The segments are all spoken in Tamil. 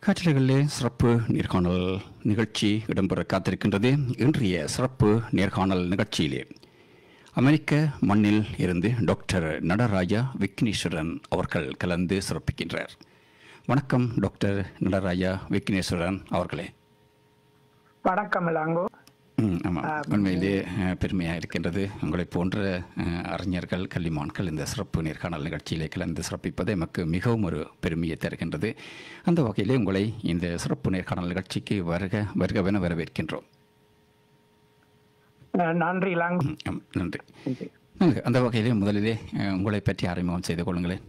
காற்றலைகளிலே சிறப்பு நேர்காணல் நிகழ்ச்சி இடம்பெற காத்திருக்கின்றது இன்றைய சிறப்பு நேர்காணல் நிகழ்ச்சியிலே அமெரிக்க மண்ணில் இருந்து டாக்டர் நடராஜா விக்னேஸ்வரன் அவர்கள் கலந்து சிறப்பிக்கின்றார் வணக்கம் டாக்டர் நடராஜா விக்னேஸ்வரன் அவர்களே வணக்கம் இளாங்கோ ம், ஆமாம் உண்மையிலே அஹ், பெருமையாக இருக்கின்றது உங்களைப் போன்ற அஹ், அறிஞர்கள் கல்விமான்கள் இந்த சிறப்பு நேர்காணல் நிகழ்ச்சியிலே கலந்து சிறப்பிப்பது எமக்கு மிகவும் ஒரு பெருமையை தருகின்றது அந்த வகையிலே உங்களை இந்த சிறப்பு நேர்காணல் நிகழ்ச்சிக்கு வருக வருகவென வரவேற்கின்றோம் அஹ் நன்றி இளாங்கோ ம், ஆம், நன்றி நல்லது. அந்த வகையிலே முதலிலே அஹ், உங்களை பற்றி அறிமுகம் செய்து கொள்ளுங்களேன்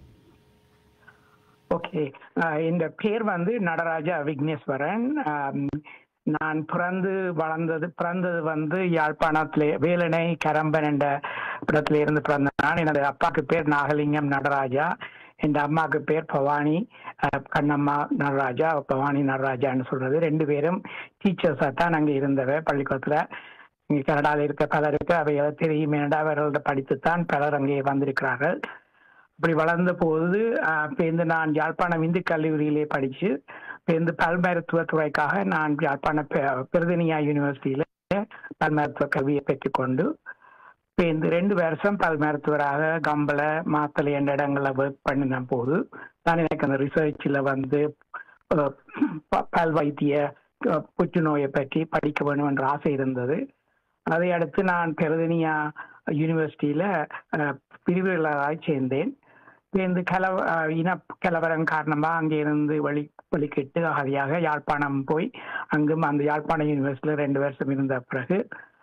ஓகே அஹ் இந்த பேர் வந்து நடராஜா விக்னேஸ்வரன் ஆம், நான் பிறந்து வளர்ந்தது பிறந்தது வந்து யாழ்ப்பாணத்திலே வேலணை கரம்பன் என்ற இடத்துல இருந்து பிறந்த நான் எனது அப்பாவுக்கு பேர் நாகலிங்கம் நடராஜா என் அம்மாவுக்கு பேர் பவானி அஹ், கண்ணம்மா நடராஜா பவானி நடராஜான்னு சொல்றது ரெண்டு பேரும் டீச்சர்ஸாக தான் அங்கே இருந்தவ பள்ளிக்கூடத்தில் இங்கே கனடாவில் இருக்க பலருக்கு அவைகளை தெரியும் ஏனென்றால் அவர்களோட படித்துத்தான் பலர் அங்கே வந்திருக்கிறார்கள் அப்படி வளர்ந்த போது ஆஹ், பேருந்து நான் யாழ்ப்பாணம் இந்து கல்லூரியிலே படித்து பேருந்து பல் மருத்துவ துறைக்காக நான் யாழ்ப்பாண பெ- பெருதனியா யூனிவர்சிட்டியில பல் மருத்துவ கல்வியை பெற்றுக்கொண்டு பேருந்து ரெண்டு வருஷம் பல் மருத்துவராக கம்பள மாத்தலை என்ற இடங்களில் ஒர்க் பண்ணின போது நான் எனக்கு அந்த ரிசர்ச்சில் வந்து அஹ், ப- பல் வைத்திய அஹ், புற்றுநோயை பற்றி படிக்க வேணும் என்ற ஆசை இருந்தது அதை அடுத்து நான் பெருதனியா யூனிவர்சிட்டியில அஹ், பிரிவுகளாக சேர்ந்தேன் சேர்ந்து கலவ அஹ், இன கலவரம் காரணமா அங்கே இருந்து வழி வழிகிட்டு அகதியாக யாழ்ப்பாணம் போய் அங்கும் அந்த யாழ்ப்பாணம் யூனிவர்சிட்டியில ரெண்டு வருஷம் இருந்த பிறகு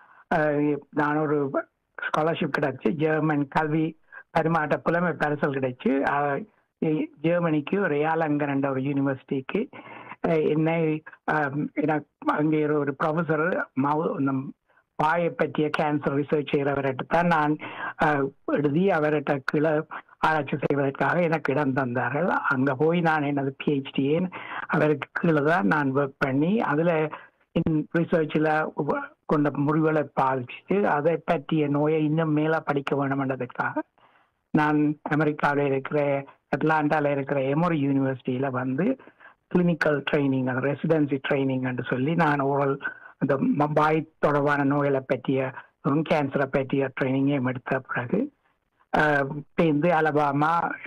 அஹ், நான் ஒரு ஸ்காலர்ஷிப் கிடைச்சு ஜெர்மன் கல்வி பரிமாற்ற புலமை பரிசல் கிடைச்சு அஹ், இ- ஜெர்மனிக்கு ஒரு ஏலங்கன் என்ற ஒரு யூனிவர்சிட்டிக்கு அஹ், என்னை அஹ், எனக்கு அங்கே ஒரு- ஒரு ப்ரொஃபஸர் மவு வாயை பற்றிய கேன்சர் ரிசர்ச் செய்கிறவர்கிட்ட தான் நான் அஹ், எழுதி அவர்கிட்ட கீழே ஆராய்ச்சி செய்வதற்காக எனக்கு இடம் தந்தார்கள் அங்க போய் நான் எனது பிஹெச்டியை அவருக்கு கீழே தான் நான் ஒர்க் பண்ணி அதுல ரிசர்ச்சில் கொண்ட முடிவுகளை பாதிச்சுட்டு அதை பற்றிய நோயை இன்னும் மேல படிக்க வேணும்ன்றதுக்காக நான் அமெரிக்காவில் இருக்கிற அட்லாண்டால இருக்கிற எமோரி யூனிவர்சிட்டியில வந்து கிளினிக்கல் ட்ரைனிங் அந்த ரெசிடென்சி ட்ரைனிங் என்று சொல்லி நான் ஓரல் அந்த ம- வாய் தொடர்பான நோய்களை பற்றிய கேன்சரை பற்றிய ட்ரைனிங்கையும் எடுத்த பிறகு ஆஹ், சேர்ந்து அலபாமா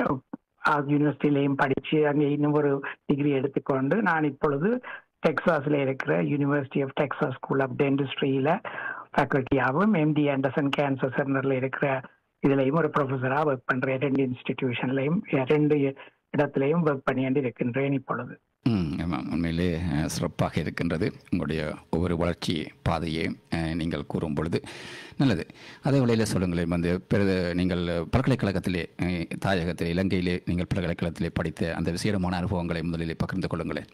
யூனிவர்சிட்டியிலையும் படிச்சு அங்கே இன்னும் ஒரு டிகிரி எடுத்துக்கொண்டு நான் இப்பொழுது டெக்சாஸ்ல இருக்கிற university of Texas school of டென்டிஸ்ட்ரியில ஃபேக்கல்ட்டியாகவும் எம்டி ஆண்டர்சன் கேன்சர் சென்டர்ல இருக்கிற இதுலயும் ஒரு ப்ரொஃபஸரா ஒர்க் பண்றேன் ரெண்டு இன்ஸ்டிடியூஷன்லையும் ரெண்டு இடத்துலையும் ஒர்க் பண்ணிட்டு இருக்கின்றேன் இப்பொழுது ம், ஆமாம் உண்மையிலே அஹ், சிறப்பாக இருக்கின்றது உங்களுடைய ஒவ்வொரு வளர்ச்சி பாதையை அஹ், நீங்கள் கூறும் பொழுது நல்லது அதே வேளையில் சொல்லுங்களேன் வந்து பிறகு நீங்கள் பல்கலைக்கழகத்திலே அஹ், தாயகத்திலே இலங்கையிலே நீங்கள் பல்கலைக்கழகத்திலே படித்த அந்த விசேடமான அனுபவங்களை முதலிலே பகிர்ந்து கொள்ளுங்களேன்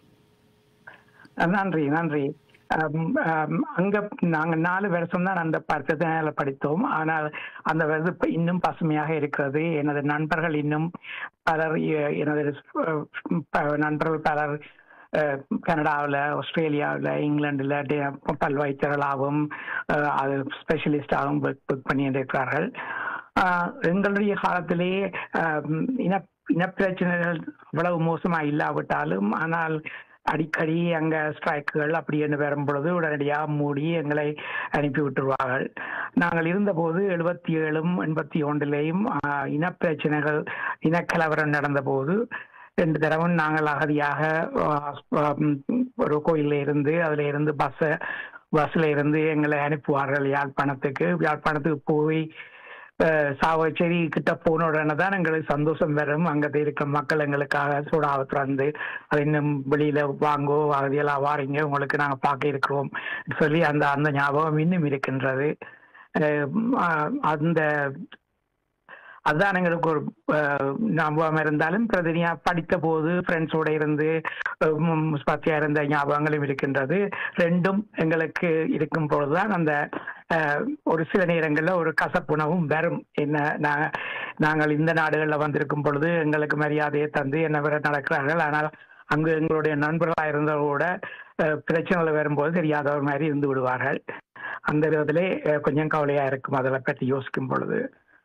அஹ் நன்றி நன்றி அம், அம், அங்க நாங்க நாலு வருஷம் தான் அந்த பரிசோதனையில படித்தோம் ஆனால் அந்த வருது இப்ப இன்னும் பசுமையாக இருக்கிறது எனது நண்பர்கள் இன்னும் பலர் எ- எனது அஹ், ப- நண்பர்கள் பலர் அஹ், கனடாவில் ஆஸ்திரேலியாவில் இங்கிலாந்துல டே- பல் வைத்தியர்களாகவும் அஹ், அது ஸ்பெஷலிஸ்டாகவும் ஒர்க் பண்ணிட்டு இருக்கிறார்கள் ஆஹ், எங்களுடைய காலத்திலே ஆஹ், இன இனப்பிரச்சனைகள் அவ்வளவு மோசமா இல்லாவிட்டாலும் ஆனால் அடிக்கடி அங்க ஸ்ட்ரைக்குகள் அப்படி என்று வரும் பொழுது உடனடியாக மூடி எங்களை அனுப்பி விட்டுருவார்கள் நாங்கள் இருந்தபோது எழுபத்தி ஏழும் எண்பத்தி ஒன்றிலேயும் ஆஹ், இனப்பிரச்சனைகள் இனக்கலவரம் நடந்தபோது ரெண்டு தடவை நாங்கள் அகதியாக ஆஹ், ஆஹ், ஒரு கோயில்ல இருந்து அதுல இருந்து பஸ்ஸை பஸ்ல இருந்து எங்களை அனுப்புவார்கள் யாழ்ப்பாணத்துக்கு யாழ்ப்பாணத்துக்கு போய் அஹ், சாவச்சேரி கிட்ட போன உடனே தான் எங்களுக்கு சந்தோஷம் வரும் அங்க இருக்க மக்கள் எங்களுக்காக சூடாவை திறந்து அது இன்னும் வெளியில வாங்கோ அகதியெல்லாம் வாரீங்க உங்களுக்கு நாங்க பார்க்க இருக்கிறோம் சொல்லி அந்த அந்த ஞாபகம் இன்னும் இருக்கின்றது அஹ், அஹ், அந்த அதுதான் எங்களுக்கு ஒரு அஹ், ஞாபகம் இருந்தாலும் பிரதினியா படித்த போது ஃப்ரெண்ட்ஸோட இருந்து அஹ், ம், பத்தியா இருந்த ஞாபகங்களும் இருக்கின்றது ரெண்டும் எங்களுக்கு இருக்கும் பொழுதுதான் அந்த அஹ், ஒரு சில நேரங்களில் ஒரு கசப்புணவும் வரும் என்ன நா- நாங்கள் இந்த நாடுகளில் வந்திருக்கும் பொழுது எங்களுக்கு மரியாதையை தந்து என்ன வர நடக்கிறார்கள் ஆனால் அங்கு எங்களுடைய நண்பர்களாக இருந்தவரோட அஹ், பிரச்சனைகள் வரும்போது தெரியாதவர் மாதிரி இருந்து விடுவார்கள் அந்த விதத்திலே அஹ், கொஞ்சம் கவலையா இருக்கும் அதில் பற்றி யோசிக்கும் பொழுது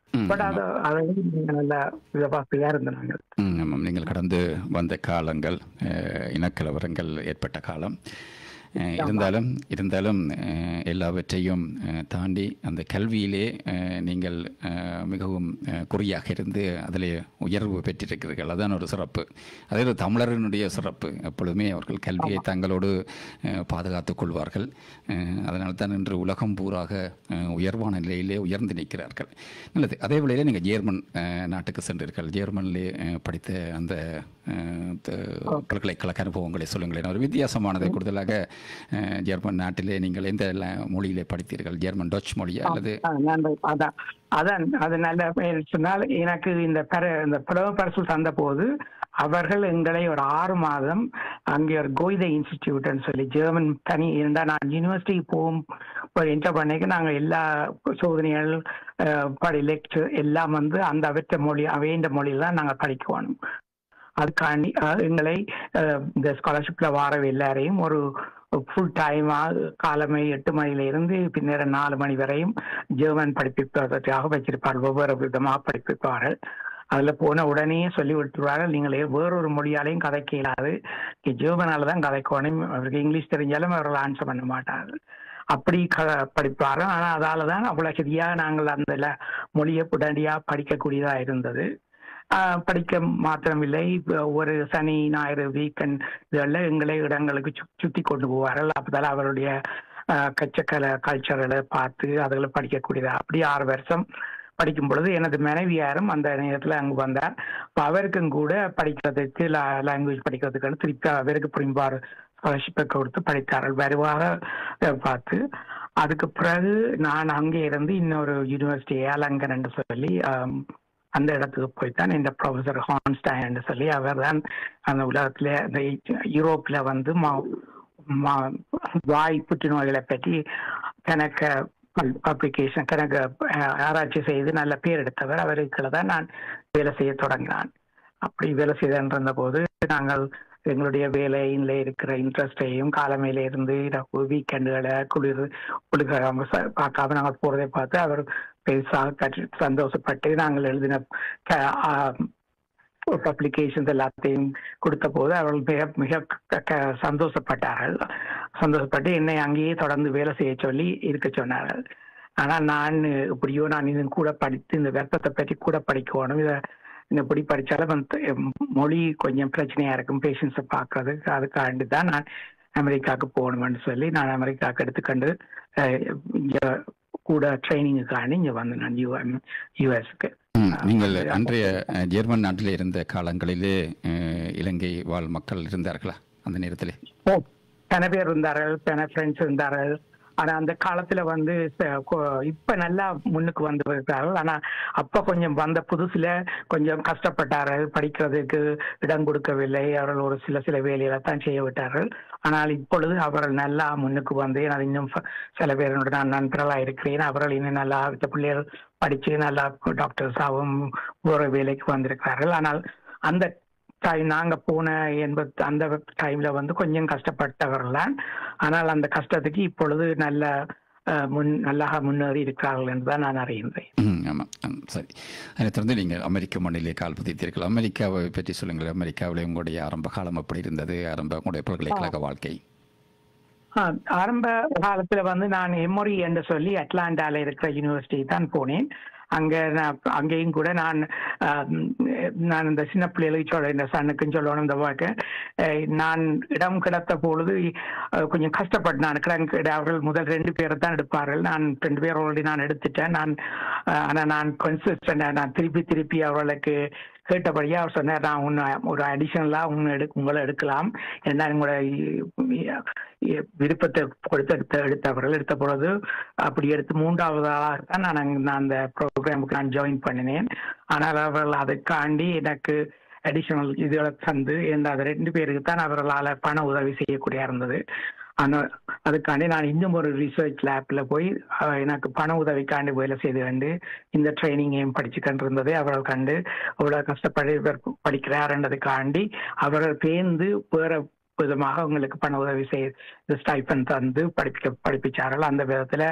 ம், பட் அது அதை நல்ல விதவாசியா இருந்தாங்க ம், ஆமாம் நீங்கள் கடந்து வந்த காலங்கள் அஹ், இனக்கலவரங்கள் ஏற்பட்ட காலம் அஹ், இருந்தாலும் இருந்தாலும் அஹ், எல்லாவற்றையும் அஹ், தாண்டி அந்த கல்வியிலே அஹ், நீங்கள் அஹ், மிகவும் அஹ், குறியாக இருந்து அதிலே உயர்வு பெற்றிருக்கிறீர்கள் அதான் ஒரு சிறப்பு அதே ஒரு தமிழரினுடைய சிறப்பு எப்பொழுதுமே அவர்கள் கல்வியை தங்களோடு அஹ், பாதுகாத்துக் கொள்வார்கள் அஹ், அதனால் தான் இன்று உலகம் பூராக அஹ், உயர்வான நிலையிலே உயர்ந்து நிற்கிறார்கள் நல்லது அதே வேளையில் நீங்கள் ஜேர்மன் அஹ், நாட்டுக்கு சென்றீர்கள் ஜேர்மனிலே அஹ், படித்த அந்த அஹ், த- பல்கலைக்கழக அனுபவங்களை சொல்லுங்களேன் ஒரு வித்தியாசமானதை கூடுதலாக அஹ், ஜெர்மன் நாட்டிலே நீங்கள் எந்த ல- மொழியிலே படித்தீர்கள் ஜெர்மன் டச் மொழியா அல்லது ஆ, நன்றி அதான் அதான் அது நல்ல பெயர் சொன்னால் எனக்கு இந்த பெற இந்த புலவ பரிசு தந்த போது அவர்கள் எங்களை ஒரு ஆறு மாதம் அங்கே ஒரு கோய்த இன்ஸ்டிடியூட்னு சொல்லி ஜெர்மன் தனி இருந்தா நான் யூனிவர்சிட்டிக்கு போகும் ஒரு என்டர் பண்ணிக்க நாங்கள் எல்லா சோதனைகள் அஹ், படி லெக்சர் எல்லாம் வந்து அந்த அவற்ற மொழி அவைன்ற மொழியில தான் நாங்கள் படிக்கணும் அதுக்காண்டி அஹ், எங்களை அஹ், இந்த ஸ்காலர்ஷிப்ல வார எல்லாரையும் ஒரு ஃபுல் டைமா காலமை எட்டு மணியில இருந்து பின்னர் நாலு மணி வரையும் ஜெர்மன் படிப்பிப்பதற்காக வச்சிருப்பார்கள் ஒவ்வொரு விதமாக படிப்பிப்பார்கள் அதுல போன உடனே சொல்லி விட்டுருவார்கள் நீங்களே வேறொரு மொழியாலையும் கதைக்க இயலாது நீ ஜெர்மனால தான் கதைக்கணும் அவருக்கு இங்கிலீஷ் தெரிஞ்சாலும் அவர்கள் ஆன்சர் பண்ண மாட்டார்கள் அப்படி க படிப்பார்கள் ஆனா அதால தான் அவ்வளவு சரியா நாங்கள் அந்த ல- மொழியை உடனடியா படிக்கக்கூடியதா இருந்தது ஆஹ் படிக்க மாத்திரமில்லை இப்ப ஒரு சனி ஞாயிறு வீக்கெண்ட் இதெல்லாம் எங்களை இடங்களுக்கு சு- சுத்தி கொண்டு போவார்கள் அப்பதால அவருடைய ஆஹ் கச்சக்கலை கல்ச்சரலை பார்த்து அதுகளை படிக்கக்கூடியதா அப்படி ஆறு வருஷம் படிக்கும் பொழுது எனது மனைவியாரும் அந்த நேரத்தில் அங்கு வந்தார் அப்ப அவருக்கும் கூட படிக்கிறதுக்கு லாங்குவேஜ் படிக்கிறதுக்கு திருப்பி அவருக்கு புரிம்பார் ஸ்காலர்ஷிப்பை கொடுத்து படித்தார்கள் வருவாக அஹ், பார்த்து அதுக்கு பிறகு நான் அங்கே இருந்து இன்னொரு யூனிவர்சிட்டி ஏலங்கன் என்று சொல்லி ஆம், அந்த இடத்துக்கு போய்த்தான் இந்த ப்ரொஃபசர் ஹான்ஸ்டைன் என்று சொல்லி அவர் தான் அந்த உலகத்துல இந்த யூரோப்ல வந்து மா- மா- வாய் புற்றுநோய்களை பற்றி கணக்க பப்ளிகேஷன் கணக்கு அஹ், ஆராய்ச்சி செய்து நல்ல பேர் எடுத்தவர் அவருக்குள்ள தான் நான் வேலை செய்ய தொடங்கினான் அப்படி வேலை செய்திருந்த போது நாங்கள் எங்களுடைய வேலையில இருக்கிற இன்ட்ரெஸ்டையும் காலமையில இருந்து வீக்கெண்டுகளை குளிர் குளிர்காம ச- பார்க்காம நாங்கள் போறதை பார்த்து அவர் பெருசாக கற்று சந்தோஷப்பட்டு நாங்கள் எழுதின பப்ளிகேஷன்ஸ் எல்லாத்தையும் கொடுத்த போது அவர்கள் மிக மிக க- க- சந்தோஷப்பட்டார்கள் சந்தோஷப்பட்டு என்னை அங்கேயே தொடர்ந்து வேலை செய்ய சொல்லி இருக்க சொன்னார்கள் ஆனால் நான் இப்படியோ நான் இன்னும் கூட படித்து இந்த வெப்பத்தை பற்றி கூட படிக்கணும் இதை இந்த இப்படி படிச்சாலும் வந்து மொழி கொஞ்சம் பிரச்சனையா இருக்கும் பேஷண்ட்ஸை பார்க்கறதுக்கு அதுக்காண்டி தான் நான் அமெரிக்காவுக்கு போகணும்னு சொல்லி நான் அமெரிக்காவுக்கு எடுத்துக்கொண்டு அஹ், இங்க கூட ட்ரைனிங்குக்காண்டி இங்க வந்து நான் யூஎஸ்க்கு ம், நீங்கள் அன்றைய அஹ், ஜெர்மன் நாட்டில் இருந்த காலங்களிலே அஹ், இலங்கை வாழ் மக்கள் இருந்தார்களா அந்த நேரத்திலே ஓ பல பேர் இருந்தார்கள் பல ஃப்ரெண்ட்ஸ் இருந்தார்கள் ஆனா அந்த காலத்துல வந்து ச- கொ- இப்ப நல்லா முன்னுக்கு வந்து இருக்கிறார்கள் ஆனா அப்ப கொஞ்சம் வந்த புதுசுல கொஞ்சம் கஷ்டப்பட்டார்கள் படிக்கிறதுக்கு இடம் கொடுக்கவில்லை அவர்கள் ஒரு சில சில வேலைகளை தான் செய்ய விட்டார்கள் ஆனால் இப்பொழுது அவர்கள் நல்லா முன்னுக்கு வந்து நான் இன்னும் ஃப- சில பேரோட நான் நண்பர்களாக இருக்கிறேன் அவர்கள் இன்னும் நல்லா இந்த பிள்ளைகள் படிச்சு நல்லா டாக்டர்ஸாகவும் ஒரு வேலைக்கு வந்திருக்கிறார்கள் ஆனால் அந்த டைம் நாங்க போன எண்பத் அந்த டைம்ல வந்து கொஞ்சம் கஷ்டப்பட்டவர்கள் தான் ஆனால் அந்த கஷ்டத்துக்கு இப்பொழுது நல்ல அஹ், முன் நல்லாக முன்னேறி இருக்கிறார்கள் என்றுதான் நான் அறிகின்றேன் ம் ஆமாம் ம், சரி அதைத் தொடர்ந்து நீங்கள் அமெரிக்க மண்ணிலே கால் பதித்தீர்கள் அமெரிக்காவை பற்றி சொல்லுங்கள் அமெரிக்காவில் உங்களுடைய ஆரம்ப காலம் எப்படி இருந்தது ஆரம்ப உங்களுடைய பல்கலைக்கழக வாழ்க்கை ஆ, ஆரம்ப காலத்துல வந்து நான் எமொரி என்று சொல்லி அட்லாண்டால இருக்கிற யூனிவர்சிட்டி தான் போனேன் அங்க நான் அங்கேயும் கூட நான் ஆம், நான் இந்த சின்ன பிள்ளைகளுக்கு சொல்ல இந்த சன்னுக்கும் சொல்லணும் இந்த வாக்கு அஹ், நான் இடம் கிடைத்த பொழுது அஹ், கொஞ்சம் கஷ்டப்பட்டு நான் கிடங்கு அவர்கள் முதல் ரெண்டு பேரை தான் எடுப்பார்கள் நான் ரெண்டு பேர் ஆல்ரெடி நான் எடுத்துட்டேன் நான் அஹ், ஆனா நான் கன்சிஸ்டன்ட் நான் திருப்பி திருப்பி அவர்களுக்கு கேட்டபடியா அவர் சொன்னார் நான் உன்னை ஒரு அடிஷனலா உன்னை எடு உங்களை எடுக்கலாம் ஏன்னா உங்களோட இ- இ- விருப்பத்தை கொடுத்து எடுத்த எடுத்தவர்கள் எடுத்த பொழுது அப்படி எடுத்து மூன்றாவது ஆளாக தான் நான் அங்க- நான் அந்த ப்ரோக்ராமுக்கு நான் ஜாயின் பண்ணினேன் ஆனால் அவர்கள் அதுக்காண்டி எனக்கு அடிஷனல் இதுகளை தந்து இந்த அது ரெண்டு பேருக்கு தான் அவர்களால் பண உதவி செய்யக்கூடிய இருந்தது ஆனால் அதுக்காண்டி நான் இன்னும் ஒரு ரிசர்ச் லேப்ல போய் அஹ், எனக்கு பண உதவிக்காண்டி வேலை செய்து கண்டு இந்த ட்ரைனிங்கையும் படிச்சு கண்டிருந்ததை அவர்கள் கண்டு அவ்வளவு கஷ்டப்பட்டு இவர் படிக்கிறாருன்றதுக்காண்டி அவர்கள் பேர்ந்து வேற விதமாக உங்களுக்கு பண உதவி செய்து ஸ்டைப்பன் தந்து படிப்பிக்க படிப்பிச்சார்கள் அந்த விதத்துல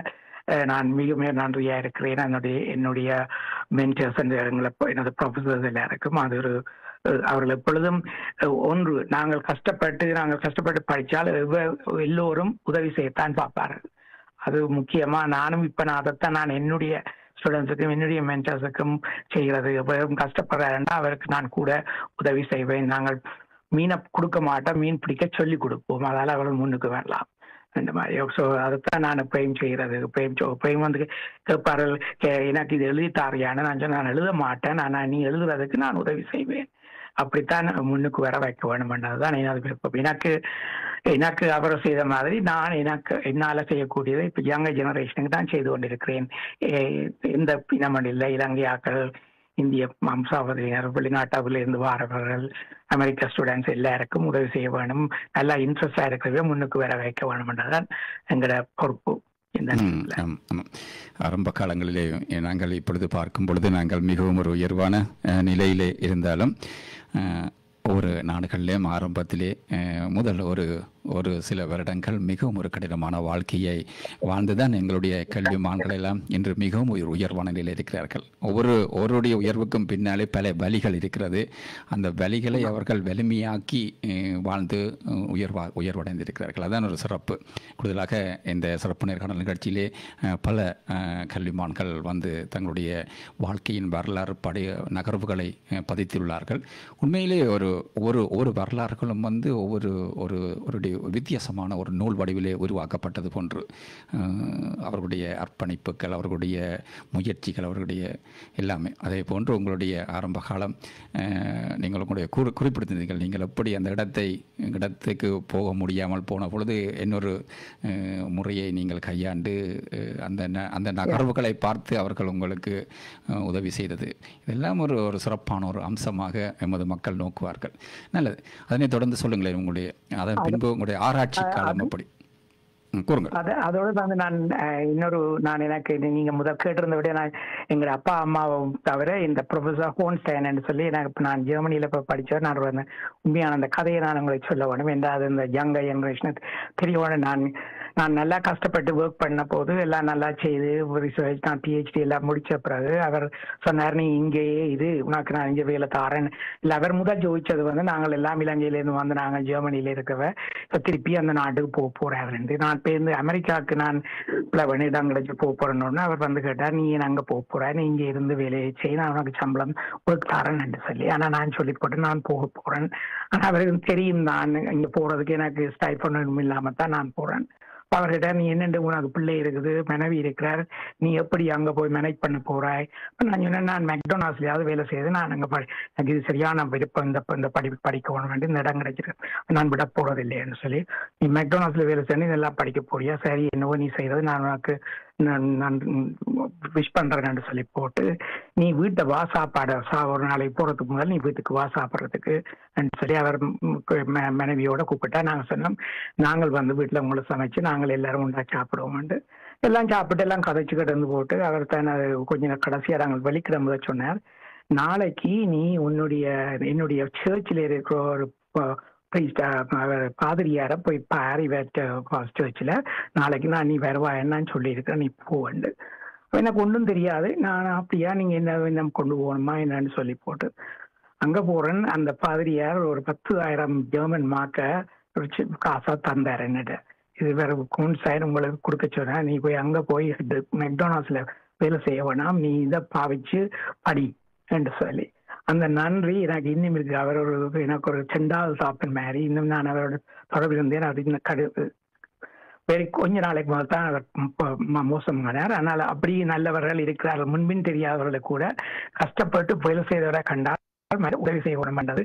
அஹ், நான் மிக மிக நன்றியா இருக்கிறேன் என்னுடைய என்னுடைய மென்டர்ஸ் எங்களை எனது ப்ரொஃபசர்ஸ் எல்லாருக்கும் அது ஒரு அஹ், அவர்கள் எப்பொழுதும் அஹ், ஒன்று நாங்கள் கஷ்டப்பட்டு நாங்கள் கஷ்டப்பட்டு படித்தால் எவ்வ- எல்லோரும் உதவி செய்யத்தான் பார்ப்பார்கள் அது முக்கியமா நானும் இப்ப நான் அதைத்தான் நான் என்னுடைய ஸ்டூடெண்ட்ஸுக்கும் என்னுடைய மென்டர்ஸுக்கும் செய்கிறது எவ்வளவு கஷ்டப்படுறாருன்னா அவருக்கு நான் கூட உதவி செய்வேன் நாங்கள் மீனை கொடுக்க மாட்டோம் மீன் பிடிக்க சொல்லி கொடுப்போம் அதால அவர்கள் முன்னுக்கு வரலாம் இந்த மாதிரி ஸோ அதைத்தான் நான் எப்பயும் செய்யறது எப்பயும் சொ- எப்பயும் வந்து கேட்பார்கள் "கே- எனக்கு இது எழுதி தாரியான்னு நான் சொன்னேன், நான் எழுத மாட்டேன் ஆனால் நீ எழுதுறதுக்கு நான் உதவி செய்வேன் அப்படித்தான் முன்னுக்கு வர வைக்க வேணும்ன்றதுதான் எனது விருப்பம் எனக்கு எனக்கு அவர் செய்த மாதிரி நான் எனக்கு என்னால செய்யக்கூடியதை இப்ப யங்க ஜெனரேஷனுக்கு தான் செய்து கொண்டிருக்கிறேன் எ- எந்த இனமன் இல்லை இலங்கையாக்கள் இந்திய வம்சாவதியினர் வெளிநாட்டாவில் இருந்து வாரவர்கள் அமெரிக்க ஸ்டூடெண்ட்ஸ் எல்லாருக்கும் உதவி செய்ய வேணும் நல்லா இன்ட்ரெஸ்டா இருக்கிறவே முன்னுக்கு வர வைக்க வேணும்ன்றதான் எங்களோட பொறுப்பு இந்த ம், நேரத்துல. ஆம், ஆமாம். ஆரம்ப காலங்களிலே நாங்கள் இப்பொழுது பார்க்கும் பொழுது நாங்கள் மிகவும் ஒரு உயர்வான அஹ், நிலையிலே இருந்தாலும் அஹ், ஒவ்வொரு நாடுகளிலேயும் ஆரம்பத்திலே அஹ், முதல் ஒரு ஒரு சில வருடங்கள் மிகவும் ஒரு கடினமான வாழ்க்கையை வாழ்ந்துதான் எங்களுடைய கல்வி மான்கள் எல்லாம் இன்று மிகவும் உயர் உயர்வான நிலையில் இருக்கிறார்கள் ஒவ்வொரு ஒவ்வொருடைய உயர்வுக்கும் பின்னாலே பல வழிகள் இருக்கிறது அந்த வழிகளை அவர்கள் வலிமையாக்கி அஹ், வாழ்ந்து அஹ், உயர்வா உயர்வடைந்திருக்கிறார்கள் அதான் ஒரு சிறப்பு கூடுதலாக இந்த சிறப்பு நேர்காணல் நிகழ்ச்சியிலே அஹ், பல அஹ், கல்விமான்கள் வந்து தங்களுடைய வாழ்க்கையின் வரலாறு படைய நகர்வுகளை அஹ், பதித்துள்ளார்கள் உண்மையிலே ஒரு ஒரு ஒரு வரலாறுகளும் வந்து ஒவ்வொரு ஒரு ஒரு வித்தியாசமான ஒரு நூல் வடிவிலே உருவாக்கப்பட்டது போன்று அஹ், அவர்களுடைய அர்ப்பணிப்புகள் அவர்களுடைய முயற்சிகள் அவர்களுடைய எல்லாமே அதே போன்று உங்களுடைய ஆரம்ப காலம் அஹ், நீங்கள் உங்களுடைய குறி குறிப்பிட்டிருந்தீர்கள் நீங்கள் எப்படி அந்த இடத்தை இடத்துக்கு போக முடியாமல் போன பொழுது இன்னொரு அஹ், முறையை நீங்கள் கையாண்டு அஹ், அந்த ந- அந்த நகர்வுகளை பார்த்து அவர்கள் உங்களுக்கு அஹ், உதவி செய்தது இதெல்லாம் ஒரு ஒரு சிறப்பான ஒரு அம்சமாக எமது மக்கள் நோக்குவார்கள் நல்லது அதனை தொடர்ந்து சொல்லுங்களேன் உங்களுடைய அதன் பின்பு உங்களுடைய ஆராய்ச்சி காலம் அப்படி ம், கூறுங்கள் அது அதோட வந்து நான் அஹ், இன்னொரு நான் எனக்கு இது நீங்க முதல் கேட்டிருந்த விட நான் எங்க அப்பா அம்மாவை தவிர இந்த ப்ரொஃபசர் ஹோன்ஸ்டைன் சொல்லி எனக்கு இப்ப நான் ஜெர்மனியில போய் படிச்சவர் நான் ஒரு உண்மையான அந்த கதையை நான் உங்களுக்கு சொல்ல வேணும் என்றால் இந்த யங்க ஜெனரேஷனுக்கு தெரிய வேணும் நான் நான் நல்லா கஷ்டப்பட்டு ஒர்க் பண்ண போது எல்லாம் நல்லா செய்து ரிசர்ச் நான் பிஹெச்டி எல்லாம் முடிச்ச பிறகு அவர் சொன்னார் நீ இங்கேயே இது உனக்கு நான் இங்கே வேலை தாரேன் இல்லை அவர் முதல் ஜோதிச்சது வந்து நாங்கள் எல்லாம் இலங்கையிலேருந்து வந்து நாங்கள் ஜெர்மனியில இருக்கவ இப்ப திருப்பி அந்த நாட்டுக்கு போக போறாரு நான் பேருந்து அமெரிக்காவுக்கு நான் பிளவன் இடம் கிடைச்சு போக போறேன்னு அவர் வந்து கேட்டார் நீ ஏன் அங்க போக போற நீ இங்க இருந்து வேலையை செய் நான் உனக்கு சம்பளம் உனக்கு தரேன்னு சொல்லி ஆனா நான் சொல்லி போட்டு நான் போக போறேன் ஆனா அவருக்கு தெரியும் நான் இங்க போறதுக்கு எனக்கு ஸ்டைஃபன் இல்லாம தான் நான் போறேன் அப்ப அவர்கிட்ட நீ என்னண்டு உனக்கு பிள்ளை இருக்குது மனைவி இருக்கிறார் நீ எப்படி அங்க போய் மேனேஜ் பண்ண போறாய் அப்ப நான் சொன்னேன் நான் மெக்டோனாஸ்லயாவது வேலை செய்து நான் அங்க படி எனக்கு இது சரியான விருப்பம் இந்த இந்த படிப்பு படிக்க வேண்டி இந்த இடம் கிடைச்சிருக்கு நான் விட போறது இல்லைன்னு சொல்லி நீ மெக்டோனாஸ்ல வேலை செய்யணும் இதெல்லாம் படிக்க போறியா சரி என்னவோ நீ செய்யறது நான் உனக்கு நான் நான் விஷ் பண்றேன்னு சொல்லி போட்டு நீ வீட்டை வா சாப்பாடு சா ஒரு நாளைக்கு போறதுக்கு முதல் நீ வீட்டுக்கு வா சாப்பிட்றதுக்கு சொல்லி அவர் ம், ம- மனைவியோட கூப்பிட்டா நாங்க சொன்னோம் நாங்கள் வந்து வீட்டுல உங்களை சமைச்சு நாங்கள் எல்லாரும் உண்டா சாப்பிடுவோம்ட்டு எல்லாம் சாப்பிட்டு எல்லாம் கதைச்சு கிடந்து போட்டு அவர் தான் அது கொஞ்ச நேரம் கடைசியா நாங்கள் வெளிக்கிடம்போது சொன்னார் நாளைக்கு நீ உன்னுடைய என்னுடைய சர்ச்சில் இருக்கிற ஒரு ப- priest, அஹ், அவர் பாதிரியார போய் பாரி சர்ச்சில் நாளைக்கு நான் நீ வருவா என்னன்னு சொல்லியிருக்கிறேன் நீ போவண்டு எனக்கு ஒன்றும் தெரியாது நான் அப்படியா நீங்க என்ன என்ன கொண்டு போகணுமா என்னன்னு சொல்லி போட்டு அங்க போறேன் அந்த பாதிரியார் ஒரு பத்து ஆயிரம் ஜெர்மன் மார்க்க ஒரு சி- காசா தந்தார் என்னட்ட இது வேற கூன் சைடு உங்களுக்கு கொடுக்க சொன்னா நீ போய் அங்க போய் மெக்டானல்ஸ்ல வேலை செய்ய வேணாம் நீ இதை பாவிச்சு படி என்று சொல்லி அந்த நன்றி எனக்கு இன்னும் இருக்கு அவர் ஒரு எனக்கு ஒரு செண்டாவது சாப்பின் மாதிரி இன்னும் நான் அவரோட தொடர்பில் இருந்தேன் அவர் இன்னும் கடு வெரி கொஞ்ச நாளைக்கு முதல் தான் அவர் ம- ம- மோசமானார் ஆனால் அப்படி நல்லவர்கள் இருக்கிறார்கள் முன்பின் தெரியாதவர்களை கூட கஷ்டப்பட்டு வேலை செய்தவரை கண்டால் மறு- உதவி செய்ய வேண்டும்ன்றது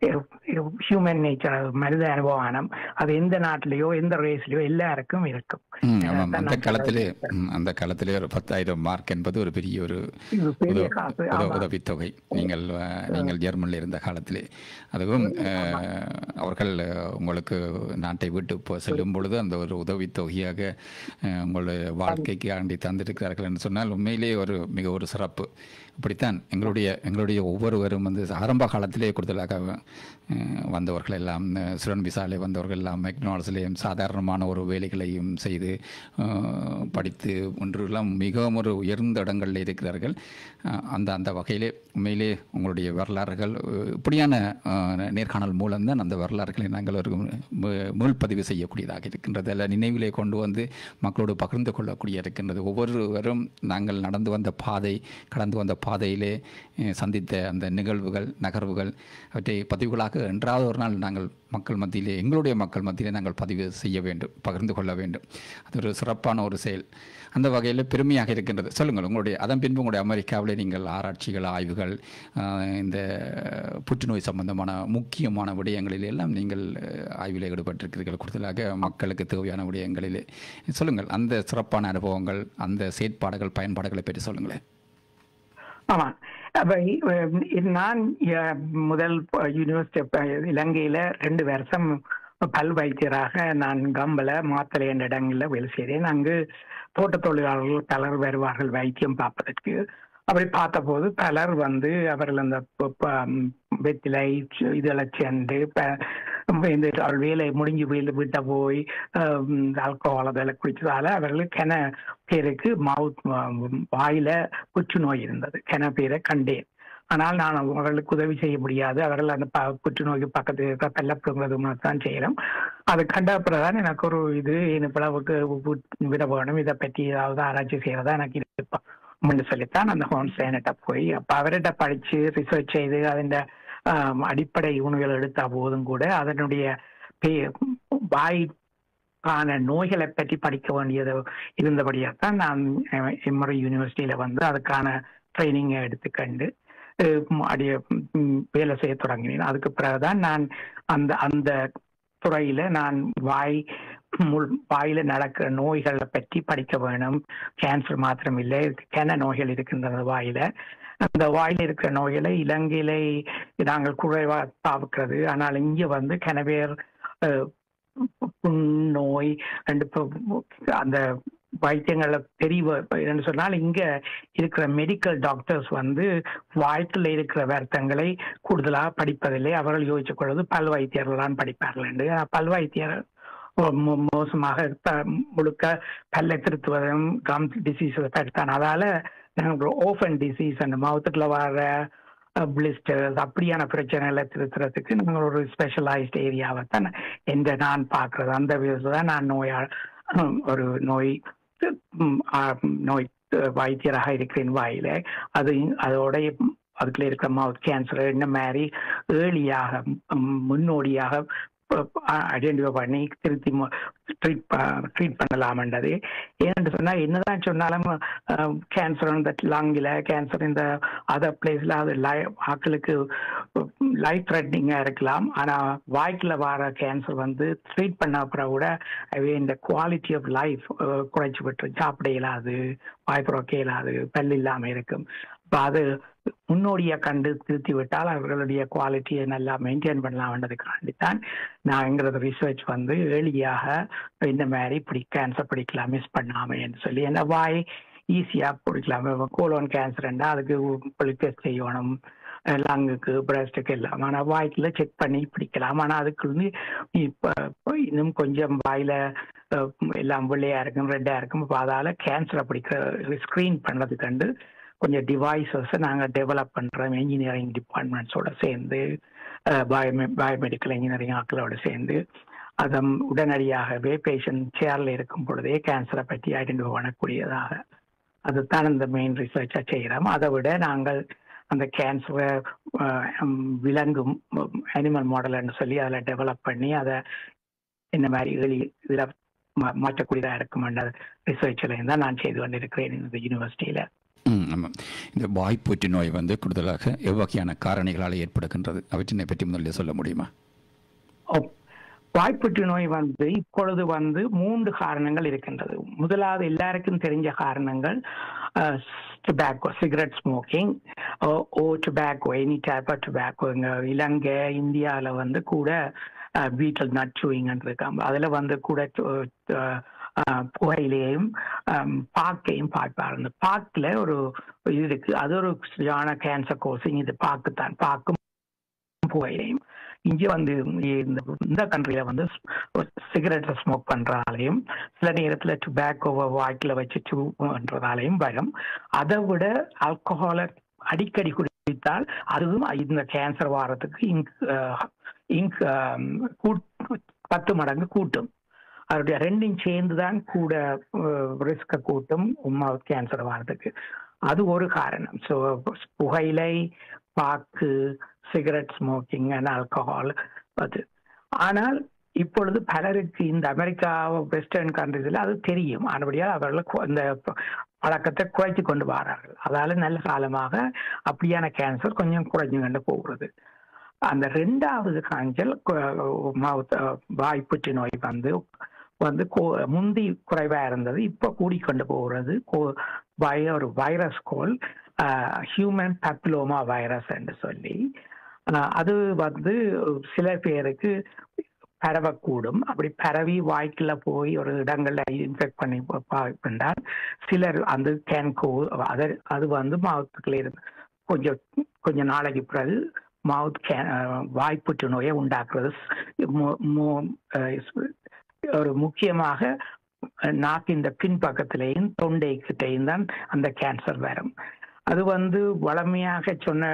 ஹியூமன் நேச்சர் மனித அனுபவம் அது எந்த நாட்டிலேயோ எந்த ரேஸ்லயோ எல்லாருக்கும் இருக்கும் ம், ஆமாம் அதான் அந்த நான் காலத்திலே ம், அந்த காலத்திலே ஒரு பத்தாயிரம் மார்க் என்பது ஒரு பெரிய ஒரு இது பெரிய உதவ- காசு உதவ- ஆமா. உதவித்தொகை நீங்கள் அஹ், நீங்கள் ஜெர்மனில் இருந்த காலத்திலே அதுவும் அஹ், அவர்கள் அஹ், உங்களுக்கு நாட்டை விட்டு போ செல்லும் பொழுது அந்த ஒரு உதவித்தொகையாக அஹ், உங்களுடைய வாழ்க்கைக்கு ஆண்டி தந்திருக்கிறார்கள் என்று சொன்னால் உண்மையிலேயே ஒரு மிக ஒரு சிறப்பு இப்படித்தான் எங்களுடைய எங்களுடைய ஒவ்வொருவரும் வந்து ஆரம்ப காலத்திலே கூடுதலாக அஹ், வந்தவர்கள் எல்லாம் சுரன் விசாலே வந்தவர்கள் எல்லாம் மெக்னாலஜிலேயும் சாதாரணமான ஒரு வேலைகளையும் செய்து அஹ், படித்து ஒன்றெல்லாம் மிகவும் ஒரு உயர்ந்த இடங்களில் இருக்கிறார்கள் அஹ், அந்த அந்த வகையிலே உண்மையிலே உங்களுடைய வரலாறுகள் அஹ், இப்படியான அஹ், நேர்காணல் மூலம்தான் அந்த வரலாறுகளை நாங்கள் ஒரு மீ- மீள்பதிவு செய்யக்கூடியதாக இருக்கின்றது அல்ல நினைவிலே கொண்டு வந்து மக்களோடு பகிர்ந்து கொள்ளக்கூடிய இருக்கின்றது ஒவ்வொருவரும் நாங்கள் நடந்து வந்த பாதை கடந்து வந்த பாதையிலே அஹ், சந்தித்த அந்த நிகழ்வுகள் நகர்வுகள் அவற்றை பதிவுகளாக என்றாவது ஒரு நாள் நாங்கள் மக்கள் மத்தியிலே எங்களுடைய மக்கள் மத்தியிலே நாங்கள் பதிவு செய்ய வேண்டும் பகிர்ந்து கொள்ள வேண்டும் அது ஒரு சிறப்பான ஒரு செயல் அந்த வகையில் பெருமையாக இருக்கின்றது சொல்லுங்கள் உங்களுடைய அதன் பின்பு உங்களுடைய அமெரிக்காவிலே நீங்கள் ஆராய்ச்சிகள் ஆய்வுகள் ஆஹ், இந்த புற்றுநோய் சம்பந்தமான முக்கியமான விடயங்களில் எல்லாம் நீங்கள் அஹ், ஆய்விலே ஈடுபட்டிருக்கிறீர்கள் கூடுதலாக மக்களுக்கு தேவையான விடயங்களிலே சொல்லுங்கள் அந்த சிறப்பான அனுபவங்கள் அந்த செயற்பாடுகள் பயன்பாடுகளை பற்றி சொல்லுங்களேன் ஆமா அப்ப இ- இ- நான் அஹ், முதல் யூனிவர்சிட்டி இலங்கையில ரெண்டு வருஷம் பல் வைத்தியராக நான் கம்பல மாத்தலை என்ற இடங்களில் வேலை செய்தேன் அங்கு தோட்ட தொழிலாளர்கள் பலர் வருவார்கள் வைத்தியம் பார்ப்பதற்கு அப்படி பார்த்தபோது பலர் வந்து அவர்கள் அந்த ப- ப- வெத்திலை சு- இதெல்லாம் சேர்ந்து ப- இந்த அவள் வேலை முடிஞ்சு வீடு வீட்டை போய் ஆல்கோஹால் அதெல்லாம் குடிச்சதால அவர்களுக்கு கென பேருக்கு மவுத் வாயில புற்றுநோய் இருந்தது கென பேரை கண்டேன் ஆனால் நான் அவர்களுக்கு உதவி செய்ய முடியாது அவர்கள் அந்த ப- புற்றுநோய்க்கு பக்கத்தில் இருக்கிற பெல்லப்படுங்கிறது தான் செய்யணும் அது கண்ட பிறகுதான் எனக்கு ஒரு இது என் பிளவுக்கு விட வேணும் இதை பற்றி ஏதாவது ஆராய்ச்சி செய்யறதா எனக்கு இருப்பான் அப்படின்னு சொல்லித்தான் அந்த ஹோம்ஸ்டேன்கிட்ட போய் அப்ப அவர்கிட்ட படிச்சு ரிசர்ச் செய்து அதிന്റെ ஆம், அடிப்படை உணவுகள் எடுத்த போதும் கூட அதனுடைய பே- வாய் ஆன நோய்களை பற்றி படிக்க வேண்டியது இருந்தபடியாத்தான் நான் அஹ், எம்முறை யூனிவர்சிட்டியில வந்து அதுக்கான ட்ரைனிங்கை எடுத்துக்கண்டு அஹ், ம், அடிய ம், வேலை செய்ய தொடங்கினேன் அதுக்கு பிறகுதான் நான் அந்த அந்த துறையில நான் வாய் முள் வாயில நடக்கிற நோய்களை பற்றி படிக்க வேணும் கேன்சர் மாத்திரம் இல்லை கென நோய்கள் இருக்கின்றது வாயில அந்த வாயில இருக்கிற நோய்களை இலங்கையிலே நாங்கள் குறைவா பார்க்கிறது ஆனால் இங்க வந்து கனவேர் நோய் அண்ட் அந்த வைத்தியங்கள தெரிய என்று சொன்னால் இங்க இருக்கிற மெடிக்கல் டாக்டர்ஸ் வந்து வாய்க்குள்ள இருக்கிற வருத்தங்களை கூடுதலாக படிப்பதில்லை அவர்கள் யோசிச்சுக் கொள்வது பல் வைத்தியர்கள் தான் படிப்பார்கள் என்று ஆனா பல் வைத்தியர் மோ- மோசமாக த- முழுக்க பல்லை திருத்துவதும் கம் டிசீஸ் தான் அதால நாங்கள் ஓஃபன் டிசீஸ் அந்த மவுத்துக்குள்ள வர பிளிஸ்டர்ஸ் அப்படியான பிரச்சனைகளை திருத்துறதுக்கு நாங்கள் ஒரு ஸ்பெஷலைஸ்ட் ஏரியாவை தான் எந்த நான் பார்க்கறது அந்த விதத்தில் தான் நான் நோயா ஒரு நோய் ம், ஆ, நோய் வைத்தியராக இருக்கிறேன் வாயில அது அதோட அதுக்குள்ள இருக்கிற மவுத் கேன்சர் இந்த மாதிரி ஏர்லியாக முன்னோடியாக ஐடென்டிஃபை பண்ணி திருத்தி ட்ரீட் ட்ரீட் பண்ணலாம்ன்றது ஏன்னு சொன்னா என்னதான் சொன்னாலும் கேன்சர் இந்த லங்கில் கேன்சர் இந்த அதர் பிளேஸ்ல அது லை ஆட்களுக்கு லைஃப் த்ரெட்னிங்காக இருக்கலாம் ஆனா வாய்க்குள்ள வர கேன்சர் வந்து ட்ரீட் பண்ண அப்புறம் கூட அவை இந்த குவாலிட்டி ஆஃப் லைஃப் குறைச்சி விட்டு சாப்பிட இயலாது வாய் புறக்க இயலாது பல் இல்லாம இருக்கும் அப்ப அது முன்னோடியை கண்டு திருத்தி விட்டால் அவர்களுடைய குவாலிட்டியை நல்லா மெயின்டைன் பண்ணலாம்ன்றதுக்காண்டித்தான் நாங்கிறது ரிசர்ச் வந்து ஏர்லியாக இந்த மாதிரி இப்படி கேன்சர் பிடிக்கலாம் மிஸ் பண்ணாம என்று சொல்லி ஏன்னா வாய் ஈஸியா பிடிக்கலாம் கோலோன் கேன்சர்ண்டா அதுக்கு டெஸ்ட் செய்யணும் லங்குக்கு பிரஸ்ட்டுக்கு எல்லாம் ஆனா வாய்க்குள்ள செக் பண்ணி பிடிக்கலாம் ஆனா அதுக்கு வந்து இப்ப இன்னும் கொஞ்சம் வாயில அஹ், எல்லாம் வெள்ளையா இருக்கும் ரெட்டா இருக்கும் அப்ப அதால கேன்சரை பிடிக்கிற ஸ்கிரீன் பண்ணது கண்டு கொஞ்சம் டிவைசஸ் நாங்க டெவலப் பண்றோம் இன்ஜினியரிங் டிபார்ட்மெண்ட்ஸோட சேர்ந்து பயோ பயோமெடிக்கல் இன்ஜினியரிங் ஆக்களோட சேர்ந்து அதை உடனடியாகவே பேஷண்ட் சேர்ல இருக்கும் பொழுதே கேன்சரை பற்றி ஐடென்டிஃபை பண்ணக்கூடியதாக அதுதான் இந்த மெயின் ரிசர்ச்சா செய்கிறோம் அதை விட நாங்கள் அந்த கேன்சரை விலங்கும் அனிமல் மாடல்னு சொல்லி அதில் டெவலப் பண்ணி அதை இந்த மாதிரி எளி இதில் மாற்றக்கூடியதாக இருக்கும் ரிசர்ச்சில் தான் நான் செய்து கொண்டிருக்கிறேன் இந்த யூனிவர்சிட்டியில ம் ஆமாம் இந்த வாய்ப்புற்று நோய் வந்து கூடுதலாக எவ்வகையான காரணிகளால் ஏற்படுகின்றது அவற்றினை பற்றி முதலில் சொல்ல முடியுமா ஓ, வாய்ப்புற்று நோய் வந்து இப்பொழுது வந்து மூன்று காரணங்கள் இருக்கின்றது முதலாவது எல்லாருக்கும் தெரிஞ்ச காரணங்கள் tobacco cigarette smoking or tobacco any type of tobacco இங்க இலங்கை இந்தியால வந்து கூட வீட்டில் நச்சுவிங்கன்னு இருக்காங்க அதுல வந்து கூட டு- அஹ், அஹ், புகையிலையும் அஹ், பாக்கையும் பார்ப்பார் அந்த பாக்குல ஒரு இது இருக்கு அது ஒரு சரியான கேன்சர் கோசிங் இது பாக்கு தான் பாக்கும் புகையிலையும் இங்கே வந்து இந்த இந்த கண்ட்ரியில வந்து சிகரெட்டை ஸ்மோக் பண்றதாலையும் சில நேரத்துல டுபாக்கோவை வாய்க்கில் வச்சு சூ பண்றதாலையும் வரும் அதை விட ஆல்கஹாலை அடிக்கடி குடித்தால் அதுவும் இந்த கேன்சர் வாரத்துக்கு இங்க் இங்க் பத்து மடங்கு கூட்டும் அதனுடைய ரெண்டும் சேர்ந்து தான் கூட ரிஸ்க கூட்டும் மவுத் கேன்சர் வர்றதுக்கு அது ஒரு காரணம் ஸோ புகையிலை பாக்கு சிகரெட் ஸ்மோக்கிங் அண்ட் ஆல்கஹால் அது ஆனால் இப்பொழுது பலருக்கு இந்த அமெரிக்கா வெஸ்டர்ன் கண்ட்ரிஸில் அது தெரியும் ஆனபடியால் அவர்கள் இந்த பழக்கத்தை குறைச்சி கொண்டு வரார்கள் அதால நல்ல காலமாக அப்படியான கேன்சர் கொஞ்சம் குறைஞ்சு கொண்டு போகிறது அந்த ரெண்டாவது காய்ச்சல் வாய் புற்றுநோய் வந்து வந்து முந்தி குறைவா இருந்தது இப்ப கூடிக்கொண்டு போகிறது ஒரு virus called human papilloma virus என்று சொல்லி அது வந்து சில பேருக்கு பரவக்கூடும் அப்படி பரவி வாய்க்குள்ள போய் ஒரு இடங்கள்ல இன்ஃபெக்ட் பண்ணி பண்ணால் சிலர் அந்த கேன்கோ அது அது வந்து மவுத்துக்குள்ள இருந்து கொஞ்சம் கொஞ்ச நாளைக்கு பிறகு மவுத் கேன் வாய் புற்றுநோயை உண்டாக்குறது ஒரு முக்கியமாக நாக்கு இந்த பின்பக்கத்திலேயும் தொண்டை கிட்டையும் தான் அந்த கேன்சர் வரும் அது வந்து வளமையாக சொன்ன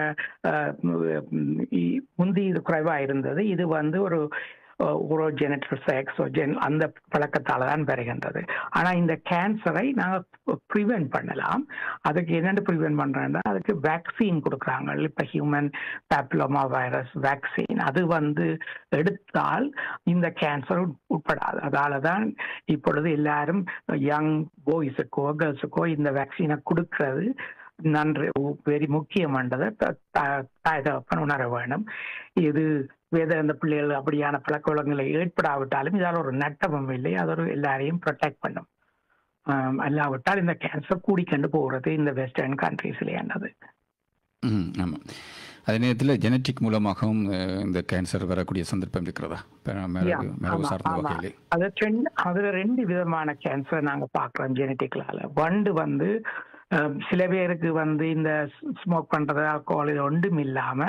முந்தி இது குறைவா இருந்தது இது வந்து ஒரு ஊரோஜெனட்டிக் எக்ஸோஜென் அந்த பழக்கத்தால தான் வருகின்றது ஆனா இந்த கேன்சரை நாங்க ப்ரிவென்ட் பண்ணலாம் அதுக்கு என்னென்னு ப்ரிவென்ட் பண்றோம்னா அதுக்கு வேக்சின் கொடுக்குறாங்க இப்ப ஹியூமன் பேப்லோமா வைரஸ் வேக்சின் அது வந்து எடுத்தால் இந்த கேன்சர் உட்படாது அதால தான் இப்பொழுது எல்லாரும் யங் பாய்ஸுக்கோ கேர்ள்ஸுக்கோ இந்த வேக்சினை கொடுக்கறது நன்று வெரி முக்கியமானதை தாய் தகப்பன் உணர வேணும் இது வேத அந்த பிள்ளைகள் அப்படியான பழக்க வழக்கங்களை ஏற்படாவிட்டாலும் இதால் ஒரு நட்டமும் இல்லை அது ஒரு எல்லாரையும் ப்ரொடெக்ட் பண்ணும் அல்லாவிட்டால் இந்த கேன்சர் கூடிக்கண்டு போகிறது இந்த வெஸ்டர்ன் கண்ட்ரீஸ்லேயானது ஆமாம் அதே நேரத்தில் ஜெனட்டிக் மூலமாகவும் இந்த கேன்சர் வரக்கூடிய சந்தர்ப்பம் இருக்கிறதா சார்ந்த வகையில் அது அதுல ரெண்டு விதமான கேன்சர் நாங்க பாக்குறோம் ஜெனட்டிக்லால ஒன்று வந்து சில பேருக்கு வந்து இந்த ஸ்மோக் பண்றது ஆல்கோஹால் இது ஒன்றும் இல்லாம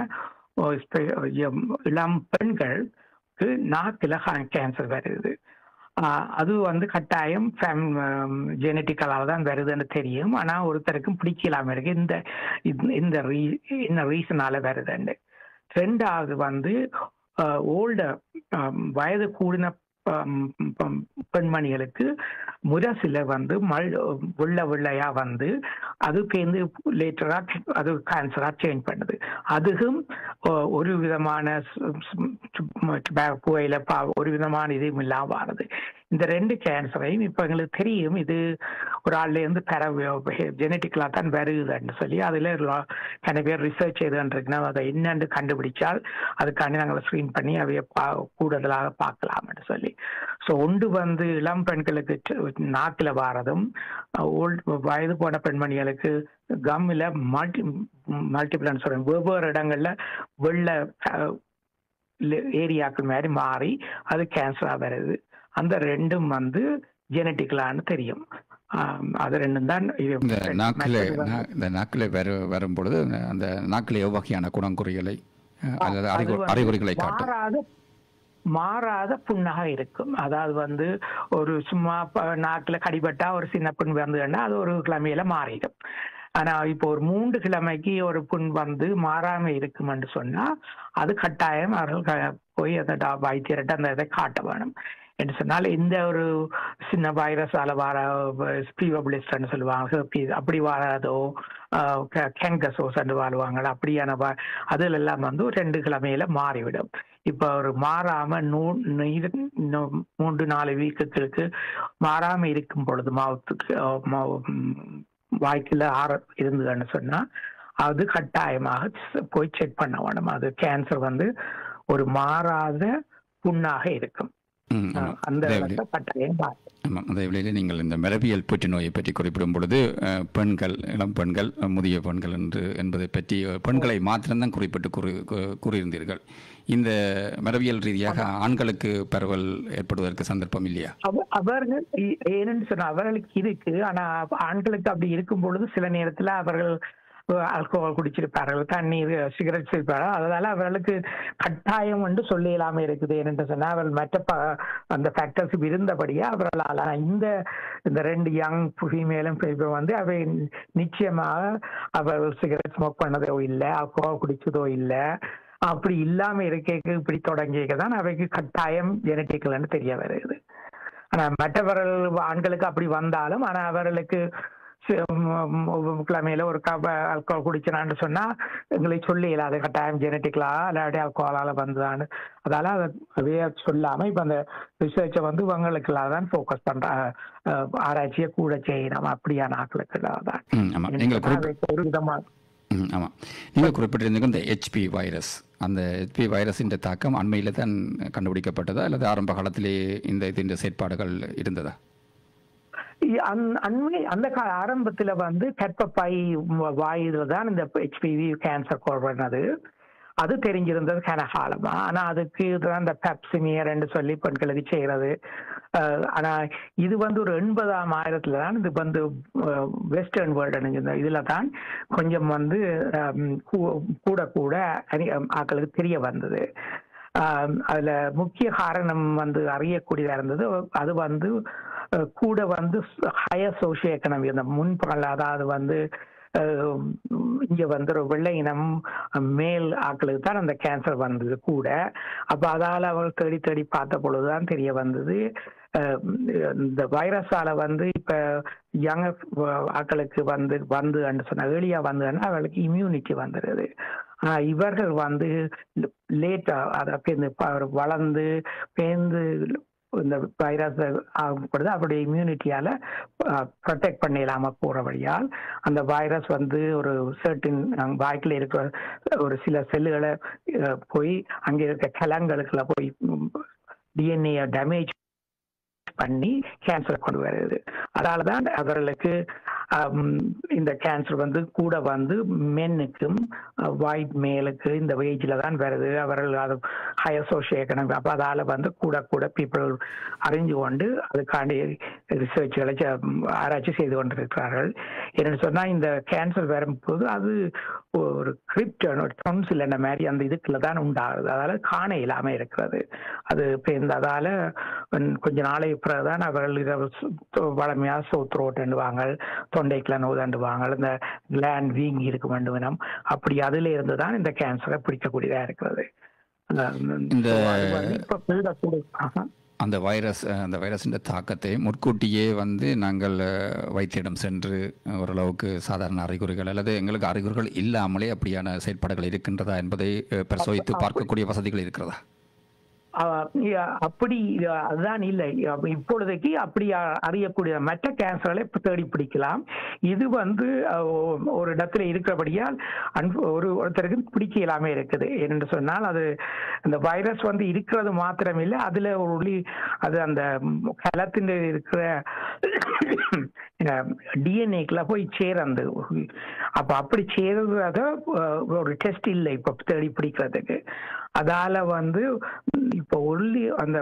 இளம் பெண்களுக்கு நாக்கில் கேன்சர் வருது அது வந்து கட்டாயம் ஜெனட்டிக்கலால் தான் வருதுன்னு தெரியும் ஆனா ஒருத்தருக்கும் பிடிக்கலாம இருக்கு இந்த இந்த இந்த ரீசனால வருதுன்னு ரெண்டாவது வந்து ஓல்ட வயது கூடின பெண்மணிகளுக்கு முரசில வந்து மல் வெள்ள வெள்ளையா வந்து அதுக்கு லேட்டரா அது கேன்சரா சேஞ்ச் பண்ணுது அதுவும் ஒரு விதமான புகையில ஒரு விதமான இதுவும் இல்லாம வருது இந்த ரெண்டு கேன்சரையும் இப்ப எங்களுக்கு தெரியும் இது ஒரு ஆள்ல இருந்து பெற ஜெனட்டிக்கலா தான் வருதுன்னு சொல்லி அதுல நிறைய பேர் ரிசர்ச் எதுன்னு அதை என்னன்னு கண்டுபிடிச்சால் அதுக்காண்டி நாங்கள் ஸ்க்ரீன் பண்ணி அவைய கூடுதலாக பார்க்கலாம்னு சொல்லி ஸோ ஒன்று வந்து இளம் பெண்களுக்கு நாக்கில் வாரதும் ஓல்டு வயது போன பெண்மணிகளுக்கு கம்மில் மல்டி மல்டிபிள்னு சொல்றேன் வெவ்வேறு இடங்கள்ல வெள்ள ஏரியாக்கள் மாதிரி மாறி அது கேன்சராக வருது அந்த ரெண்டும் வந்து ஜெனட்டிக்கலான்னு தெரியும் அது ரெண்டும் தான் இந்த நாக்கில் இந்த நாக்கில் வர வரும் பொழுது அந்த நாக்கில் எவ்வகையான குணங்குறிகளை அல்லது அறிகுறிகளை காட்டும் மாறாத புண்ணாக இருக்கும் அதாவது வந்து ஒரு சும்மா நாக்குல கடிபட்டா ஒரு சின்ன புண் வந்ததுன்னா அது ஒரு கிழமையில மாறிடும் ஆனா இப்போ ஒரு மூன்று கிழமைக்கு ஒரு புண் வந்து மாறாம இருக்கும்னு சொன்னா அது கட்டாயம் அவர்கள் போய் அந்த வைத்தியர்கிட்ட அந்த இதை காட்ட வேணும் என்று சொன்னால் இந்த ஒரு சின்ன வைரஸால வர ஸ்பீவபிளிஸ்ட்னு சொல்லுவாங்க அப்படி வராதோ கேங்கசோஸ் என்று வாழ்வாங்க அப்படியான அதுல எல்லாம் வந்து ரெண்டு கிழமையில மாறிவிடும் இப்ப ஒரு மாறாம நூ மூன்று நாலு வீக்குகளுக்கு மாறாம இருக்கும் பொழுது மாவத்துக்கு வாய்க்குல ஆற இருந்ததுன்னு சொன்னா அது கட்டாயமாக போய் செக் பண்ண வேணும் அது கேன்சர் வந்து ஒரு மாறாத புண்ணாக இருக்கும் அந்த கட்டாயம் ஆமாம் அதே வேளையில் நீங்கள் இந்த மரபியல் புற்றுநோயை பற்றி குறிப்பிடும் பொழுது பெண்கள் இளம் பெண்கள் முதிய பெண்கள் என்று என்பதை பற்றி பெண்களை மாத்திரம்தான் குறிப்பிட்டு கூறி கூறியிருந்தீர்கள் இந்த மரபியல் ரீதியாக ஆண்களுக்கு பரவல் ஏற்படுவதற்கு சந்தர்ப்பம் இல்லையா அவர்கள் ஏன்னு சொன்னா அவர்களுக்கு இருக்கு ஆனா ஆண்களுக்கு அப்படி இருக்கும் பொழுது சில நேரத்துல அவர்கள் ஆல்கோஹால் குடிச்சிருப்பார்கள் தண்ணீர் சிகரெட் சிரிப்பார்கள் அதனால அவர்களுக்கு கட்டாயம் என்று சொல்ல இல்லாம இருக்குது என்று சொன்னால் அவர்கள் மற்ற ப- அந்த ஃபேக்டர்ஸ் இருந்தபடியே அவர்களால் ஆனா இந்த இந்த ரெண்டு யங் ஃபீமேலும் வந்து அவை நிச்சயமாக அவர்கள் சிகரெட் ஸ்மோக் பண்ணதோ இல்லை ஆல்கோஹால் குடிச்சதோ இல்லை அப்படி இல்லாம இருக்க இப்படி தொடங்கிக்க தான் அவைக்கு கட்டாயம் ஜெனட்டிக்கல்னு தெரிய வருது ஆனா மற்றவர்கள் ஆண்களுக்கு அப்படி வந்தாலும் ஆனா அவர்களுக்கு சி- ம், ம், கிழமையில ஒரு கப் ஆல்கோஹால் குடிச்சினான்னு சொன்னா எங்களை சொல்லி இல்லாத கட்டாயம் ஜெனட்டிக்கலா இல்லாட்டி ஆல்கோஹாலால வந்ததான்னு அதால அதை அதையே சொல்லாம இப்ப அந்த ரிசர்ச்சை வந்து இவங்களுக்கு தான் ஃபோக்கஸ் பண்ற அஹ், ஆராய்ச்சியை கூட செய்யணும் அப்படியான ஆட்களுக்கு தான் ம் ஆமாம் நீங்கள் குறிப்பிட்ட அவைக்கு ஒரு விதமா ம் ஆமாம் நீங்கள் குறிப்பிட்டிருந்தீங்க இந்த ஹெச்பி வைரஸ் அந்த ஹெச்பி வைரஸின் தாக்கம் அண்மையில் தான் கண்டுபிடிக்கப்பட்டதா அல்லது ஆரம்ப காலத்திலே இந்த ഇതിൻ്റെ செயற்பாடுகள் இருந்ததா இ- அந்- அண்மை அந்த கால ஆரம்பத்துல வந்து கற்பப்பை வ- வாயுல தான் இந்த ஹெச்பிவி கேன்சர் கொள்றது அது தெரிஞ்சிருந்தது கனகாலமா ஆனா அதுக்கு தான் இந்த பெப்சிமியர் சொல்லி பெண்களுக்கு செய்யறது அஹ், ஆனா இது வந்து ஒரு எண்பதாம் ஆயிரத்துல தான் இது வந்து வெஸ்டர்ன் வேர்ல்டு இந்த இதுல தான் கொஞ்சம் வந்து அம், கூ- கூட கூட அறி- ஆட்களுக்கு தெரிய வந்தது ஆம், அதுல முக்கிய காரணம் வந்து அறியக்கூடியதா இருந்தது அது வந்து அஹ், கூட வந்து ஹையர் சோஷியோ எக்கனாமி அந்த முன்பகல் அதாவது வந்து அஹ், இங்க வந்து ஒரு வெள்ளை இனம் மேல் ஆட்களுக்கு தான் அந்த கேன்சர் வந்தது கூட அப்ப அதால அவள் தேடி தேடி பார்த்த பொழுதுதான் தெரிய வந்தது அஹ், இந்த வைரஸால வந்து இப்ப யங் ஆட்களுக்கு வந்து வந்து சொன்ன ஏர்லியா வந்ததுன்னா அவளுக்கு இம்யூனிட்டி வந்துடுது ஆனா இவர்கள் வந்து லேட்டா அதை பேர்ந்து ப- வளர்ந்து பேர்ந்து இந்த வைரஸ் ஆகப்படுது அவருடைய இம்யூனிட்டியால ப்ரொடெக்ட் பண்ணிடலாம போற வழியால் அந்த வைரஸ் வந்து ஒரு சர்டின் வாய்க்குள்ள இருக்கிற ஒரு சில செல்லுகளை அஹ், போய் அங்க இருக்க கலங்களுக்குள்ள போய் டிஎன்ஏ டேமேஜ் பண்ணி கேன்சர் கொண்டு வருது அதனாலதான் அவர்களுக்கு ஆம், இந்த கேன்சர் வந்து கூட வந்து மென்னுக்கும் ஒயிட் மேலுக்கு இந்த ஏஜ்ல தான் வருது அவர்கள் அது ஹையர் சோஷியோ எக்கனாமி அப்போ அதால வந்து கூட கூட பீப்புள் அறிஞ்சு கொண்டு அதுக்காண்டி ரிசர்ச்களை ஆராய்ச்சி செய்து கொண்டிருக்கிறார்கள் என்னன்னு சொன்னா இந்த கேன்சர் வரும்போது அது ஒரு கிரிப்டன் ஒரு டொன்சில் என்ன மாதிரி அந்த இதுக்குள்ள தான் உண்டாகுது அதால காண இல்லாம இருக்கிறது அது பேர்ந்ததால கொஞ்ச நாளைக்கு பிறகுதான் அவர்கள் இதை சு- வளமையா சோத்ரோட்டுவாங்க தொண்டைக்குள்ள நோதாண்டுவாங்க இந்த கிளாண்ட் வீங்கி இருக்க வேண்டும் அப்படி அதுல இருந்து தான் இந்த கேன்சரை பிடிக்கக்கூடியதா இருக்கிறது அஹ் இந்த- so அது வந்து இப்ப கூட கூட ஆஹா. அந்த வைரஸ் அஹ், அந்த வைரஸின் தாக்கத்தை முற்கூட்டியே வந்து நாங்கள் அஹ், வைத்தியரிடம் சென்று அஹ், ஓரளவுக்கு சாதாரண அறிகுறிகள் அல்லது எங்களுக்கு அறிகுறிகள் இல்லாமலே அப்படியான செயற்பாடுகள் இருக்கின்றதா என்பதை அஹ், பரிசோதித்து பார்க்கக்கூடிய வசதிகள் இருக்கிறதா அஹ் இ- அப்படி அஹ் அதுதான் இல்லை அப்ப இப்பொழுதைக்கு அப்படி அ- அறியக்கூடிய மற்ற கேன்சர்களை இப்ப தேடி பிடிக்கலாம் இது வந்து அஹ், ஒ- ஒரு இடத்துல இருக்கிறபடியால் அன்பு- ஒரு ஒருத்தருக்கு பிடிக்க இல்லாம இருக்குது என்று சொன்னால் அது அந்த வைரஸ் வந்து இருக்கிறது மாத்திரம் இல்லை அதுல ஒரு ஒளி அது அந்த கலத்தின் இருக்கிற டிஎன்ஏக்குள்ள போய் சேரந்து அப்ப அப்படி சேர்றத அஹ், ஒரு டெஸ்ட் இல்லை இப்ப தேடி பிடிக்கிறதுக்கு அதால வந்து இப்போ ஒன்லி அந்த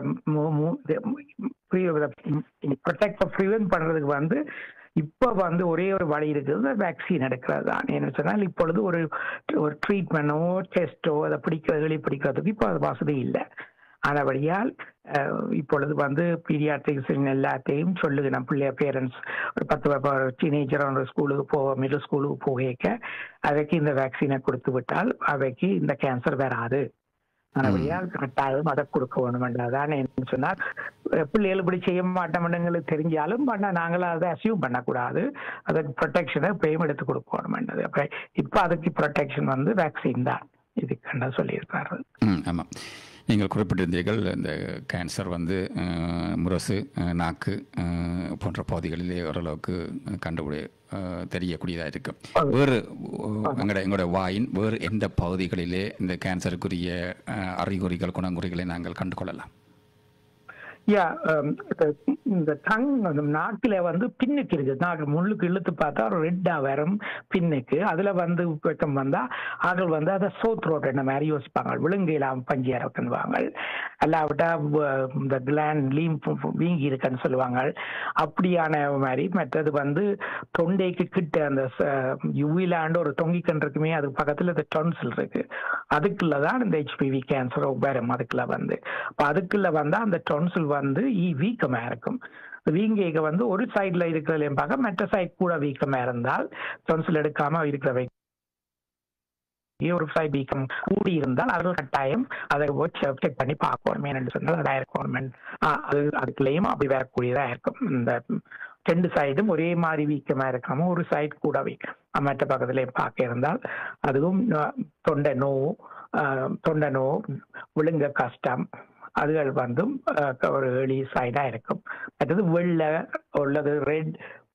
ப்ரொடெக்ட் ப்ரிவென்ட் பண்றதுக்கு வந்து இப்ப வந்து ஒரே ஒரு வழி இருக்குது வேக்சின் எடுக்கிறது தான் என்ன சொன்னால் இப்பொழுது ஒரு ஒரு ட்ரீட்மெண்ட்டோ டெஸ்ட்டோ அதை பிடிக்கிறது வெளி பிடிக்கிறதுக்கு இப்போ அது வசதி இல்லை ஆனபடியால் அஹ், இப்பொழுது வந்து பீடியாட்ரிக்ஸ் எல்லாத்தையும் சொல்லுது நம்ம பிள்ளைய பேரண்ட்ஸ் ஒரு பத்து டீனேஜர் ஒரு ஸ்கூலுக்கு போக மிடில் ஸ்கூலுக்கு போக அவைக்கு இந்த வேக்சினை கொடுத்து விட்டால் அவைக்கு இந்த கேன்சர் வராது ஆனபடியால் கட்டாயம் அதை கொடுக்க வேணுமென்றதான் என்ன சொன்னால் அஹ், பிள்ளைகள் இப்படி செய்ய மாட்டோம்னுங்களுக்கு தெரிஞ்சாலும் பண்ண நாங்களும் அதை அசியூம் பண்ணக்கூடாது அதுக்கு ப்ரொடெக்ஷனை இப்பயும் எடுத்து கொடுக்கணுமென்றது அப்ப இப்ப அதுக்கு ப்ரொடெக்ஷன் வந்து வேக்சின் தான் இதுக்கு சொல்லியிருக்காரு ம் ஆமாம் நீங்கள் குறிப்பிட்டிருந்தீர்கள் இந்த கேன்சர் வந்து அஹ், முரசு அஹ், நாக்கு அஹ், போன்ற பகுதிகளிலே ஓரளவுக்கு கண்டுபிடி அஹ், தெரியக்கூடியதாக இருக்கும் வேறு எங்களோட எங்களோட வாயின் வேறு எந்த பகுதிகளிலே இந்த கேன்சருக்குரிய அஹ், அறிகுறிகள் குணங்குறிகளை நாங்கள் கண்டுகொள்ளலாம் யா இந்த டங் அந்த நாக்கில வந்து பின்னுக்கு இருக்கு நாக்கு முள்ளுக்கு இழுத்து பார்த்தா ஒரு ரெட்டா வரும் பின்னுக்கு அதுல வந்து வெக்கம் வந்தா ஆகள் வந்து அதை சோத் ரோட் என்ன மாதிரி யோசிப்பாங்க விழுங்கையிலாம் பஞ்சு இறக்குவாங்க அல்லாவிட்டா வ- இந்த கிளாண்ட் லீம் வீங்கி இருக்குன்னு சொல்லுவாங்க அப்படியான மாதிரி மற்றது வந்து தொண்டைக்கு கிட்ட அந்த யுவிலாண்டு ஒரு தொங்கிக்கன் இருக்குமே அது பக்கத்துல இந்த டொன்சில் இருக்கு அதுக்குள்ள தான் இந்த ஹெச்பிவி கேன்சர் வரும் அதுக்குள்ள வந்து அப்ப அதுக்குள்ள வந்தா அந்த டொன்சில் வந்து ஈ வீக்கமா இருக்கும் வீங்கிக வந்து ஒரு சைடுல இருக்கிறதுலையும் பார்க்க மற்ற சைடு கூட வீக்கமா இருந்தால் டொன்சில் எடுக்காம இருக்கிறவை ஒரு சைடு வீக்கம் கூடி இருந்தால் அதில் கட்டாயம் அதை செக் பண்ணி பார்க்கணும் ஏன்னு சொன்னால் அது இருக்கணும் அது அதுக்குள்ளேயும் அப்படி வரக்கூடியதா இருக்கும் இந்த ரெண்டு சைடும் ஒரே மாதிரி வீக்கமா இருக்காம ஒரு சைடு கூட வீக்கம் மற்ற பக்கத்துலயும் பார்க்க இருந்தால் அதுவும் அஹ், தொண்டை நோ அஹ், தொண்டை நோ விழுங்க கஷ்டம் அதுகள் வந்து அஹ், ஒரு எளி சைடா இருக்கும் மற்றது வெள்ளை உள்ளது ரெட்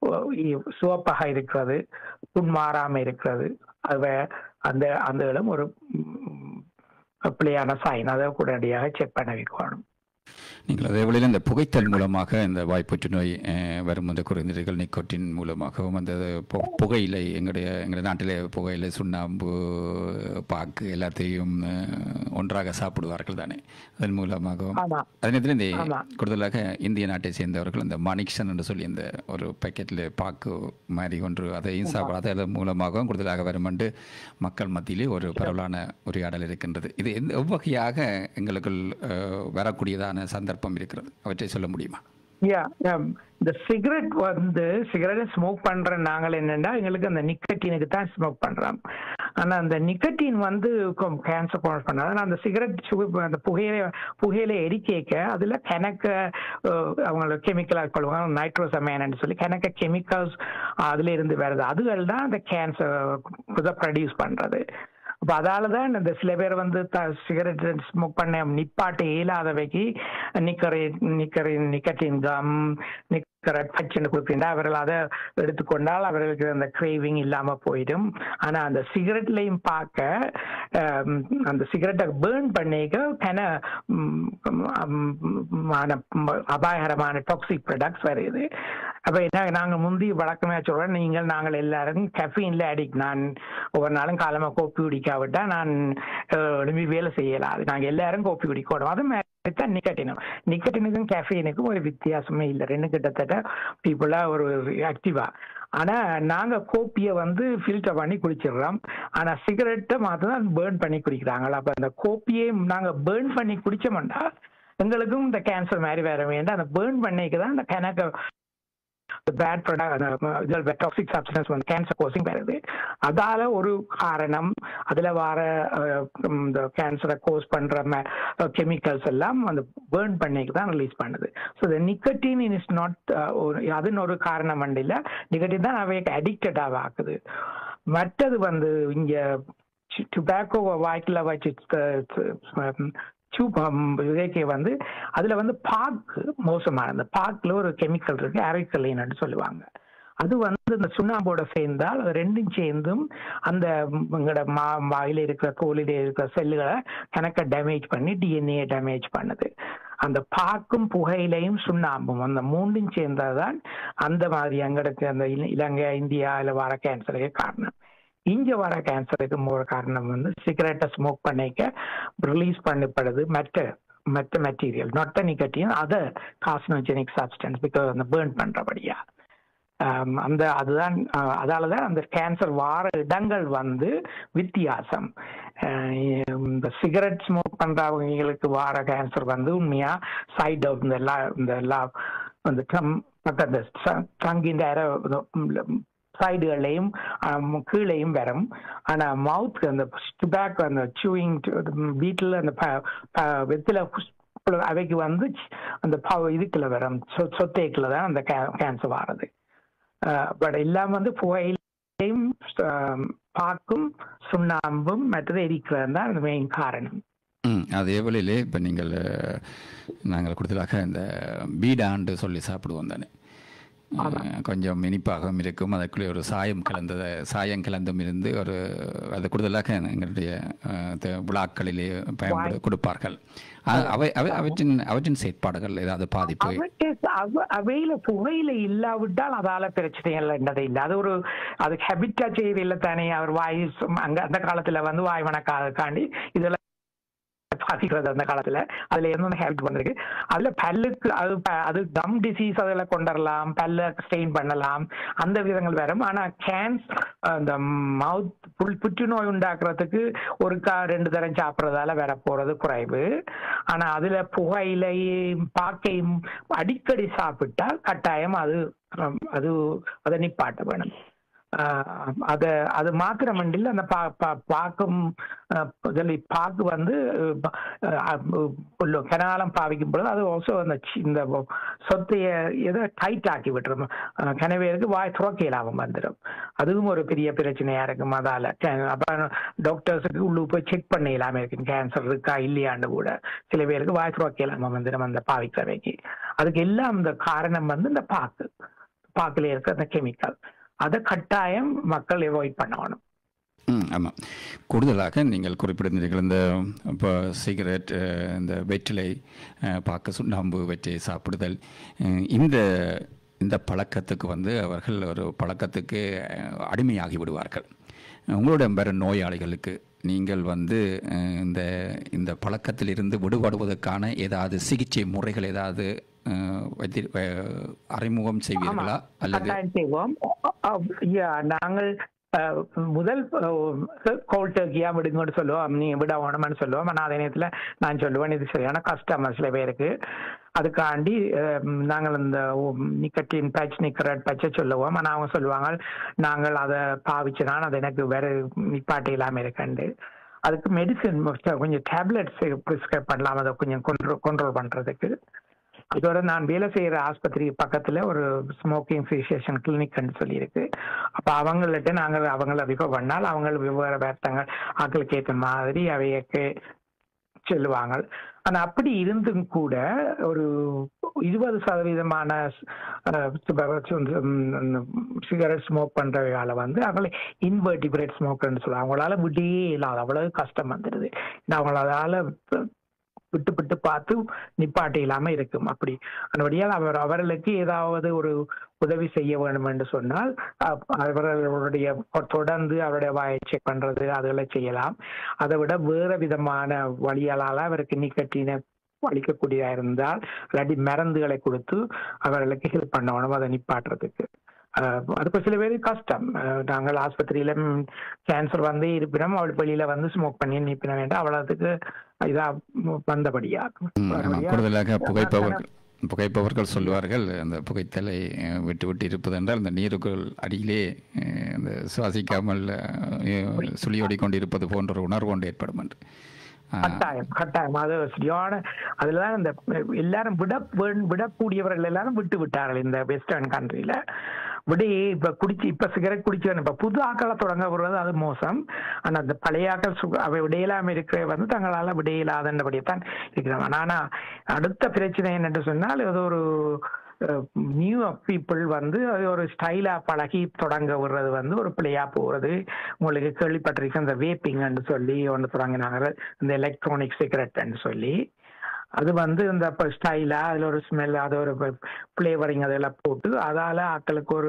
சிவப்பாக இருக்கிறது புண்மாறாம இருக்கிறது அது வே- அந்த அந்த இடம் ஒரு ம், பிள்ளையான சைன் அதை உடனடியாக செக் பண்ண வைக்கணும் நீங்கள் அதே வேளையில் இந்த புகைத்தல் மூலமாக இந்த வாய் புற்றுநோய் அஹ், வரும் அந்த குறைந்தீர்கள் நிக்கோட்டின் மூலமாகவும் அந்த பு- புகையிலை எங்களுடைய எங்களுடைய நாட்டிலே புகையிலை சுண்ணாம்பு பாக்கு எல்லாத்தையும் அஹ், ஒன்றாக சாப்பிடுவார்கள் தானே அதன் மூலமாகவும் ஆமா அதே நேரத்தில் இந்த ஆமா. கூடுதலாக இந்திய நாட்டை சேர்ந்தவர்கள் இந்த மானிக்சன் என்று சொல்லி இந்த ஒரு பாக்கெட்டில் பாக்கு மாதிரி ஒன்று அதையும் சாப்பிட அதன் மூலமாகவும் கூடுதலாக வரும் என்று மக்கள் மத்தியிலே ஒரு பரவலான உரையாடல் இருக்கின்றது இது எந்த எவ்வகையாக எங்களுக்குள் அஹ், வரக்கூடியதான சந்தர்ப்பம் இருக்கிறது அவற்றை சொல்ல முடியுமா யா இந்த சிகரெட் வந்து சிகரெட் ஸ்மோக் பண்ற நாங்கள் என்னன்னா எங்களுக்கு அந்த நிக்கட்டினுக்கு தான் ஸ்மோக் பண்றோம் ஆனா அந்த நிக்கட்டின் வந்து கேன்சர் கோஸ் பண்ணாது ஆனா அந்த சிகரெட் அந்த புகையில புகையில எரிக்க அதுல கணக்க அஹ், அவங்களோட கெமிக்கலா கொள்வாங்க நைட்ரோசமேனு சொல்லி கணக்க கெமிக்கல்ஸ் அதுல இருந்து வருது அதுகள் தான் அந்த கேன்சர் ப்ரொடியூஸ் பண்றது அப்ப அதால தான் இந்த சில பேர் வந்து சிகரெட் ஸ்மோக் பண்ண நிப்பாட்ட இயலாதவைக்கு நிக்கரை நிக்கரை நிக்கட்டின் கம் நிக்கரை பச்சுன்னு கொடுக்கின்ற அவர்கள் அதை எடுத்துக்கொண்டால் அவர்களுக்கு அந்த கிரேவிங் இல்லாம போயிடும் ஆனா அந்த சிகரெட்லையும் பார்க்க ஆம், அந்த சிகரெட்டை பேர்ன் பண்ணிக்க கன ம், ம், மான- அபாயகரமான டாக்ஸிக் ப்ராடக்ட்ஸ் வருது அப்ப என்ன நாங்க முந்தி வழக்கமே சொல்றோம் நீங்கள் நாங்கள் எல்லாரும் கெஃபீன்ல அடிக்ட் நான் ஒவ்வொரு நாளும் காலமா கோப்பி குடிக்காவிட்டா நான் அஹ், எழும்பி வேலை செய்யலாம் நாங்க எல்லாரும் கோப்பி குடிக்கணும் அது மாதிரி தான் நிக்கட்டினும் நிக்கட்டினுக்கும் கேஃபீனுக்கும் ஒரு வித்தியாசமே இல்லை ரெண்டு கிட்டத்தட்ட பீப்புளா ஒரு ஆக்டிவா ஆனா நாங்க கோப்பியை வந்து ஃபில்டர் பண்ணி குடிச்சிடுறோம் ஆனா சிகரெட்டை மாத்திரம் தான் பேர்ன் பண்ணி குடிக்கிறாங்க அப்ப அந்த கோப்பியை நாங்க பேர்ன் பண்ணி குடிச்சோம்னா எங்களுக்கும் இந்த கேன்சர் மாதிரி வர வேண்டாம் அந்த பேர்ன் பண்ணிக்கு தான் அந்த கணக்கு பேட் ப்ராடக்ட் டாக்ஸிக் சப்ஸ்டன்ஸ் வந்து கேன்சர் கோசிங் வருது அதால ஒரு காரணம் அதுல வர அஹ், இந்த கேன்சரை கோஸ் பண்ற கெமிக்கல்ஸ் எல்லாம் அந்த பேர்ன் பண்ணிக்கு தான் ரிலீஸ் பண்ணுது ஸோ இந்த நிக்கட்டின் இஸ் நாட் அதுன்னு ஒரு காரணம் வந்து இல்லை நிக்கட்டின் தான் அவைக்கு அடிக்டடாக ஆக்குது மற்றது வந்து இங்க டுபாக்கோ வாய்க்குல வச்சு விவேக்கை வந்து அதுல வந்து பாக்கு மோசமான அந்த பாக்குல ஒரு கெமிக்கல் இருக்கு அரைக்கல்லின்னு சொல்லுவாங்க அது வந்து இந்த சுண்ணாம்போட சேர்ந்தால் அது ரெண்டும் சேர்ந்தும் அந்த எங்களோட மா வாயில இருக்கிற தோலில இருக்கிற செல்லுகளை கணக்க டேமேஜ் பண்ணி டிஎன்ஏ டேமேஜ் பண்ணுது அந்த பாக்கும் புகையிலையும் சுண்ணாம்பும் அந்த மூண்டும் சேர்ந்ததுதான் அந்த மாதிரி எங்களுக்கு அந்த இல- இலங்கை இந்தியாவில் வர கேன்சருக்கு காரணம் இங்க வர கேன்சருக்கு ஒரு காரணம் வந்து சிகரெட்டை ஸ்மோக் பண்ணிக்க ரிலீஸ் பண்ணப்படுது மற்ற மற்ற மெட்டீரியல் நொட்ட nicotine other carcinogenic substance because அந்த பேர்ன் பண்றபடியா ஆம், அந்த அதுதான் அஹ், அதால தான் அந்த கேன்சர் வார இடங்கள் வந்து வித்தியாசம் அஹ், இந்த சிகரெட் ஸ்மோக் பண்றவங்களுக்கு வார கேன்சர் வந்து உண்மையா சைட் ஆஃப் இந்த எல்லா இந்த எல்லா அந்த டம் அந்த டங்கின் சைடுகளையும் கீழையும் வரும் ஆனா மவுத் அந்த டுபாக் அந்த சூயிங் வீட்டில் அந்த ப- ப- வெத்தில புஷ்ப- அவைக்கு வந்து அந்த ப- இதுக்குள்ள வரும் சொ- சொத்தைக்குள்ள தான் அந்த கேன்சர் வாரது பட் எல்லாம் வந்து புகையிலையும் ஆஹ், பாக்கும் சுண்ணாம்பும் மற்றது எரிக்கிறது தான் அந்த மெயின் காரணம் ம் அதே வேளையிலே இப்போ நீங்கள் அஹ், நாங்கள் கூடுதலாக இந்த பீடாண்டு சொல்லி சாப்பிடுவோம் தானே அஹ், கொஞ்சம் இனிப்பாகவும் இருக்கும் அதற்குள்ளே ஒரு சாயம் கலந்த சாயம் கலந்தும் இருந்து ஒரு அது கூடுதலாக எங்களுடைய அஹ், த- விழாக்களிலே பயன்படு கொடுப்பார்கள் அ- அவை அவை அவற்றின் அவற்றின் செயற்பாடுகள் ஏதாவது பாதிப்பு அவற்றை அவ- அவையில புகையில இல்லாவிட்டால் அதால பிரச்சனைகள் என்னது இல்லை அது ஒரு அது ஹெபிட்டா செய்தியில தானே அவர் வாய் சும்- அங்க அந்த காலத்துல வந்து வாய் வணக்காதுக்காண்டி இதெல்லாம் பாதிக்கிறது அந்த காலத்துல அதுல என்னென்ன ஹெல்ப் வந்திருக்கு அதுல பல்லுக்கு அது ப- அது கம் டிசீஸ் அதில் கொண்டுடலாம் பல்ல ஸ்டெயின் பண்ணலாம் அந்த விதங்கள் வரும் ஆனா கேன்ஸ் அந்த மவுத் புல் புற்றுநோய் உண்டாக்குறதுக்கு ஒரு கா ரெண்டு தரம் சாப்பிட்றதால வர போறது குறைவு ஆனா அதுல புகையிலையும் பாக்கையும் அடிக்கடி சாப்பிட்டால் கட்டாயம் அது ஹம், அது அதை நிப்பாட்ட வேணும் ஆஹ் அத அது மாத்திரமண்டில் அந்த பா பா- பாக்கும் ஆஹ் இதில் பாக்கு வந்து கனாலம் பாவிக்கும் பொழுது அது ஆல்சோ அந்த சி- இந்த சொத்தைய எதை டைட் ஆக்கி விட்டுரும் ஆஹ் கனவேருக்கு வாய் துறக்க இல்லாமல் வந்துடும் அதுவும் ஒரு பெரிய பிரச்சனையா இருக்கும் அதால கே- அப்ப டாக்டர்ஸுக்கு உள்ளு போய் செக் பண்ண இல்லாம இருக்கு கேன்சர் இருக்கா இல்லையான்னு கூட சில பேருக்கு வாய் துறக்க இல்லாம வந்துடும் அந்த பாவிக்கிறவைக்கு அதுக்கு எல்லாம் இந்த காரணம் வந்து இந்த பாக்கு பாக்குல இருக்க அந்த கெமிக்கல் அதை கட்டாயம் மக்கள் அவாய்ட் பண்ணணும் ம் ஆமாம் கூடுதலாக நீங்கள் குறிப்பிட்டிருந்தீர்கள் இந்த இப்போ சிகரெட் அஹ், இந்த வெற்றிலை அஹ், பாக்கு சுண்ணாம்பு வெற்றிலை சாப்பிடுதல் அஹ், இந்த இந்த பழக்கத்துக்கு வந்து அவர்கள் ஒரு பழக்கத்துக்கு அஹ், அடிமையாகி விடுவார்கள் உங்களோட வேறு நோயாளிகளுக்கு நீங்கள் வந்து அஹ், இந்த இந்த பழக்கத்திலிருந்து விடுபடுவதற்கான ஏதாவது சிகிச்சை முறைகள் ஏதாவது அஹ், வைத்தி அஹ், அறிமுகம் செய்வீர்களா அல்லது கட்டாயம் செய்வோம் அஹ் yeah, நாங்கள் அஹ், முதல் கோல் டர்க்கியா விடுங்கன்னு சொல்லுவோம் நீ விட வேணும்னு சொல்லுவோம் ஆனால் அதே நேரத்தில் நான் சொல்லுவேன் இது சரியான கஷ்டம் சில பேருக்கு அதுக்காண்டி அஹ், நாங்கள் இந்த நிக்கட்டின் பேட்ச் நிக்கரட் பச்சை சொல்லுவோம் ஆனால் அவங்க சொல்லுவாங்க நாங்கள் அதை பாவிச்சுனால் அது எனக்கு வேற நிப்பாட்டி இல்லாமல் இருக்கண்டு அதுக்கு மெடிசின் கொஞ்சம் டேப்லெட்ஸ் ப்ரிஸ்கிரைப் பண்ணலாம் அதை கொஞ்சம் கண்ட்ரோல் கண்ட்ரோல் பண்ணுறதுக்கு அதோட நான் வேலை செய்யற ஆஸ்பத்திரி பக்கத்துல ஒரு ஸ்மோக்கிங் ஃபிசிஷியன் கிளினிக்னு சொல்லியிருக்கு அப்ப அவங்கள்ட்ட நாங்கள் அவங்கள ரிஃபர் பண்ணால் அவங்க விவர வேர்த்தங்கள் ஆட்களுக்கு ஏற்ற மாதிரி அவையக்கு சொல்லுவாங்க ஆனா அப்படி இருந்தும் கூட ஒரு இருபது சதவீதமான சிகரெட் ஸ்மோக் பண்றவங்கள வந்து அவங்கள இன்வெர்டிபிரேட் ஸ்மோக்கர்னு சொல்லுவாங்க அவங்களால விடியே இல்லாத அவ்வளவு கஷ்டம் வந்துடுது அவங்களால விட்டு விட்டு பார்த்து நிப்பாட்டி இல்லாம இருக்கும் அப்படி அதன்படியால் அவர் அவர்களுக்கு ஏதாவது ஒரு உதவி செய்ய வேண்டும் என்று சொன்னால் அப்- அவர்களுடைய தொடர்ந்து அவருடைய வாயை செக் பண்றது அதுகளை செய்யலாம் அதை விட வேற விதமான வழியாலால அவருக்கு நிக்கட்டின அளிக்கக்கூடியதா இருந்தால் இல்லாட்டி மருந்துகளை கொடுத்து அவர்களுக்கு ஹெல்ப் பண்ணணும் அதை நிப்பாட்டுறதுக்கு அஹ் அதுக்கு சில பேருக்கு கஷ்டம் அஹ் நாங்கள் ஆஸ்பத்திரியில கேன்சர் வந்து இருப்பினும் அவள் வெளியில வந்து ஸ்மோக் பண்ணி நிப்பின வேண்டாம் அவ்வளவுக்கு இதா வந்தபடியா ம், ஆமாம் கூடுதலாக புகைப்பவர்கள் புகைப்பவர்கள் சொல்லுவார்கள் அந்த புகைத்தலை அஹ், விட்டு விட்டு இருப்பதென்றால் அந்த நீருக்குள் அடியிலே அஹ், அந்த சுவாசிக்காமல் அஹ், சுழியோடி கொண்டிருப்பது போன்ற ஒரு உணர்வு ஒன்று ஏற்படும் என்று ஆஹ், கட்டாயம் கட்டாயம் அது சரியான அதுலதான் இந்த எல்லாரும் விட வேண்- விடக்கூடியவர்கள் எல்லாரும் விட்டு விட்டார்கள் இந்த வெஸ்டர்ன் கண்ட்ரில விடி இப்ப குடிச்சு இப்ப சிகரெட் குடிச்சு இப்ப புது ஆக்களை தொடங்க விடுறது அது மோசம் ஆனா அந்த பழைய ஆக்கள் சுக அவை விடையிலாம இருக்கிற வந்து தங்களால விடையில்லாதபடியத்தான் இருக்கிறாங்க ஆனா அடுத்த பிரச்சனை என்னன்னு சொன்னால் இது ஒரு நியூ பீப்புள் வந்து அது ஒரு ஸ்டைலா பழகி தொடங்க விடுறது வந்து ஒரு பிள்ளையா போறது உங்களுக்கு கேள்விப்பட்டிருக்க இந்த வேப்பிங்னு சொல்லி ஒன்று தொடங்கினாங்க இந்த எலக்ட்ரானிக் சிகரெட்னு சொல்லி அது வந்து இந்த இப்போ ஸ்டைலா அதில் ஒரு ஸ்மெல் அது ஒரு ஃப்ளேவரிங் அதெல்லாம் போட்டு அதால ஆட்களுக்கு ஒரு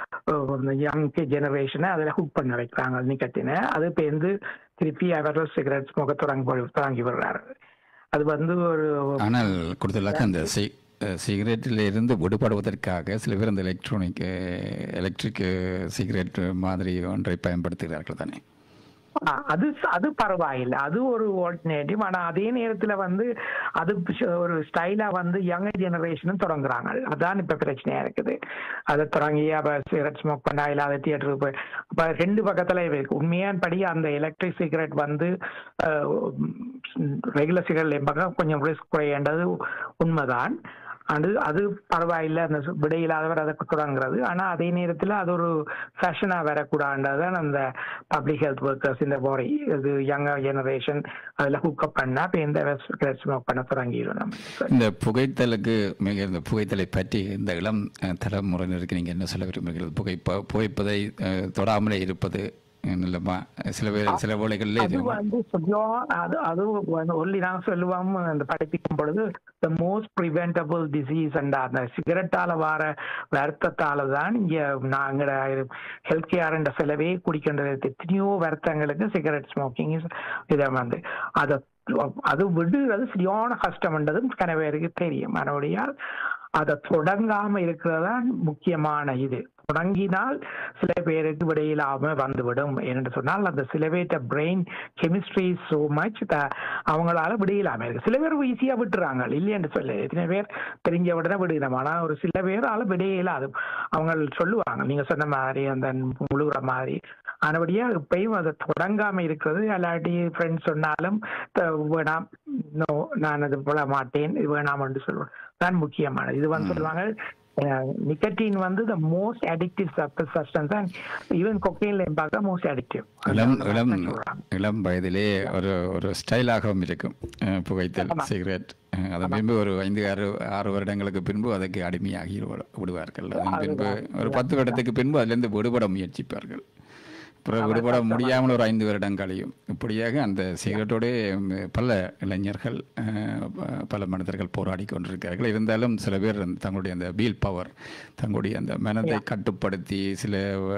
யங் ஜெனரேஷனை அதில் ஹுக் பண்ண வைக்கிறாங்க நிக்கட்டின அது இப்போ வந்து திருப்பி அவர்கள் சிகரெட் ஸ்மோக்க தொடங்கி தொடங்கி விடுறாரு அது வந்து ஒரு ஆனால் கூடுதலாக அந்த சி சிகரெட்டில் இருந்து விடுபடுவதற்காக சில பேர் அந்த எலக்ட்ரானிக் எலக்ட்ரிக் சிகரெட் மாதிரி ஒன்றை பயன்படுத்துகிறார்கள் தானே ஆ, அது அது பரவாயில்லை அது ஒரு ஆல்டர்னேட்டிவ் ஆனா அதே நேரத்துல வந்து அது பிஷ- ஒரு ஸ்டைலா வந்து யங் ஜெனரேஷனும் தொடங்குறாங்க அதான் இப்ப பிரச்சனையா இருக்குது அதை தொடங்கி அப்ப சிகரெட் ஸ்மோக் பண்ணா இல்லாத தியேட்டருக்கு போய் அப்ப ரெண்டு பக்கத்துல இருக்கு உண்மையான படி அந்த எலக்ட்ரிக் சிகரெட் வந்து ரெகுலர் சிகரெட் பக்கம் கொஞ்சம் ரிஸ்க் குறையன்றது உண்மைதான் அது அது பரவாயில்லை அந்த சு- விடையில்லாதவர் அதை தொடங்குறது ஆனா அதே நேரத்துல அது ஒரு ஃபேஷனா வரக்கூடாதுதான் அந்த பப்ளிக் ஹெல்த் ஒர்க்கர்ஸ் இந்த போரை இது யங்கர் ஜெனரேஷன் அதுல ஹுக்கப் பண்ணா இப்ப எந்த ஸ்மோக் பண்ண தொடங்கிடும் நம்ம இந்த புகைத்தலுக்கு மிக இந்த புகைத்தலை பற்றி இந்த இளம் அஹ், தலைமுறையினருக்கு நீங்கள் என்ன சொல்ல விரும்புகிறீர்கள் புகைப்ப புகைப்பதை அஹ், தொடாமலே இருப்பது அஹ், நல்லமா சில பேர் சில வேளைகளில் அது இது வந்து சொல்லுவோம் அது அது வந்து ஒல்லி நாங்க சொல்லுவோம் அந்த படிப்பிக்கும் பொழுது the most preventable disease and அந்த சிகரெட்டால வர வருத்தத்தால தான் இங்க நாங்க ஹெல்த் கேர் என்ற செலவே குடிக்கின்றது எத்தனையோ வருத்தங்களுக்கு சிகரெட் ஸ்மோக்கிங் இதை வந்து அதை அது விடுறது சரியான கஷ்டம்ன்றதும் கனவேருக்கு தெரியும் மறுபடியால் அதை தொடங்காம இருக்கிறதா முக்கியமான இது தொடங்கினால் சில பேருக்கு விடையிலாம வந்துவிடும் என்று சொன்னால் அந்த சில பேர்ட்ட பிரெயின் கெமிஸ்ட்ரி சோ மச் அவங்களால விடையிலாம இருக்கு சில பேர் ஈஸியா விட்டுறாங்க இல்லையென்று சொல்ல எத்தனை பேர் தெரிஞ்ச உடனே விடுகிறோம் ஆனா ஒரு சில பேரால விடையிலாது அவங்க சொல்லுவாங்க நீங்க சொன்ன மாதிரி அந்த முழுகிற மாதிரி ஆனபடியா இப்பயும் அதை தொடங்காம இருக்கிறது அல்லாட்டி ஃப்ரெண்ட்ஸ் சொன்னாலும் த- வேணாம் நோ நான் அது போல மாட்டேன் இது வேணாம் என்று சொல்லுவேன் தான் முக்கியமானது இது வந்து சொல்லுவாங்க நிக்கட்டின் வந்து the most addictive substance and even கொக்கைன்ல பார்க்க மோஸ்ட் அடிக்டிவ் இளம் இளம் இளம் வயதிலே ஒரு ஒரு ஸ்டைலாகவும் இருக்கும் அஹ், புகைத்தல் சிகரெட் அஹ், அதன் பின்பு ஒரு ஐந்து ஆறு ஆறு வருடங்களுக்கு பின்பு அதுக்கு அடிமையாகி விடு- விடுவார்கள் அதன் பின்பு ஒரு பத்து வருடத்துக்கு பின்பு அதிலிருந்து விடுபட முயற்சிப்பார்கள் அப்புறம் விடுபட முடியாமல் ஒரு ஐந்து வருடம் கழியும் இப்படியாக அந்த சிகரெட்டோடு பல இளைஞர்கள் அஹ், ப- பல மனிதர்கள் போராடி கொண்டிருக்கிறார்கள் இருந்தாலும் சில பேர் அந்த தங்களுடைய அந்த வீல் பவர் தங்களுடைய அந்த மனதை கட்டுப்படுத்தி சில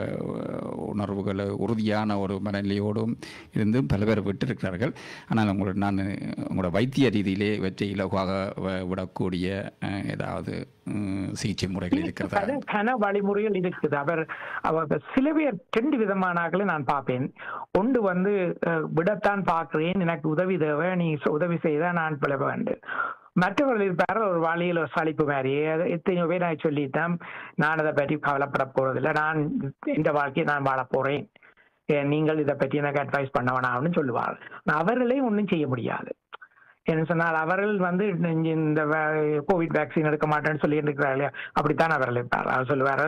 அஹ், உணர்வுகளை உறுதியான ஒரு மனநிலையோடும் இருந்தும் பல பேர் விட்டிருக்கிறார்கள் ஆனால் உங்களோட நான் உங்களோட வைத்திய ரீதியிலே இவற்றை இலகுவாக வ- விடக்கூடிய அஹ், ஏதாவது உம், சிகிச்சை முறைகள் இருக்கிறதா கன கன வழிமுறைகள் இருக்குது அவர் அவர் சில பேர் ரெண்டு விதமான ஆட்களை நான் பார்ப்பேன் ஒன்று வந்து அஹ், விடத்தான் பார்க்கிறேன் எனக்கு உதவி தேவை நீ சொ- உதவி செய்தா நான் பிழை வேண்டும் மற்றவர்கள் இருப்பார் ஒரு வழியில் ஒரு சலிப்பு மாதிரி அது எத்தனையோ பேர் நான் சொல்லிட்டேன் நான் அதை பற்றி கவலைப்பட போறதில்லை நான் இந்த வாழ்க்கையை நான் வாழ போறேன் ஏ, நீங்கள் இதை பற்றி எனக்கு அட்வைஸ் பண்ண வேணாம்னு சொல்லுவார் ஆனா அவர்களே ஒன்றும் செய்ய முடியாது என்ன சொன்னால் அவர்கள் வந்து இந்த- இந்த வே- கோவிட் வேக்சின் எடுக்க மாட்டேன்னு சொல்லி இருக்கிறார் இல்லையா அப்படித்தான் அவர்கள் இருப்பார் அவர் சொல்லுவார்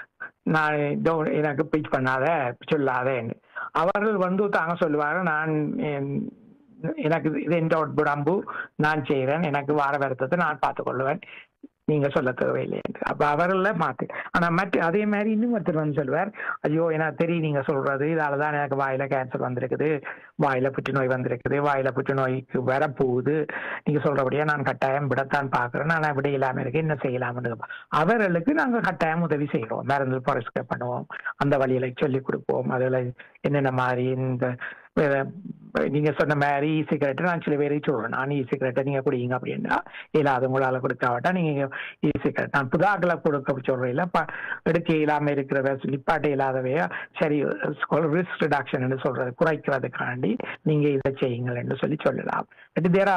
நான் இதோ எனக்கு பீச் பண்ணாத சொல்லாதேன்னு அவர்கள் வந்து தாங்க சொல்லுவாரு நான் என்- எனக்கு இது எந்த உடம்பு நான் செய்கிறேன் எனக்கு வார வருத்தத்தை நான் பார்த்துக் கொள்ளுவேன் நீங்க சொல்ல தேவையில்லை என்று அப்ப அவர்கள மாத்து ஆனா மற்ற அதே மாதிரி இன்னும் ஒருத்தர் வந்து சொல்லுவார் ஐயோ எனக்கு தெரியும் நீங்க சொல்றது இதாலதான் எனக்கு வாயில கேன்சர் வந்திருக்குது வாயில புற்றுநோய் வந்திருக்குது வாயில புற்றுநோய்க்கு வரப்போகுது நீங்க சொல்றபடியா நான் கட்டாயம் விடத்தான் பாக்குறேன் நான் விட இல்லாம இருக்கேன் என்ன செய்யலாம்னு அவர்களுக்கு நாங்க கட்டாயம் உதவி செய்யறோம் மருந்து பரிசுக்க பண்ணுவோம் அந்த வழியில சொல்லி கொடுப்போம் அதுல என்னென்ன மாதிரி இந்த வேற- நீங்க சொன்ன மாதிரி இ சிகரெட் நான் சில பேருக்கு சொல்றேன் நான் இ சிகரெட்டை நீங்க குடிங்க அப்படின்னா இல்லாத உங்களால கொடுக்காவட்டா நீங்க இ சிகரெட் நான் புதாக்களை கொடுக்க சொல்றேன் ப எடுக்க இல்லாம இருக்கிறத நிப்பாட்ட இல்லாதவையா சரி ரிஸ்க் ரிடக்ஷன் சொல்றது குறைக்கிறதுக்காண்டி நீங்க இதை செய்யுங்கள் என்று சொல்லி சொல்லலாம் பட் தேர்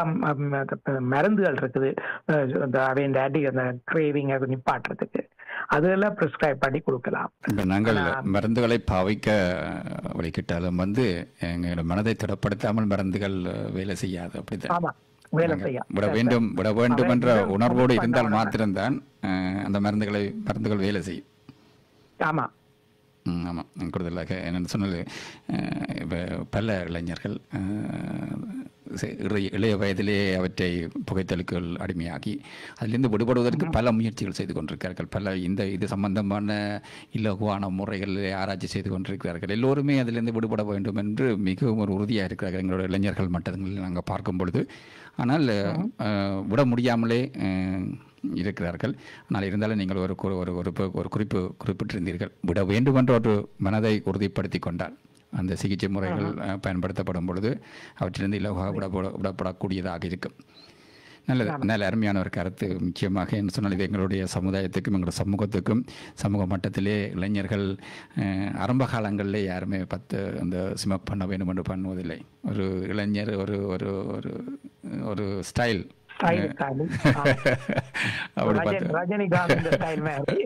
மருந்துகள் இருக்குது அஹ் அந்த அவையின் அடி அந்த கிரேவிங் நிப்பாட்டுறதுக்கு அதெல்லாம் ப்ரிஸ்கிரைப் பண்ணி கொடுக்கலாம் இப்போ நாங்கள் மருந்துகளை பாவிக்க வழிகிட்டாலும் வந்து எங்களோட மனதை திடப்படுத்தாமல் மருந்துகள் வேலை செய்யாது அப்படித்தான் ஆமா வேலை நாங்கள் செய்ய விட வேண்டும் விட வேண்டும் என்ற விட- உணர்வோடு விட இருந்தால் பண்ண மாத்திரம்தான் அஹ், அந்த மருந்துகளை மருந்துகள் வேலை செய்யும் ஆமா ம், ஆமாம் கூடுதலாக என்னென்னு சொன்னது இப்போ பல இளைஞர்கள் அஹ், சி- இளைய இளைய வயதிலே அவற்றை புகைத்தலுக்குள் அடிமையாகி அதிலிருந்து விடுபடுவதற்கு பல முயற்சிகள் செய்து கொண்டிருக்கிறார்கள் பல இந்த இது சம்பந்தமான இலகுவான முறைகளில் ஆராய்ச்சி செய்து கொண்டிருக்கிறார்கள் எல்லோருமே அதிலிருந்து விடுபட வேண்டும் என்று மிகவும் ஒரு உறுதியாக இருக்கிறார்கள் எங்களோட இளைஞர்கள் மட்டங்களில் நாங்கள் பார்க்கும் பொழுது ஆனால் அஹ், விட முடியாமலே அஹ், இருக்கிறார்கள் ஆனால் இருந்தாலும் நீங்கள் ஒரு கு- ஒரு ஒரு பு- ஒரு குறிப்பு குறிப்பிட்டிருந்தீர்கள் விட வேண்டும் என்ற ஒரு மனதை உறுதிப்படுத்தி கொண்டால் அந்த சிகிச்சை முறைகள் அஹ், பயன்படுத்தப்படும் பொழுது அவற்றிலிருந்து இலகுவாக விடப்பட விடப்படக்கூடியதாக இருக்கும் நல்லது நல்ல அருமையான ஒரு கருத்து முக்கியமாக என்ன சொன்னால் இது எங்களுடைய சமுதாயத்துக்கும் எங்களுடைய சமூகத்துக்கும் சமூக மட்டத்திலே இளைஞர்கள் அஹ், ஆரம்ப காலங்களிலே யாருமே பத்து அந்த ஸ்மோக் பண்ண வேண்டும் என்று பண்ணுவதில்லை ஒரு இளைஞர் ஒரு ஒரு ஒரு ஒரு ஸ்டைல் ஸ்டைல் ஸ்டைல் அப்படி பார்த்து ரஜினிகாந்த் ஸ்டைல் மாதிரி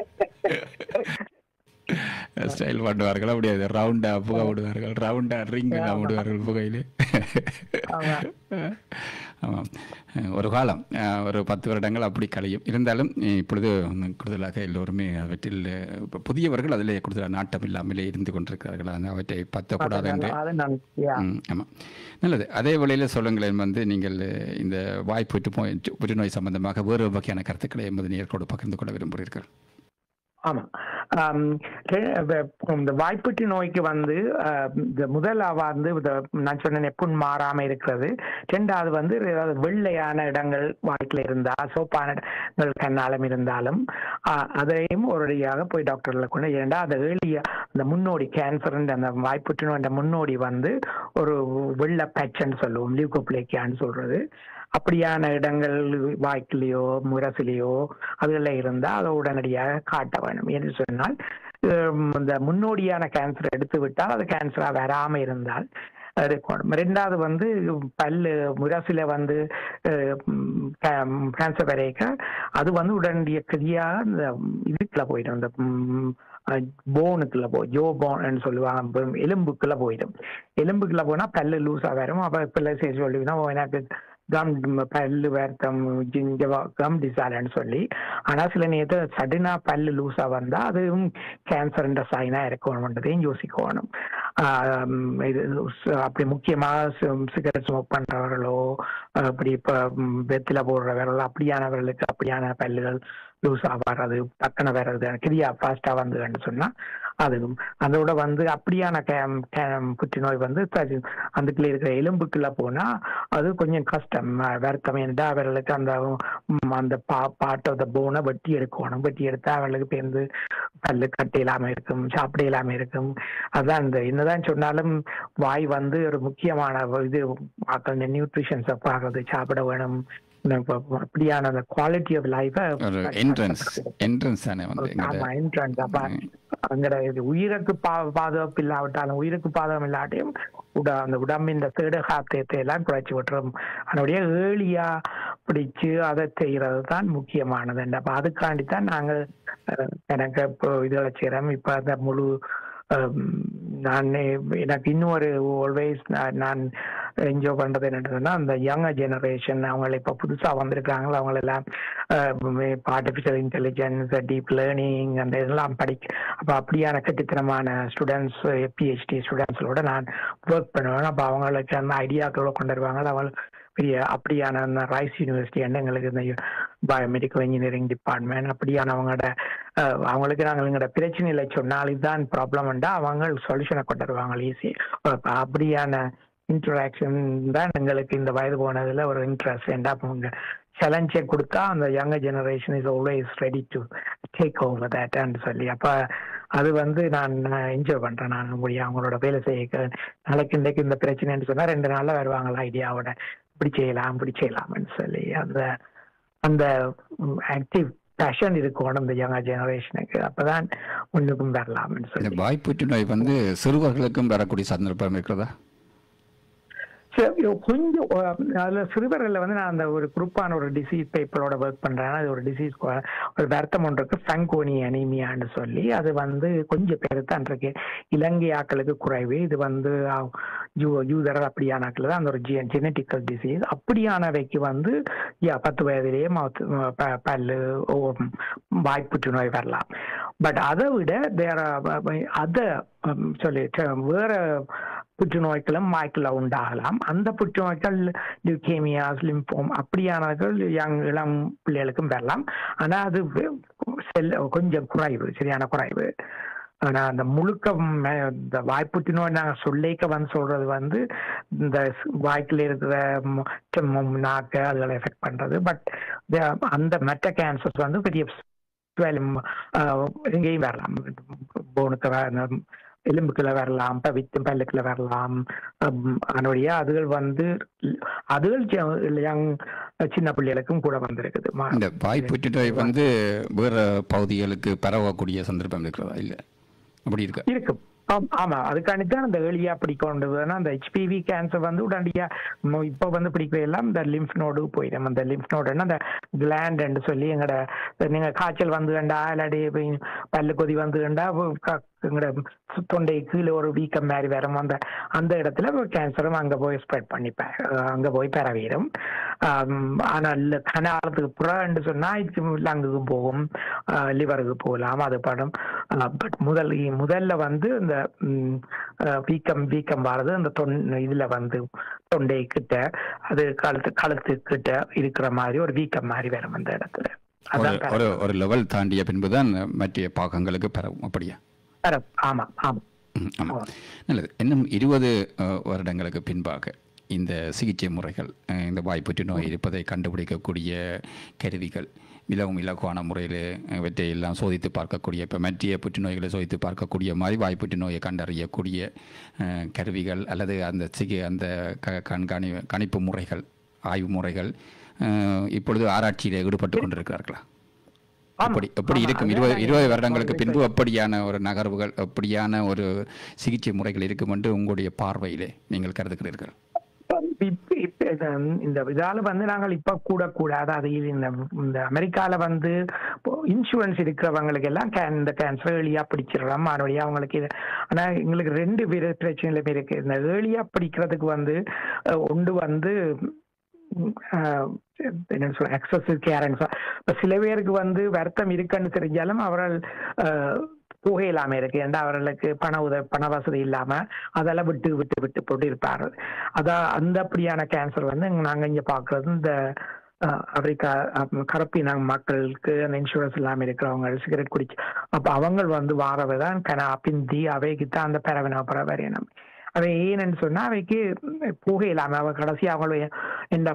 ஸ்டைல் பண்ணுவார்கள் அப்படியே ரவுண்டா புகை விடுவார்கள் ரவுண்டா ரிங் விடுவார்கள் புகையிலே ஆமா. ஆமாம் அஹ், ஒரு காலம் அஹ், ஒரு பத்து வருடங்கள் அப்படி கழியும் இருந்தாலும் இப்பொழுது கூடுதலாக எல்லோருமே அவற்றில் அஹ், இப்ப புதியவர்கள் அதிலே கூடுதலாக நாட்டம் இல்லாமலே இருந்து கொண்டிருக்கிறார்கள் அந்த அவற்றை பத்தக்கூடாது என்று அது நான் yeah. ம், ஆமாம் நல்லது அதே வேளையில் சொல்லுங்களேன் வந்து நீங்கள் அஹ், இந்த வாய் புற்றுநோய் புற்றுநோய் சம்பந்தமாக வேறு வகையான கருத்துக்களை எமது நேர்களோடு பகிர்ந்து கொள்ள விரும்புகிறீர்கள் ஆமா ஆம், ரெ- வ- இந்த வாய்ப்புற்று நோய்க்கு வந்து ஆஹ், இந்த முதலாவது வந்து இந்த நான் சொன்ன புண் மாறாம இருக்கிறது ரெண்டாவது வந்து ஏதாவது வெள்ளையான இடங்கள் வாய்க்குல இருந்தா சோப்பான இடங்கள் கண்ணாலம் இருந்தாலும் ஆஹ், அதையும் ஒரடியாக போய் டாக்டர்ல கொண்டு ஏண்டா அந்த ஏழிய அந்த முன்னோடி கேன்சர் அந்த வாய்ப்புற்று நோய் அந்த முன்னோடி வந்து ஒரு வெள்ளை பேச்சன்னு சொல்லுவோம் லியூகோப்ளேக்கியான்னு சொல்றது அப்படியான இடங்கள் வாய்க்குலேயோ முரசிலேயோ அதுகளில் இருந்தால் அதை உடனடியாக காட்ட வேணும் என்று சொன்னால் ஹம், இந்த முன்னோடியான கேன்சர் எடுத்து விட்டால் அது கேன்சராக வராமல் இருந்தால் இருக்கணும் ரெண்டாவது வந்து பல்லு முரசில வந்து கேன்சர் வரைக்க அது வந்து உடனடியாக இந்த இதுக்குள்ள போயிடும் இந்த போனுக்குள்ள போ ஜோ போன் சொல்லுவாங்க எலும்புக்குள்ள போயிடும் எலும்புக்குள்ள போனா பல்லு லூஸா வரும் அப்ப பிள்ளை சரி சொல்லுவீங்கன்னா "ஓ, எனக்கு கம் பல்லு வருத்தம் ஜிஞ்ச கம் டிசாலன்னு சொல்லி ஆனா சில நேரத்தில் சடனா பல்லு லூஸா வந்தா அதுவும் கேன்சர்ன்ற சைனா இருக்கணும்ன்றதையும் யோசிக்கணும் ஆம், இது ச- அப்படி முக்கியமாக சிகரெட் ஸ்மோக் பண்றவர்களோ அப்படி இப்ப ம், வெத்தில போடுறவர்கள் அப்படியானவர்களுக்கு அப்படியான பல்லுகள் லூஸா வர்றது டக்குன வர்றது கிரியா ஃபாஸ்டா வந்ததுன்னு சொன்னா அதுவும் அதோட வந்து அப்படியான கே- கே- புற்றுநோய் வந்து த- அதுக்குள்ள இருக்கிற எலும்புக்குள்ள போனா அது கொஞ்சம் கஷ்டம் அஹ் வருத்தம் என்றா அவர்களுக்கு அந்த ம், அந்த பா பார்ட் ஆஃப் த போனை வெட்டி எடுக்கணும் வெட்டி எடுத்தா அவர்களுக்கு பேருந்து பல்லு கட்ட இல்லாம இருக்கும் சாப்பிட இல்லாம இருக்கும் அதான் இந்த என்னதான் சொன்னாலும் வாய் வந்து ஒரு முக்கியமான இது அந்த நியூட்ரிஷன்ஸை பார்க்கறது சாப்பிட வேணும் இந்த ப- ப- அப்படியான அந்த குவாலிட்டி ஆஃப் லைஃபை ஒரு என்ட்ரன்ஸ் என்ட்ரன்ஸ் தானே வந்து ஆமா எங்களோட entrance. அப்ப அங்கட இது உயிருக்கு பா பாதுகாப்பு இல்லாவிட்டாலும் உயிருக்கு பாதகம் இல்லாட்டியும் உட அந்த உடம்பின் தேட காத்தியத்தை எல்லாம் குறைச்சி விட்டுரும் அதனுடைய ஏழியா பிடிச்சு அதை செய்யறது தான் முக்கியமானது அப்ப அதுக்காண்டி தான் நாங்கள் அஹ், எனக்கு இப்போ இதுல செய்யறோம் இப்ப அந்த முழு ஹம், நான் எனக்கு இன்னும் ஒரு ஆல்வேஸ் நான் என்ஜாய் பண்றது என்னன்னா அந்த யங் ஜெனரேஷன் அவங்க இப்ப புதுசா வந்திருக்காங்களோ அவங்க எல்லாம் ஆர்டிபிஷியல் இன்டெலிஜென்ஸ் டீப் லேர்னிங் அந்த இதெல்லாம் படிக்க அப்ப அப்படியான கட்டித்தனமான ஸ்டூடெண்ட்ஸ் பிஹெச்டி ஸ்டூடெண்ட்ஸோட நான் ஒர்க் பண்ணுவேன் அப்ப அவங்களுக்கு அந்த ஐடியாக்களோட கொண்டு வருவாங்க அவங்க பெரிய அப்படியான அந்த ரைஸ் யூனிவர்சிட்டி எங்களுக்கு இந்த பயோமெடிக்கல் இன்ஜினியரிங் டிபார்ட்மெண்ட் அப்படியான அவங்களோட அஹ், அவங்களுக்கு நாங்கள் எங்களோட பிரச்சனைகளை சொன்னால் இதுதான் ப்ராப்ளம்ண்டா அவங்க சொல்யூஷனை கொண்டு வருவாங்க ஈஸி அப்படியான இன்டராக்ஷன் தான் எங்களுக்கு இந்த வயது போனதுல ஒரு இன்ட்ரெஸ்ட் ஏண்டா அவங்க சேலஞ்சை கொடுத்தா அந்த young generation is always ready to take over தேட்னு சொல்லி அப்ப அது வந்து நான் என்ஜாய் பண்றேன் நான் முடியும் அவங்களோட வேலை செய்ய நாளைக்கு இன்றைக்கு இந்த பிரச்சனைன்னு சொன்னா ரெண்டு நாள்ல வருவாங்களா ஐடியாவோட இப்படி செய்யலாம் இப்படி செய்யலாம்னு சொல்லி அந்த அந்த ஆக்டிவ் பேஷன் இருக்கணும் இந்த யங்க ஜெனரேஷனுக்கு அப்பதான் முன்னுக்கும் வரலாம்னு இந்த சொல்லி வாய் புற்றுநோய் வந்து சிறுவர்களுக்கும் வரக்கூடிய சந்தர்ப்பம் இருக்கிறதா சரி, கொஞ்சம் அஹ், அதுல சிறுவர்களில் வந்து நான் அந்த ஒரு குரூப்பான ஒரு டிசீஸ் பேப்பரோட ஒர்க் பண்றேன் அது ஒரு டிசீஸ் ஒரு வருத்தம் ஒன்று இருக்கு ஃபங்கோனி அனீமியான்னு சொல்லி அது வந்து கொஞ்சம் பேர் தான் இருக்கு இலங்கை ஆக்களுக்கு குறைவு இது வந்து அஹ், யூ யூதர் அப்படியான ஆக்கள் தான் அந்த ஒரு ஜெனட்டிக்கல் டிசீஸ் அப்படியானவைக்கு வந்து யா பத்து வயதிலேயே மவுத் ப- பல்லு ஓ, வாய் புற்றுநோய் வரலாம் பட் அதை விட வேற அதை சொல்லி வேற புற்றுநோய்களும் வாய்க்குள்ள உண்டாகலாம் அந்த புற்றுநோய்கள் லியூகேமியாஸ் லிம்போம் அப்படியானவர்கள் யங் இளம் பிள்ளைகளுக்கும் வரலாம் ஆனா அது வெ- செல் கொஞ்சம் குறைவு சரியான குறைவு ஆனா அந்த முழுக்க ம- இந்த வாய்ப்புற்றுநோய் நாங்க சொல்லிக்க வந்து சொல்றது வந்து இந்த ஸ்- வாய்க்குள்ள இருக்கிற மு- மு- நாக்கு அதுகளை எஃபெக்ட் பண்றது பட் அந்த மெட்ட கேன்சர்ஸ் வந்து பெரிய swelling, ஆஹ், எங்கேயும் வரலாம் போனுக்கு வ- அந்த எலும்புக்குள்ள வரலாம் வித்து பல்லுக்குள்ள வரலாம் ஹம், அதனுடைய அதுகள் வந்து அதுகள் சி- young சின்ன பிள்ளைகளுக்கும் கூட வந்திருக்குது ம- இந்த வாய் புற்றுநோய் வந்து வேற பகுதிகளுக்கு பரவக்கூடிய சந்தர்ப்பம் இருக்கிறதா இல்லை அப்படி இருக்கு இருக்கும் ஆம், ஆமா அதுக்காண்டித்தான் அந்த ஏர்லியா பிடிக்கொண்டு ஏன்னா அந்த ஹெச்பிவி கேன்சர் வந்து உடனடியா ம- இப்ப வந்து பிடிக்கவே எல்லாம் இந்த லிம்ஃப் நோடு போயிடும் அந்த லிம்ஃப் நோடுன்னா அந்த கிளாண்ட் சொல்லி எங்கட நீங்க காய்ச்சல் வந்து கண்டா இல்லாட்டி போய் பல்லு கொதி வந்து கண்டா எங்கட தொண்டை கீழே ஒரு வீக்கம் மாதிரி வரும் அந்த அந்த இடத்துல கேன்சரும் அங்க போய் ஸ்ப்ரெட் பண்ணி ப- அங்க போய் பரவிடும் ஆம், ஆனால் கனாலத்துக்கு புறன்னு சொன்னா இது லங்குக்கு போகும் லிவருக்கு போகலாம் அது படம் பட் முதல் முதல்ல வந்து இந்த ம், அஹ், வீக்கம் வீக்கம் வர்றது அந்த தொன் இதுல வந்து தொண்டை கிட்ட அது கழுத்து கழுத்து கிட்ட இருக்கிற மாதிரி ஒரு வீக்கம் மாதிரி வரும் அந்த இடத்துல ஒரு அதான் ஒரு ஒரு லெவல் தாண்டிய பின்புதான் மற்ற பாகங்களுக்கு பரவும் அப்படியா பரம். ஆமா ஆமா ம், ஆமாம் நல்லது இன்னும் இருபது அஹ், வருடங்களுக்கு பின்பாக இந்த சிகிச்சை முறைகள் அஹ், இந்த வாய் புற்றுநோய் இருப்பதை கண்டுபிடிக்கக்கூடிய கருவிகள் மிகவும் இலகுவான முறையில் இவற்றை எல்லாம் சோதித்து பார்க்கக்கூடிய இப்போ மற்றிய புற்றுநோய்களை சோதித்து பார்க்கக்கூடிய மாதிரி வாய் புற்றுநோயை கண்டறியக்கூடிய அஹ், கருவிகள் அல்லது அந்த சிகி அந்த க கண்காணி கணிப்பு முறைகள் ஆய்வு முறைகள் அஹ், இப்பொழுது ஆராய்ச்சியில் ஈடுபட்டு கொண்டிருக்கிறார்களா ஆமா, எப்படி எப்படி ஆமா. இருக்கும் அதான் இருபது நான் இருபது இப்ப வருடங்களுக்கு இப்ப- பின்பு அப்படியான ஒரு நகர்வுகள் அப்படியான ஒரு சிகிச்சை முறைகள் இருக்கும் என்று உங்களுடைய பார்வையிலே நீங்கள் கருதுகிறீர்கள் இப்ப- இப்ப இது, இந்த இதால வந்து நாங்கள் இப்ப கூட கூடாது அது இது இந்த இந்த அமெரிக்கால வந்து இன்சூரன்ஸ் இருக்கிறவங்களுக்கு எல்லாம் can- இந்த கேன்சர் ஏர்லியா பிடிச்சிடலாம் மறுபடியும் அவங்களுக்கு இது ஆனா எங்களுக்கு ரெண்டு வித பிரச்சனைகளும் இருக்கு இந்த ஏர்லியா பிடிக்கிறதுக்கு வந்து அஹ், ஒன்று வந்து உம், அஹ், என்ன சொல்ற எக்ஸசிவ் கேரன்ஸ் இப்ப சில பேருக்கு வந்து வருத்தம் இருக்குன்னு தெரிஞ்சாலும் அவர்கள் அஹ், புகையில்லாம இருக்கு ஏன்டா அவர்களுக்கு பண உத பண வசதி இல்லாம அதெல்லாம் விட்டு விட்டு விட்டு போட்டு இருப்பாரு அதான் அந்த அப்படியான கேன்சர் வந்து இங்க நாங்க இங்க பாக்குறது இந்த அஹ், ஆப்பிரிக்கா அஹ், கருப்பின மக்களுக்கு அந்த இன்சூரன்ஸ் இல்லாம இருக்கிறவங்க சிகரெட் குடிச்சு அப்ப அவங்க வந்து வாரவைதான் கனா பிந்தி அவைக்கு தான் அந்த பரவின வரையணும் அவை ஏன்னு சொன்னா அவைக்கு புகையில்லாம அவ கடைசி அவங்களுடைய இந்த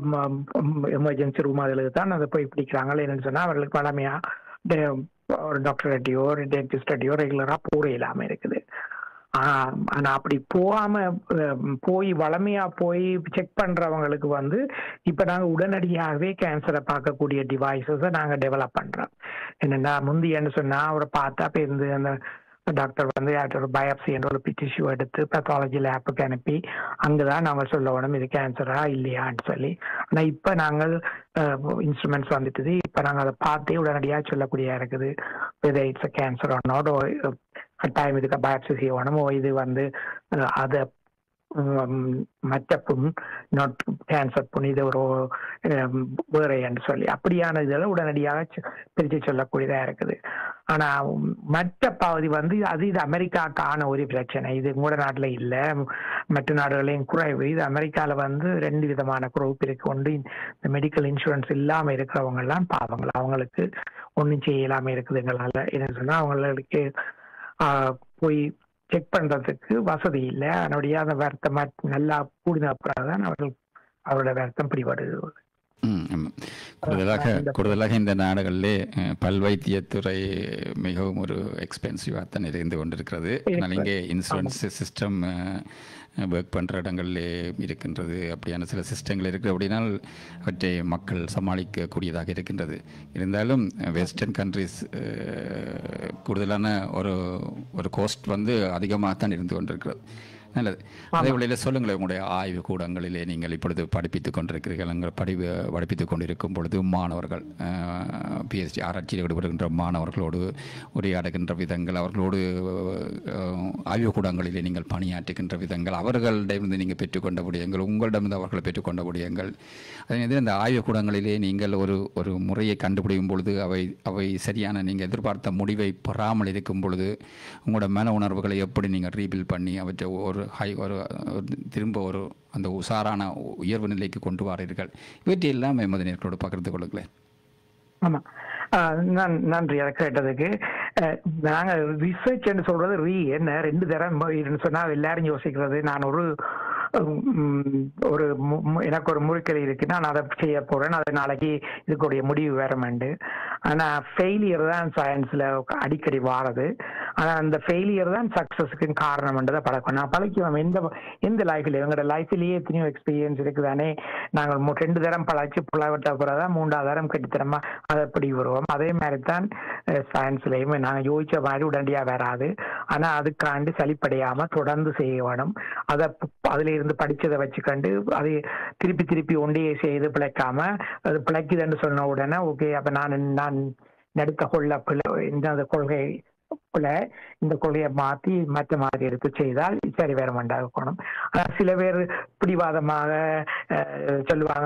எமர்ஜென்சி ரூம் அதுல தான் அதை போய் பிடிக்கிறாங்க என்னன்னு சொன்னா அவர்களுக்கு வளமையா டே- ஒரு டாக்டர்கிட்டயோ ஒரு டென்டிஸ்டோ ரெகுலரா போற இல்லாம இருக்குது ஆஹ் ஆனா அப்படி போகாம அஹ், போய் வளமையா போய் செக் பண்றவங்களுக்கு வந்து இப்ப நாங்க உடனடியாகவே கேன்சரை பார்க்கக்கூடிய டிவைசஸ நாங்க டெவலப் பண்றோம் என்னன்னா முந்தியன்னு சொன்னா அவரை பார்த்தா இப்ப இருந்து அந்த டாக்டர் வந்து யார்கிட்ட ஒரு பயாப்சி என்ற ஒரு டிஷ்யூ எடுத்து பேத்தாலஜி லேப்புக்கு அனுப்பி அங்கதான் நாங்க சொல்ல வேணும் இது கேன்சரா இல்லையான்னு சொல்லி ஆனா இப்ப நாங்கள் இன்ஸ்ட்ருமெண்ட்ஸ் வந்துட்டுது இப்ப நாங்க அதை பார்த்தே உடனடியா சொல்லக்கூடிய இருக்குது விதை இட்ஸ் கேன்சர் நாட் கட்டாயம் இதுக்கு பயாப்சி செய்யணும் இது வந்து அஹ், அதை உம், மற்ற புண் நாட் கேன்சர் புண் இது ஒரு உம், வேற என்று சொல்லி அப்படியான இதெல்லாம் உடனடியாக சொ- பிரித்து சொல்லக்கூடியதா இருக்குது ஆனா உம், மற்ற பகுதி வந்து அது இது அமெரிக்காக்கான ஒரு பிரச்சனை இது கூட நாட்டுல இல்ல மற்ற நாடுகளையும் குறைவு இது அமெரிக்கால வந்து ரெண்டு விதமான குறைப்பு இருக்கு ஒன்று இந்த மெடிக்கல் இன்சூரன்ஸ் இல்லாம இருக்கிறவங்க எல்லாம் பாவங்கள் அவங்களுக்கு ஒண்ணும் செய்யலாம இருக்குது எங்களால என்ன சொன்னா அவங்களுக்கு ஆஹ், போய் செக் பண்றதுக்கு வசதி இல்லை அதனுடைய அந்த வருத்தம் நல்லா கூடின அப்புறம் தான் அவர்கள் அவரோட வருத்தம் பிடிபடுகிறது ம், ஆமாம். கூடுதலாக இந்த- கூடுதலாக இந்த நாடுகளிலே அஹ், பல்வைத்தியத்துறை மிகவும் ஒரு எக்ஸ்பென்சிவாக தான் இருந்து கொண்டிருக்கிறது ஆனால் இங்கே இன்சூரன்ஸ் சிஸ்டம் ஒர்க் பண்ணுற இடங்களிலே இருக்கின்றது அப்படியான சில சிஸ்டங்கள் இருக்குது அப்படினால் அவற்றை மக்கள் சமாளிக்கக்கூடியதாக இருக்கின்றது இருந்தாலும் வெஸ்டர்ன் கண்ட்ரிஸ் கூடுதலான ஒரு ஒரு கோஸ்ட் வந்து அதிகமாக தான் இருந்து கொண்டிருக்கிறது நல்லது அதே வழியில் சொல்லுங்களேன் உங்களுடைய ஆய்வு கூடங்களிலே நீங்கள் இப்பொழுது படிப்பித்துக் கொண்டிருக்கிறீர்கள் அங்கே படிவு படிப்பித்துக் கொண்டிருக்கும் பொழுது மாணவர்கள் பிஎஸ்டி ஆராய்ச்சியில் ஈடுபடுகின்ற மாணவர்களோடு உரையாடுகின்ற விதங்கள் அவர்களோடு அஹ், ஆய்வு கூடங்களிலே நீங்கள் பணியாற்றுகின்ற விதங்கள் அவர்களிடமிருந்து நீங்கள் பெற்றுக்கொண்ட விடயங்கள் உங்களிடமிருந்து அவர்கள் பெற்றுக்கொண்ட விடயங்கள் அதே நேரத்தில் இந்த ஆய்வு கூடங்களிலே நீங்கள் ஒரு ஒரு முறையை கண்டுபிடிக்கும் பொழுது அவை அவை சரியான நீங்கள் எதிர்பார்த்த முடிவை பெறாமல் இருக்கும் பொழுது உங்களோட மன உணர்வுகளை எப்படி நீங்கள் ரீபில் பண்ணி அவற்றை ஒரு ஹை ஒரு ஒரு திரும்ப ஒரு அந்த உஷாரான உயர்வு நிலைக்கு கொண்டு வாரீர்கள் இவற்றையெல்லாம் எமது நேர்களோடு பகிர்ந்து கொள்ளுங்களேன் ஆமா ஆஹ் நன்- நன்றி அதை கேட்டதுக்கு அஹ் நாங்க ரிசர்ச் சொல்றது ரீ என்ன ரெண்டு தரம் போயிடுன்னு சொன்னா எல்லாரும் யோசிக்கிறது நான் ஒரு உம், ஒரு மு- மு- எனக்கு ஒரு முறுக்கல் இருக்கு நான் அதை செய்ய போறேன் அது நாளைக்கு இதுக்குடைய முடிவு வேறமெண்டு ஆனா ஃபெயிலியர் தான் சயின்ஸ்ல அடிக்கடி வாரது ஆனா அந்த ஃபெயிலியர் தான் சக்சஸுக்கு காரணம்ன்றதை பழக்கம் நான் பழக்குவோம் எந்த எந்த லைஃப்ல எங்களோட லைஃப்லயே எத்தனையோ எக்ஸ்பீரியன்ஸ் இருக்குதானே நாங்கள் மு- ரெண்டு தரம் பழச்சு புலவிட்ட பிறகுதான் மூன்றாவது தரம் கட்டித்தரமா அதை எப்படி வருவோம் அதே மாதிரி தான் சயின்ஸ்லயுமே நாங்கள் யோசிச்ச மாதிரி உடனடியா வராது ஆனா அதுக்காண்டு சலிப்படையாம தொடர்ந்து செய்ய வேணும் அதை அதுல இருந்து படிச்சதை வச்சுக்கண்டு அதை திருப்பி திருப்பி ஒன்றையே செய்து பிழைக்காம அது பிழைக்குதுன்னு சொன்ன உடனே ஓகே அப்ப நான் நான் நடுத்த கொள்ள பிள்ளை இந்த அந்த கொள்கை பிள்ளை இந்த கொள்கையை மாத்தி மற்ற மாதிரி எடுத்து செய்தால் சரி வேற இருக்கணும் ஆனா சில பேர் பிடிவாதமாக அஹ், சொல்லுவாங்க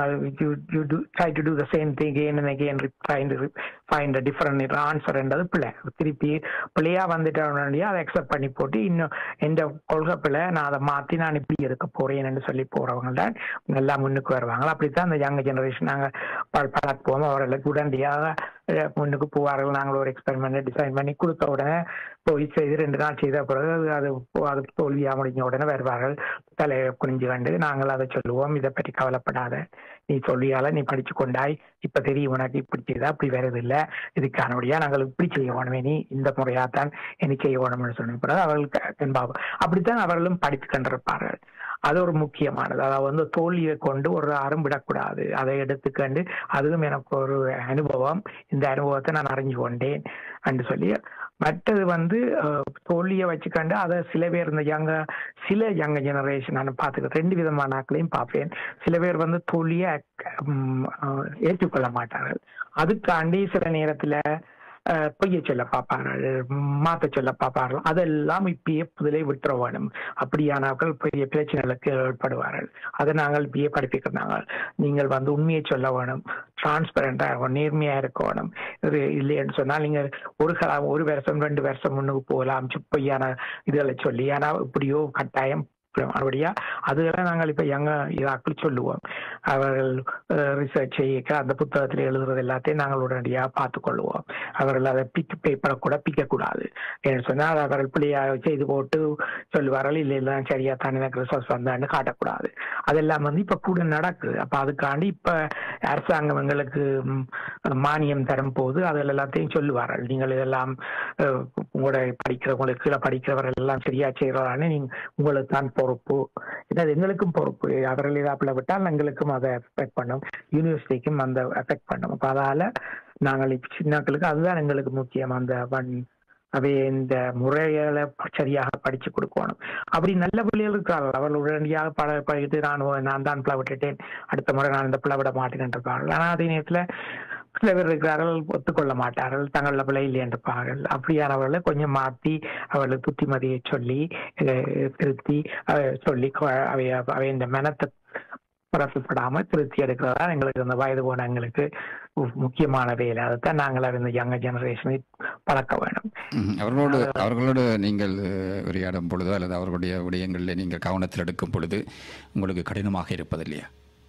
try to do the same thing again and again find find different answer என்றது பிள்ளை திருப்பி பிள்ளையா வந்துட்டோம்னா அதை அக்செப்ட் பண்ணி போட்டு இன்னும் எந்த கொள்கை பிள்ளை நான் அதை மாத்தி நான் இப்படி இருக்க போறேன்னு சொல்லி போறவங்க தான் நல்லா முன்னுக்கு வருவாங்க அப்படித்தான் அந்த யங் ஜெனரேஷன் நாங்க ப- பழக்குவோம் அவர்களுக்கு உடனடியாக அஹ், முன்னுக்கு போவார்கள் நாங்கள் ஒரு எக்ஸ்பெரிமெண்ட் டிசைன் பண்ணி கொடுத்த உடனே போய் செய்து ரெண்டு நாள் செய்த பிறகு அது அது அது தோல்வியா முடிஞ்ச உடனே வருவார்கள் தலையை குனிஞ்சு கண்டு நாங்கள் அதை சொல்லுவோம் இதை பற்றி கவலைப்படாத நீ சொல்லியால நீ படிச்சு கொண்டாய் இப்ப தெரியும் உனக்கு இப்படி செய்தா அப்படி வருது இல்ல இதுக்கானபடியா நாங்கள் இப்படி செய்ய வேணுமே நீ இந்த முறையாத்தான் என்ன செய்ய வேணும்னு சொன்ன பிறகு அவர்களுக்கு என்பார்கள் அப்படித்தான் அவர்களும் படித்து கொண்டிருப்பார்கள் அது ஒரு முக்கியமானது அதாவது வந்து தோல்வியை கொண்டு ஒரு அறம் விடக்கூடாது அதை எடுத்துக்கண்டு அதுவும் எனக்கு ஒரு அனுபவம் இந்த அனுபவத்தை நான் அறிஞ்சு கொண்டேன் என்று சொல்லி மற்றது வந்து அஹ், தோல்வியை வச்சுக்கண்டு அதை சில பேர் இந்த யங்க சில யங்க ஜெனரேஷன் நான் பார்த்துக்கிறேன் ரெண்டு விதமான ஆட்களையும் பார்ப்பேன் சில பேர் வந்து தோல்வியை ம், அஹ், ஏற்றுக்கொள்ள மாட்டார்கள் அதுக்காண்டி சில நேரத்துல அஹ், பொய்ய சொல்ல பார்ப்பார்கள் மாத்த சொல்ல பார்ப்பார்கள் அதெல்லாம் இப்பயே புதிலே விட்டுற வேணும் அப்படியானாக்கள் பெரிய பிரச்சனைகளுக்கு ஏற்படுவார்கள் அதை நாங்கள் இப்பயே படிப்பிக்கிறாங்க நீங்கள் வந்து உண்மையை சொல்ல வேணும் டிரான்ஸ்பரண்டா நேர்மையா இருக்க வேணும் இது இல்லைன்னு சொன்னால் நீங்க ஒரு கலா ஒரு வருஷம் ரெண்டு வருஷம் முன்னுக்கு போகலாம் சி- பொய்யான இதுகளை சொல்லி ஆனா இப்படியோ கட்டாயம் மறுபடியா அதுகளை நாங்கள் இப்ப யங்க இதாக்கள் சொல்லுவோம் அவர்கள் ரிசர்ச் செய்ய அந்த புத்தகத்தில் எழுதுறது எல்லாத்தையும் நாங்கள் உடனடியாக பார்த்துக் கொள்வோம் அவர்கள் அதை பிக் பேப்பரை கூட பிக்க கூடாது ஏன்னு சொன்னால் அவர்கள் பிள்ளையா செய்து போட்டு சொல்லுவார்கள் இல்லை இல்லை சரியா தான் எனக்கு ரிசர்ச் வந்தான்னு காட்டக்கூடாது அதெல்லாம் வந்து இப்ப கூட நடக்குது அப்ப அதுக்காண்டி இப்ப அரசாங்கம் எங்களுக்கு ம், மானியம் தரும் போது அதில் எல்லாத்தையும் சொல்லுவார்கள் நீங்கள் இதெல்லாம் அஹ், உங்களோட படிக்கிறவங்களுக்கு கீழே படிக்கிறவர்கள் எல்லாம் சரியா செய்யறான்னு நீங்க உங்களுக்கு தான் பொறுப்பு ஏன்னா அது எங்களுக்கும் பொறுப்பு அவர்கள் இதாப்புல விட்டால் எங்களுக்கும் அதை எஃபெக்ட் பண்ணும் யூனிவர்சிட்டிக்கும் அந்த எஃபெக்ட் பண்ணும் அப்ப அதால நாங்கள் இப்ப சின்னாக்களுக்கு அதுதான் எங்களுக்கு முக்கியம் அந்த வன் அவை இந்த முறைகளை சரியாக படிச்சு கொடுக்கணும் அப்படி நல்ல பிள்ளைகள் இருக்கிறார்கள் அவர்கள் உடனடியாக பல படித்து நான் நான் தான் பிள்ளை விட்டுட்டேன் அடுத்த முறை நான் இந்த பிள்ளை விட மாட்டேன் இருப்பார்கள் ஆனால் அதே நேரத்துல சில பேர் இருக்கிறார்கள் ஒத்துக்கொள்ள மாட்டார்கள் தங்கள பிள்ளை இல்லை இருப்பார்கள் அப்படியானவர்களை கொஞ்சம் மாற்றி அவர்களுக்கு புத்திமதியை சொல்லி அஹ், திருத்தி அஹ், சொல்லி கொ- அவை அவை இந்த மனத்தை பரப்பப்படாம திருத்தி எடுக்கிறதா எங்களுக்கு இந்த வயது போன எங்களுக்கு மு- முக்கியமான வேலை அதைத்தான் நாங்கள் இந்த யங்க ஜெனரேஷனை பழக்க வேணும் ம், அவர்களோடு அவர்களோடு நீங்கள் அஹ், உரையாடும் பொழுதோ அல்லது அவர்களுடைய விடயங்களில் நீங்கள் கவனத்தில் எடுக்கும் பொழுது உங்களுக்கு கடினமாக இருப்பது இல்லையா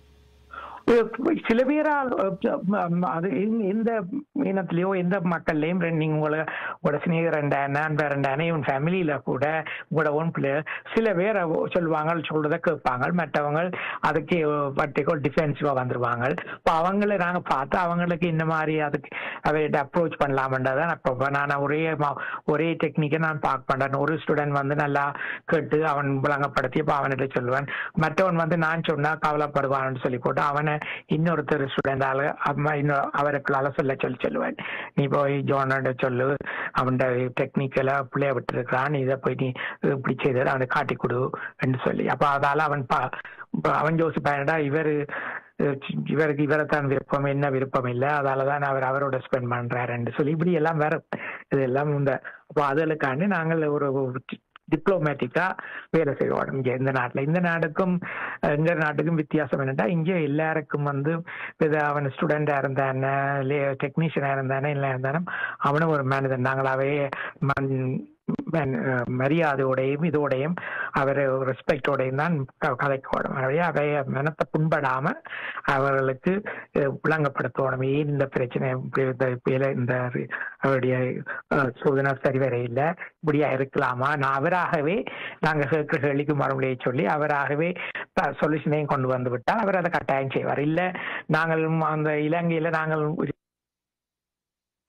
சில பேரால் அஹ், அது இந்த- இந்த இனத்திலேயோ எந்த மக்கள்லயும் ரெண்டு- நீங்க உங்களை உங்களோட சிநேகர் நண்பர் இவன் ஃபேமிலியில கூட உங்களோட ஓன் பிள்ளையர் சில பேர் சொல்லுவாங்க சொல்றதை கேட்பாங்க மற்றவங்க அதுக்கு பர்டிகுலர் டிஃபென்சிவா வந்துருவாங்க இப்போ அவங்கள நாங்க பார்த்து அவங்களுக்கு இந்த மாதிரி அதுக்கு அவைகிட்ட அப்ரோச் பண்ணலாம்ன்றதான் அப்போ நான் ஒரே ம- ஒரே டெக்னிக்கை நான் பார்க்க மாட்டேன் ஒரு ஸ்டூடெண்ட் வந்து நல்லா கேட்டு அவன் விளங்கப்படுத்தி இப்போ அவன்கிட்ட சொல்லுவேன் மற்றவன் வந்து நான் சொன்னா கவலைப்படுவான்னு சொல்லி போட்டு அவனை இன்னொருத்தர் ஸ்டூடெண்டால அம்மா இன்னும் அவருக்குள்ளால சொல்ல சொல்லி சொல்லுவேன் நீ போய் ஜோனோட சொல்லு அவன் டெக்னிக்கல பிள்ளைய விட்டுருக்கிறான் நீ இதை போய் நீ இப்படி செய்தது அவனை காட்டி கொடு என்று சொல்லி அப்ப அதால அவன் பா இப்ப அவன் யோசிப்பான்டா இவரு அஹ், இவருக்கு இவரை தான் விருப்பம் என்ன விருப்பம் இல்லை அதால தான் அவர் அவரோட ஸ்பெண்ட் பண்றாருன்னு சொல்லி இப்படி எல்லாம் வேற இதெல்லாம் இந்த அப்போ அதுகளுக்காண்டி நாங்கள் ஒரு டிப்ளமேட்டிக்கா வேலை செய்வோம் இங்க இந்த நாட்டுல இந்த நாட்டுக்கும் அஹ், எங்க நாட்டுக்கும் வித்தியாசம் என்னட்டா இங்க எல்லாருக்கும் வந்து இது அவன் ஸ்டூடெண்டா இருந்தானே டெக்னீஷியனா இருந்தானே இல்லை இருந்தாலும் அவனும் ஒரு மனிதன் நாங்களாவே மன் மன்- அஹ், மரியாதையோடையும் இதோடையும் அவரை ரெஸ்பெக்டோடையும் தான் க- கதைக்கணும் எனவே அவைய மனத்தை புண்படாம அவர்களுக்கு அஹ், விளங்கப்படுத்தணும் ஏன் இந்த பிரச்சனை இப்படி இந்த வேலை இந்த ரி- அவருடைய அஹ், சோதனை சரிவர இல்லை இப்படியா இருக்கலாமா நான் அவராகவே நாங்க கேட்கிற கேள்விக்கு மறுமொழியை சொல்லி அவராகவே சொல்யூஷனையும் கொண்டு வந்து விட்டால் அவர் அதை கட்டாயம் செய்வார் இல்ல நாங்கள் அந்த இலங்கையில நாங்கள்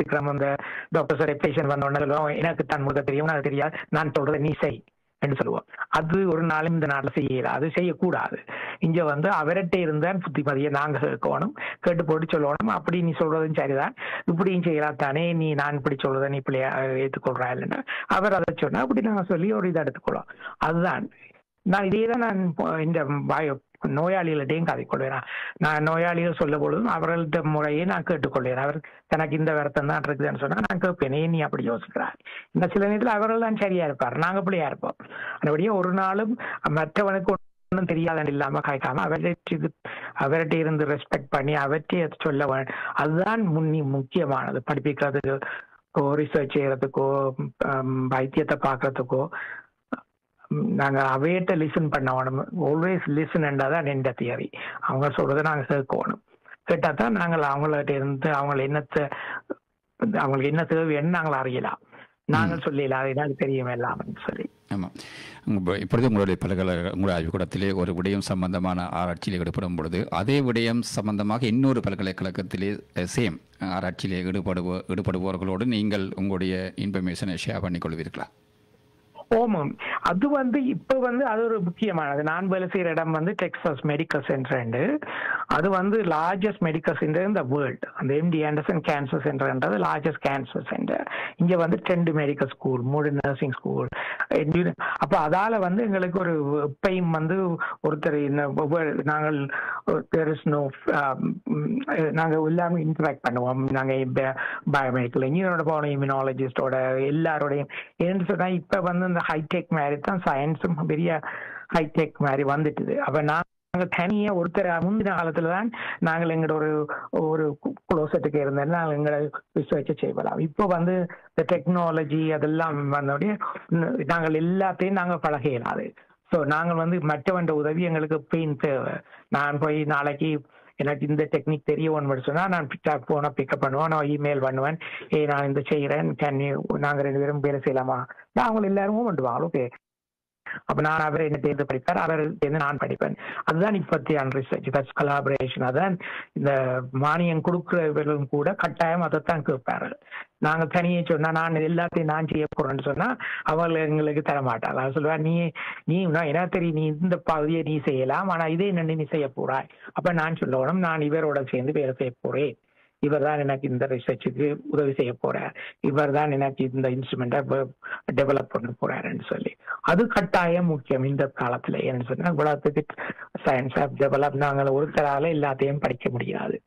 விக்ரம் அந்த டாக்டர் சார் பேஷண்ட் வந்த உடனே சொல்லுவோம் எனக்கு தான் முழுக்க தெரியும் உனக்கு தெரியாது நான் சொல்றதை நீ செய் என்று சொல்லுவோம் அது ஒரு நாளும் இந்த நாட்டில் செய்யல அது செய்யக்கூடாது இங்க வந்து அவர்கிட்ட இருந்தான் புத்திமதியை நாங்க கேட்கணும் கேட்டு போட்டு சொல்லணும் அப்படி நீ சொல்றதும் சரிதான் இப்படியும் செய்யலாம் தானே நீ நான் இப்படி சொல்றதை நீ இப்படி ஏற்றுக்கொள்றா இல்லைன்னா அவர் அதை சொன்னா அப்படி நாங்க சொல்லி ஒரு இதை எடுத்துக்கொள்ளும் அதுதான் நான் இதே தான் நான் இப்போ இந்த வாய நோயாளிகளிடையும் கதைக்கொள்வேன் நான் நோயாளிகள் சொல்ல பொழுதும் அவர்கள்ட்ட முறையை நான் கேட்டுக்கொள்வேன் அவர் தனக்கு இந்த வருத்தம் தான் இருக்குதுன்னு சொன்னா நான் கேட்பேன் ஏன் நீ அப்படி யோசிக்கிறார் இந்த சில நேரத்தில் அவர்கள் தான் சரியா இருப்பார் நாங்க அப்படியா இருப்போம் அதுபடியே ஒரு நாளும் மற்றவனுக்கு ஒன்றும் தெரியாத இல்லாம காய்க்காம அவர்கிட்ட அவர்கிட்ட இருந்து ரெஸ்பெக்ட் பண்ணி அவற்றை சொல்ல வே- அதுதான் முன்னி முக்கியமானது படிப்பிக்கிறதுக்கோ ரிசர்ச் செய்யறதுக்கோ ஹம், வைத்தியத்தை பார்க்கறதுக்கோ ம், நாங்க அவையிட்ட லிசன் பண்ண வேணும் ஆல்வேஸ் லிசன் தான் எந்த தியரி அவங்க சொல்றதை நாங்க கேட்கணும் கேட்டா தான் நாங்கள் அவங்கள்ட்ட இருந்து அவங்க என்னத்தை அவங்களுக்கு என்ன தேவைன்னு நாங்கள் அறியலாம் நாங்கள் சொல்லலாம் அது எனக்கு தெரியும் எல்லாம்னு சொல்லி ஆமாம் உங்க- இப்பொழுது உங்களுடைய பல்கலைக்கழக உங்களுடைய ஆய்வுக்கூடத்திலே ஒரு விடயம் சம்பந்தமான ஆராய்ச்சியில் ஈடுபடும் பொழுது அதே விடயம் சம்பந்தமாக இன்னொரு பல்கலைக்கழகத்திலே சேம் ஆராய்ச்சியிலே ஈடுபடுவோ ஈடுபடுபவர்களோடு நீங்கள் உங்களுடைய இன்ஃபர்மேஷனை ஷேர் பண்ணிக் கொள்வீர்களா ஓமம் அது வந்து இப்ப வந்து அது ஒரு முக்கியமானது நான் வேலை செய்யற இடம் வந்து டெக்ஸாஸ் மெடிக்கல் சென்டர் அது வந்து லார்ஜஸ்ட் மெடிக்கல் சென்டர் இந்த வேர்ல்டு அந்த எம்டி ஆண்டர்சன் கேன்சர் சென்டர்ன்றது லார்ஜஸ்ட் கேன்சர் சென்டர் இங்க வந்து ரெண்டு மெடிக்கல் ஸ்கூல் மூணு நர்சிங் ஸ்கூல் அப்ப அதால வந்து எங்களுக்கு ஒரு எப்பயும் வந்து ஒருத்தர் இந்த ஒவ்வொரு நாங்கள் there is no, um, நாங்க எல்லாமே இன்டராக்ட் பண்ணுவோம் நாங்க பயோமெடிக்கல் இன்ஜினியரோட போனோம் இம்யூனாலஜிஸ்டோட எல்லாரோடையும் ஏன்னு சொன்னா இப்ப வந்து இந்த ஹைடெக் மாதிரி தான் சயின்ஸும் பெரிய ஹைடெக் மாதிரி வந்துட்டுது அப்ப நாங்க தனியா ஒருத்தர் முந்தின காலத்துல தான் நாங்கள் எங்களோட ஒரு ஒரு குளோசட்டுக்கு இருந்தேன் நாங்கள் எங்களை ரிசர்ச் செய்யலாம் இப்போ வந்து இந்த டெக்னாலஜி அதெல்லாம் வந்தோடனே நாங்கள் எல்லாத்தையும் நாங்கள் பழக இயலாது ஸோ நாங்கள் வந்து மற்றவன்ற உதவி எங்களுக்கு பெயின் தேவை நான் போய் நாளைக்கு எனக்கு இந்த டெக்னிக் தெரிய ஒன்று சொன்னா நான் போனை பிக்கப் பண்ணுவேன் நான் இமெயில் பண்ணுவேன் ஏ நான் இந்த செய்கிறேன் கேன் நாங்கள் ரெண்டு பேரும் வேலை செய்யலாமா நான் அவங்க எல்லாரும் பண்ணுவாங்க ஓகே அப்ப நான் அவர் என்ன தேர்ந்து படிப்பார் அவர் தேர்ந்து நான் படிப்பேன் அதுதான் இப்பத்தியான ரிசர்ச் தட்ஸ் கலாபரேஷன் அதான் இந்த மானியம் கொடுக்கிறவர்களும் கூட கட்டாயம் அதைத்தான் கேட்பாரு நாங்க தனியே சொன்னா நான் எல்லாத்தையும் நான் செய்ய போறேன்னு சொன்னா அவள் எங்களுக்கு தர மாட்டாள் அவள் சொல்லுவா நீ நீ நான் என்ன தெரியும் நீ இந்த பகுதியை நீ செய்யலாம் ஆனா இதே என்ன நீ செய்ய போறாய் அப்ப நான் சொல்லணும் நான் இவரோட சேர்ந்து வேலை செய்ய போறேன் இவர் தான் எனக்கு இந்த ரிசர்ச்சுக்கு உதவி செய்ய போறார் இவர் தான் எனக்கு இந்த இன்ஸ்ட்ருமெண்ட்டை டெவலப் பண்ண போறாருன்னு சொல்லி அது கட்டாயம் முக்கியம் இந்த காலத்துல ஏன்னு சொன்னா உலகத்துக்கு சயின்ஸ் டெவலப் நாங்கள் ஒருத்தரால எல்லாத்தையும் படிக்க முடியாது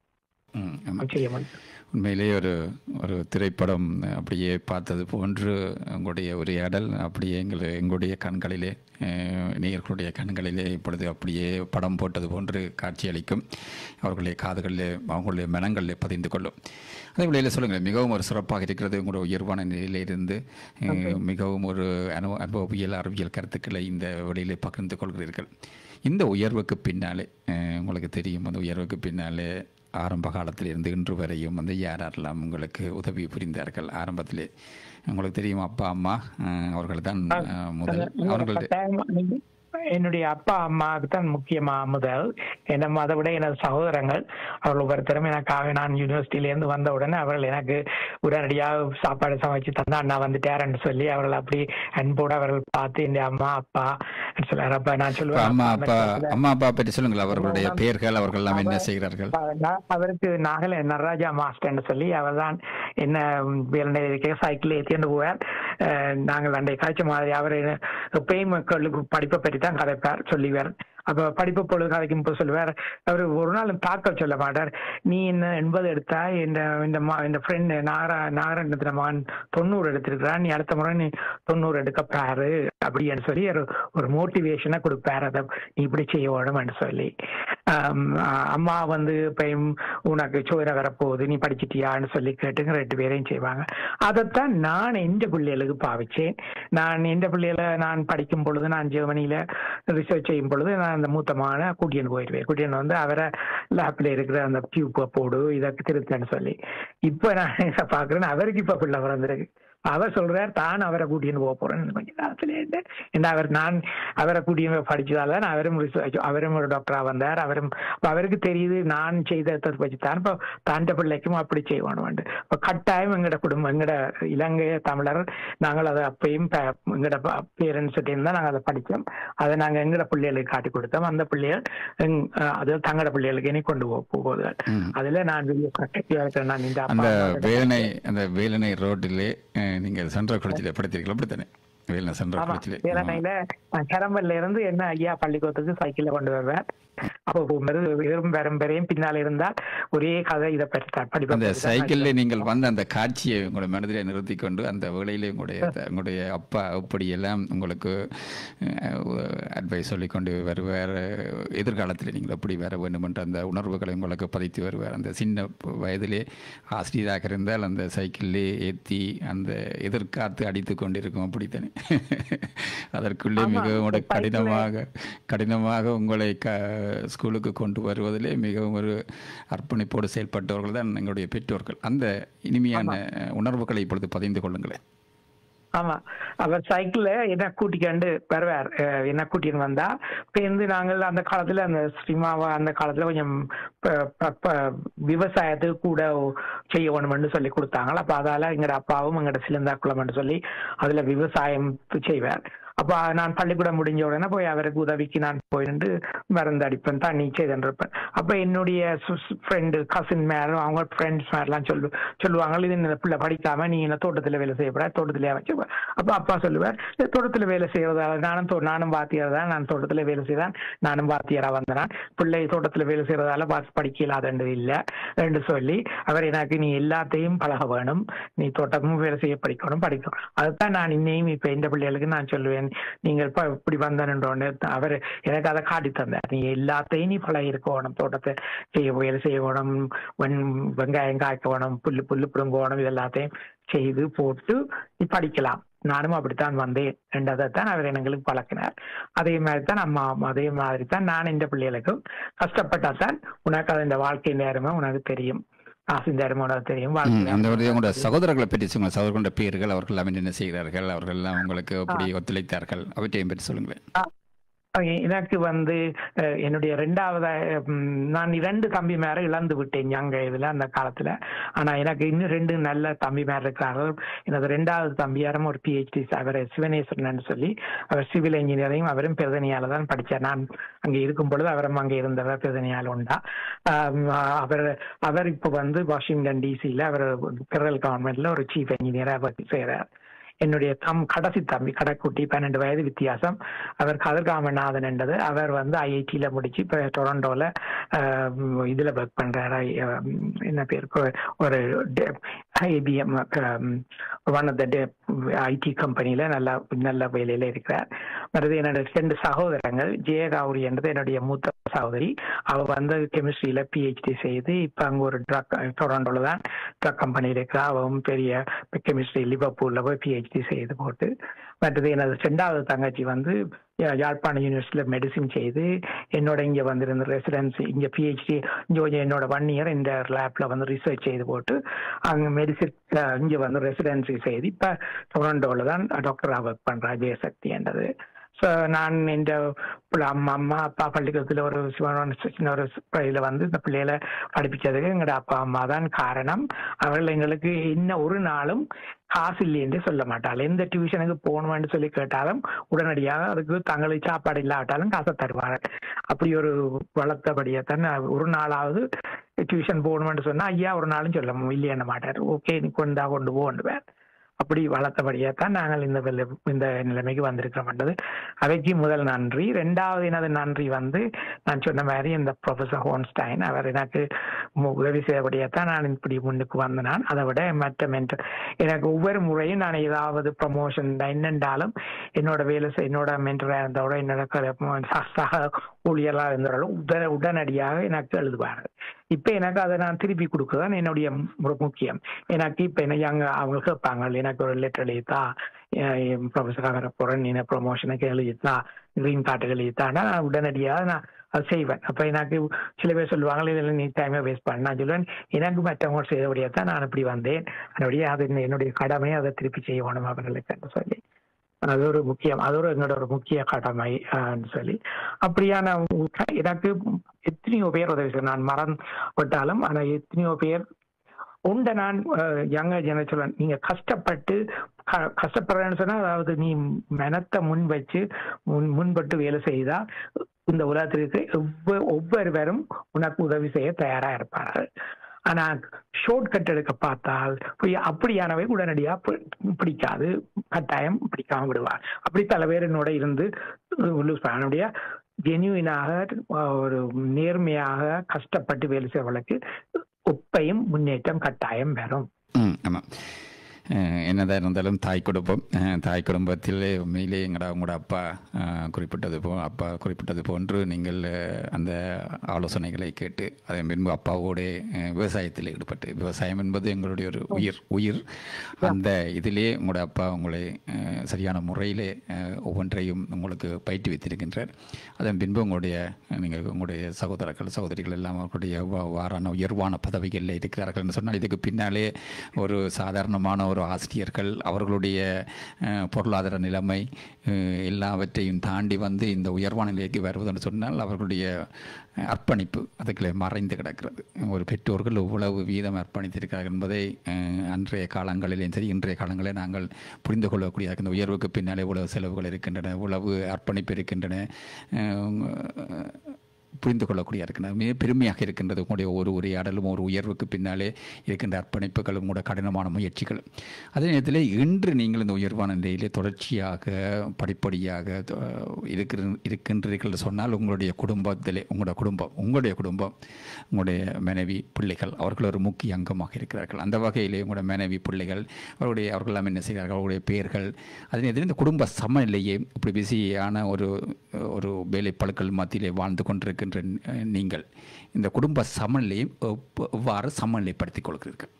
ம், ஆமாம். செய்ய முடியும் உண்மையிலேயே ஒரு ஒரு திரைப்படம் அப்படியே பார்த்தது போன்று உங்களுடைய உரையாடல் அப்படியே எங்கள் எங்களுடைய கண்களிலே அஹ், நேயர்களுடைய கண்களிலே இப்பொழுது அப்படியே படம் போட்டது போன்று காட்சியளிக்கும் அவர்களுடைய காதுகளிலே அவங்களுடைய மனங்களிலே பதிந்து கொள்ளும் அதே வேளையில் சொல்லுங்கள் மிகவும் ஒரு சிறப்பாக இருக்கிறது உங்களுடைய உயர்வான நிலையிலிருந்து அஹ், மிகவும் ஒரு அனு அனுபவியல் அறிவியல் கருத்துக்களை இந்த வழியிலே பகிர்ந்து கொள்கிறீர்கள் இந்த உயர்வுக்கு பின்னாலே அஹ், உங்களுக்கு தெரியும் அந்த உயர்வுக்கு பின்னாலே ஆரம்ப காலத்தில் இருந்து இன்று வரையும் வந்து யார் யாரெல்லாம் உங்களுக்கு உதவி புரிந்தார்கள் ஆரம்பத்திலே உங்களுக்கு தெரியும் அப்பா அம்மா அஹ், அவர்கள் தான் அஹ், முதல் அவர்களுடைய கட்டாயமா நீங்க- என்னுடைய அப்பா அம்மாவுக்கு தான் முக்கியமா முதல் என்ன அதை விட எனது சகோதரங்கள் அவர்கள் ஒவ்வொருத்தரும் எனக்காக நான் யூனிவர்சிட்டியில இருந்து வந்த உடனே அவர்கள் எனக்கு உடனடியாக சாப்பாடு சமைச்சு தந்தா அண்ணா வந்துட்டாருன்னு சொல்லி அவர்கள் அப்படி அன்போடு அவர்கள் பார்த்து இந்த அம்மா அப்பா சொல்லுவார் அப்ப நான் இப்ப சொல்லுவேன் அம்மா அப்பா, அப்பா அந்த அம்மா அப்பா பற்றி சொல்லுங்கள் அவர்களுடைய பெயர்கள் அவர்கள் எல்லாம் என்ன செய்கிறார்கள் நான் அவருக்கு நாகல நடராஜா மாஸ்டர்னு சொல்லி அவர் தான் என்ன வேலை இருக்க சைக்கிள் ஏற்றிட்டு போவார் அஹ் நாங்கள் அன்றைய காய்ச்ச மாதிரி அவர் எப்பயும் மக்களுக்கு படிப்பை பற்றி தான் கதைப்பார் சொல்லிவார் அப்ப படிப்பு பொழுது கதைக்கும் போது சொல்லுவார் அவர் ஒரு நாள் தாக்க சொல்ல மாட்டார் நீ என்ன எண்பது எடுத்தா இந்த இந்த மா இந்த ஃப்ரெண்ட் நாகரா நாகரண்டத்துல மகன் தொண்ணூறு எடுத்திருக்கிறான் நீ அடுத்த முறை நீ தொண்ணூறு எடுக்க பாரு அப்படின்னு சொல்லி ஒரு ஒரு மோட்டிவேஷனை கொடுப்பாரு அதை நீ இப்படி செய்ய வேணும்னு சொல்லி ஆம், அம்மா வந்து இப்பயும் உனக்கு சோர வரப்போகுது நீ படிச்சிட்டியான்னு சொல்லி கேட்டுங்க ரெண்டு பேரையும் செய்வாங்க அதைத்தான் நான் எந்த பிள்ளைகளுக்கு பாவிச்சேன் நான் எந்த பிள்ளைகளை நான் படிக்கும் பொழுது நான் ஜெர்மனியில ரிசர்ச் செய்யும் பொழுது நான் அந்த மூத்தமான கூட்டியன் போயிடுவேன் கூட்டியன் வந்து அவரை லேப்ல இருக்கிற அந்த டியூப்பை போடு இதை திருத்தன்னு சொல்லி இப்ப நான் இதை பாக்குறேன் அவருக்கு இப்ப பிள்ளை பிறந்திருக்கு அவர் சொல்றார் தான் அவரை கூட்டின்னு போக போறேன்னு கொஞ்ச காலத்துல இருந்து ஏன்னா அவர் நான் அவரை கூட்டின்னு போய் படிச்சதால தான் அவரும் research- அவரும் ஒரு டாக்டரா வந்தார் அவரும் அப்ப அவருக்கு தெரியுது நான் செய்ததை வச்சு தான் இப்போ தாண்ட பிள்ளைக்கும் அப்படி செய்வானு இப்போ கட்டாயம் எங்கட குடும்பம் எங்கட இலங்கை தமிழர் நாங்கள் அதை அப்பயும் ப- எங்கட பேரண்ட்ஸ் தான் நாங்கள் அதை படித்தோம் அதை நாங்கள் எங்கட பிள்ளைகளுக்கு காட்டி கொடுத்தோம் அந்த பிள்ளைகள் எங்- அஹ் அது தங்கட பிள்ளைகளுக்கு இனி கொண்டு போக போகுது ம். அதுல நான் வெளியே கட்டத்தியா இருக்கிறேன் நான் இந்த அந்த அப்பா அம்மாவோட- வேலனை அந்த வேலனை ரோட்டிலே அஹ், நீங்கள் சென்ட்ரல் குளத்திலே படித்தீர்கள் அப்படித்தானே வேலனை சென்ட்ரல் ஆமா குளத்திலே வேலனையில நான் கரம்பல்ல இருந்து என்ன ஐயா பள்ளிக்கூடத்துக்கு சைக்கிள்ல கொண்டு வருவேன் அப்போ வெறும் வெறும் பெறையும் பின்னால இருந்தால் ஒரே கதை இதை பற்றி தான் படிப்பை அந்த பற்றி தான் சைக்கிள்ல நீங்கள் வந்த அந்த காட்சியை உங்களுடைய மனதிலே நிறுத்தி கொண்டு அந்த வேளையிலே உங்களுடைய உங்களுடைய அப்பா எப்படியெல்லாம் உங்களுக்கு அட்வைஸ் சொல்லிக்கொண்டு வருவார் எதிர்காலத்தில் நீங்கள் எப்படி வர வேண்டும் என்ற அந்த உணர்வுகளை உங்களுக்கு பதித்து வருவார் அந்த சின்ன வயதிலே ஆசிரியராக இருந்தால் அந்த சைக்கிளிலே ஏற்றி அந்த எதிர்காத்து அடித்து கொண்டிருக்கும் அப்படித்தானே அதற்குள்ளே ஆமா, மிகவும் ஒரு அந்த cycle-ல- கடினமாக கடினமாக உங்களை க ஸ்கூலுக்கு கொண்டு வருவதிலே மிகவும் ஒரு அர்ப்பணிப்போடு செயல்பட்டவர்கள் தான் எங்களுடைய பெற்றோர்கள் அந்த இனிமையான உணர்வுகளை இப்பொழுது பதிந்து கொள்ளுங்களேன் ஆமா அவர் சைக்கிள்ல என்ன கூட்டிக்கண்டு வருவார் அஹ் என்ன கூட்டின்னு வந்தா பேருந்து நாங்கள் அந்த காலத்துல அந்த சினிமாவா அந்த காலத்துல கொஞ்சம் ப- ப- ப- விவசாயத்துக்கு கூட செய்ய வேணும்னு சொல்லி கொடுத்தாங்க அப்ப அதால எங்கட அப்பாவும் எங்கட சிலந்தா குளம்னு சொல்லி அதுல விவசாயம் செய்வார் அப்ப நான் பள்ளிக்கூடம் முடிஞ்ச உடனே போய் அவருக்கு உதவிக்கு நான் போயிருந்து மருந்து அடிப்பேன் தண்ணி செய்திருப்பேன் அப்ப என்னுடைய ஃப்ரெண்டு கசின் மேலும் அவங்க ஃப்ரெண்ட்ஸ் மேலாம் சொல்லு சொல்லுவாங்க இது இந்த பிள்ளை படிக்காம நீ என்ன தோட்டத்துல வேலை செய்யப்பட தோட்டத்திலே வச்சு அப்ப அப்பா சொல்லுவார் "இந்த தோட்டத்துல வேலை செய்யறதால நானும் தோ- நானும் வாத்தியார் தான் நான் தோட்டத்துல வேலை செய்தான் நானும் வாத்தியாரா வந்தேன் பிள்ளை தோட்டத்துல வேலை செய்யறதால பார்த்து படிக்க இல்லாதது இல்ல என்று சொல்லி அவர் எனக்கு நீ எல்லாத்தையும் பழக வேணும் நீ தோட்டமும் வேலை செய்ய படிக்கணும் படிக்கணும் அதுதான் நான் இன்னையும் இப்ப இந்த பிள்ளைகளுக்கு நான் சொல்லுவேன் நீங்கள் இப்ப இப்படி வந்தனன்றோன்னு அவர் எனக்கு அதை காட்டி தந்தார் நீ எல்லாத்தையும் நீ பழகி இருக்கணும் தோட்டத்தை செய்ய வேலை செய்யணும் வெண் வெங்காயம் காய்க்கணும் புல்லு புல்லு பிடுங்கணும் இது எல்லாத்தையும் செய்து போட்டு நீ படிக்கலாம் நானும் அப்படித்தான் வந்தேன் என்றதைத்தான் அவர் எங்களுக்கு பழக்கினார் அதே மாதிரி தான் அம்மா அதே மாதிரி தான் நான் இந்த பிள்ளைகளுக்கும் கஷ்டப்பட்டா தான் உனக்கு அது இந்த வாழ்க்கை நேரமே உனக்கு தெரியும் காசு நேரமே உனக்கு தெரியும் வாழ்க்கை ம், அந்த நேரமே ஒரு உங்களோட சகோதரர்களை பற்றி சொல்லுங்கள் சகோதரர்களுடைய பேர்கள் அவர்கள் எல்லாம் என்ன செய்கிறார்கள் அவர்கள் எல்லாம் உங்களுக்கு எப்படி ஒத்துழைத்தார்கள் அவற்றையும் பற்றி சொல்லுங்களேன் அஹ் எனக்கு வந்து அஹ், என்னுடைய ரெண்டாவது ம், நான் இரண்டு தம்பி மேல இழந்து விட்டேன் அங்க இதுல அந்த காலத்துல ஆனா எனக்கு இன்னும் ரெண்டு நல்ல தம்பி மேல இருக்கிறார்கள் எனது ரெண்டாவது தம்பியாரும் ஒரு பிஹெச்டி அவர் சிவனேஸ்வரன் சொல்லி அவர் சிவில் இன்ஜினியரிங் அவரும் பிரதனியால தான் படிச்சார் நான் அங்க இருக்கும் பொழுது அவரும் அங்க இருந்தவர் பிரதனியால உண்டா ஆம், அவர் அவர் இப்ப வந்து வாஷிங்டன் டிசில அவர் பெடரல் கவர்மெண்ட்ல ஒரு சீஃப் இன்ஜினியரா செய்யறார் என்னுடைய தம் கடைசி தம்பி கடைக்குட்டி பன்னெண்டு வயது வித்தியாசம் அவர் கதிர்காமநாதன் என்றது அவர் வந்து ஐஐடியில முடிச்சு இப்ப டொரண்டோல ஆஹ், இதுல ஒர்க் பண்றாரு ஆஹ், என்ன பேர் கொ- ஒரு IBM one of the IT கம்பெனில நல்ல நல்ல வேலையில இருக்கிறார் மறுது என்னோட ரெண்டு சகோதரங்கள் ஜெயகௌரி என்றது என்னுடைய மூத்த சகோதரி அவ வந்து கெமிஸ்ட்ரியில பிஹெச்டி செய்து இப்ப அங்க ஒரு ட்ரக் டொரண்டோல தான் ட்ரக் கம்பெனியில் இருக்கிறா அவவும் பெரிய கெமிஸ்ட்ரி லிவர்பூல்ல போய் பிஹெச்டி செய்து போட்டு மற்றது எனது ரெண்டாவது தங்கச்சி வந்து யா- யாழ்ப்பாண யூனிவர்சிட்டியில மெடிசின் செய்து என்னோட இங்க வந்திருந்த ரெசிடென்சி இங்க பிஹெச்டி இங்க கொஞ்சம் என்னோட ஒன் இயர் இந்த லேப்ல வந்து ரிசர்ச் செய்து போட்டு அங்க மெடிசின் இங்க வந்து ரெசிடென்சி செய்து இப்ப டொரண்டோல தான் டாக்டரா ஒர்க் பண்றா ஜெயசக்தி என்றது ஸோ நான் இந்த பிள்ளை அம்மா அம்மா அப்பா பள்ளிக்கூடத்தில் ஒரு சிவன சின்ன ஒரு பள்ளியில வந்து இந்த பிள்ளைகளை படிப்பிச்சதுக்கு எங்களோட அப்பா அம்மா தான் காரணம் அவர்கள் எங்களுக்கு இன்ன ஒரு நாளும் காசு இல்லை என்று சொல்ல மாட்டாள் எந்த டியூஷனுக்கு போகணும்னு சொல்லி கேட்டாலும் உடனடியாக அதுக்கு தங்களுக்கு சாப்பாடு இல்லாவிட்டாலும் காசை தருவார்கள் அப்படி ஒரு வளர்த்தபடியத்தான் ஒரு நாளாவது டியூஷன் போகணும்னு சொன்னா ஐயா ஒரு நாளும் சொல்ல இல்லையென்ன மாட்டார் ஓகே நீ கொண்டா கொண்டு போன்றுவேன் அப்படி வளர்த்தபடியே தான் நாங்கள் இந்த வெள்ள- இந்த நிலைமைக்கு வந்திருக்கிறோம்ன்றது அவைக்கு முதல் நன்றி ரெண்டாவது எனது நன்றி வந்து நான் சொன்ன மாதிரி இந்த ப்ரொஃபசர் ஹோன்ஸ்டைன் அவர் எனக்கு மு- உதவி செய்யபடியே தான் நான் இப்படி முன்னுக்கு வந்த நான் அதை விட மற்ற மென்டர் எனக்கு ஒவ்வொரு முறையும் நான் ஏதாவது ப்ரமோஷன் என்னென்றாலும் என்னோட வேலை செய் என்னோட மென்டராக இருந்தவரோட என்னோட க- ச- சக ஊழியராக இருந்தவர்களும் உட உடனடியாக எனக்கு எழுதுவார்கள் இப்ப எனக்கு அதை நான் திருப்பி கொடுக்கதான் என்னுடைய மு- முக்கியம் எனக்கு இப்ப என்ன அங்க அவங்க கேட்பாங்க எனக்கு ஒரு லெட்டர் எழுதா ப்ரொஃபஸராக வர போறேன் நீ ப்ரொமோஷனுக்கு எழுதித்தான் கிரீன் கார்டுக்கு எழுதித்தானா நான் உடனடியாக நான் அதை செய்வேன் அப்ப எனக்கு சில பேர் சொல்லுவாங்க இதில் நீ டைமை வேஸ்ட் பண்ண நான் சொல்லுவேன் எனக்கு மற்றவங்க செய்தபடியா தான் நான் அப்படி வந்தேன் அதனுடைய அது என்னுடைய கடமை அதை திருப்பி செய்யணும் அவர்களுக்கு என்று சொல்லி அது ஒரு முக்கியம் அது ஒரு என்னோட ஒரு முக்கிய கடமை ஆஹ் சொல்லி அப்படியான எனக்கு எத்தனையோ பேர் உதவி செய்ய நான் மறந்து விட்டாலும் ஆனா எத்தனையோ பேர் உண்ட நான் யங்க ஜன சொல்லுவேன் நீங்க கஷ்டப்பட்டு க- கஷ்டப்படுறேன்னு சொன்னா அதாவது நீ மெனத்தை முன் வச்சு முன் முன்பட்டு வேலை செய்தா இந்த உலகத்திற்கு ஒவ்வொரு ஒவ்வொருவரும் உனக்கு உதவி செய்ய தயாரா இருப்பார்கள் ஆனா ஷார்ட் கட் எடுக்க பார்த்தால் போய் அப்படியானவை உடனடியா பி- பிடிக்காது கட்டாயம் பிடிக்காம விடுவார் அப்படி பல பேர் என்னோட இருந்து லூஸ் பண்ண ஜென்யூனாக ஒரு நேர்மையாக கஷ்டப்பட்டு வேலை செய்வர்களுக்கு ஒப்பையும் முன்னேற்றம் கட்டாயம் வரும் ம் ஆமாம் அஹ் என்னதான் இருந்தாலும் தாய் குடும்பம் அஹ் தாய் குடும்பத்திலே உண்மையிலே எங்கடா உங்களோட அப்பா அஹ், குறிப்பிட்டது போ அப்பா குறிப்பிட்டது போன்று நீங்கள் அஹ், அந்த ஆலோசனைகளை கேட்டு அதன் பின்பு அப்பாவோட அஹ், விவசாயத்தில் ஈடுபட்டு விவசாயம் என்பது எங்களுடைய ஒரு உயிர் உயிர் அந்த இதிலே உங்களோட அப்பா உங்களை அஹ், சரியான முறையிலே அஹ், ஒவ்வொன்றையும் உங்களுக்கு பயிற்றுவித்திருக்கின்றார் அதன் பின்பு உங்களுடைய நீங்கள் உங்களுடைய சகோதரர்கள் சகோதரிகள் எல்லாம் அவர்களுடைய வா- வாரான உயர்வான பதவிகளில் இருக்கிறார்கள் என்று சொன்னால் இதுக்கு பின்னாலே ஒரு சாதாரணமான ஒரு ஆசிரியர்கள் அவர்களுடைய அஹ், பொருளாதார நிலைமை அஹ், எல்லாவற்றையும் தாண்டி வந்து இந்த உயர்வான நிலைக்கு வருவதுன்னு சொன்னால் அவர்களுடைய அஹ், அர்ப்பணிப்பு அதுக்குள்ளே மறைந்து கிடக்கிறது ஒரு பெற்றோர்கள் எவ்வளவு வீதம் அர்ப்பணித்திருக்கிறார்கள் என்பதை அஹ், அன்றைய காலங்களிலேயும் சரி இன்றைய காலங்களிலே நாங்கள் புரிந்து கொள்ளக்கூடிய இந்த உயர்வுக்கு பின்னாலே இவ்வளவு செலவுகள் இருக்கின்றன இவ்வளவு அர்ப்பணிப்பு இருக்கின்றன அஹ், புரிந்து கொள்ளக்கூடிய இருக்கின்றன மிக பெருமையாக இருக்கின்றது உங்களுடைய ஒரு உரையாடலும் ஒரு உயர்வுக்கு பின்னாலே இருக்கின்ற அர்ப்பணிப்புகளும் கூட கடினமான முயற்சிகளும் அதே நேரத்தில் இன்று நீங்கள் இந்த உயர்வான நிலையிலே தொடர்ச்சியாக படிப்படியாக அஹ், இருக்கிற இருக்கின்றீர்கள் என்று சொன்னால் உங்களுடைய குடும்பத்திலே உங்களுடைய குடும்பம் உங்களுடைய குடும்பம் உங்களுடைய மனைவி பிள்ளைகள் அவர்கள் ஒரு முக்கிய அங்கமாக இருக்கிறார்கள் அந்த வகையிலே உங்களுடைய மனைவி பிள்ளைகள் அவருடைய அவர்கள் எல்லாம் என்ன செய்கிறார்கள் அவருடைய பெயர்கள் அதே நேரத்தில் இந்த குடும்ப சமநிலையை இப்படி பிஸியான ஒரு ஒரு வேலை பழுக்கள் மத்தியிலே வாழ்ந்து கொண்டிருக்கின்ற அஹ், நீங்கள் இந்த குடும்ப சமநிலையை எவ்வ- எவ்வாறு சமநிலைப்படுத்திக் கொள்கிறீர்கள்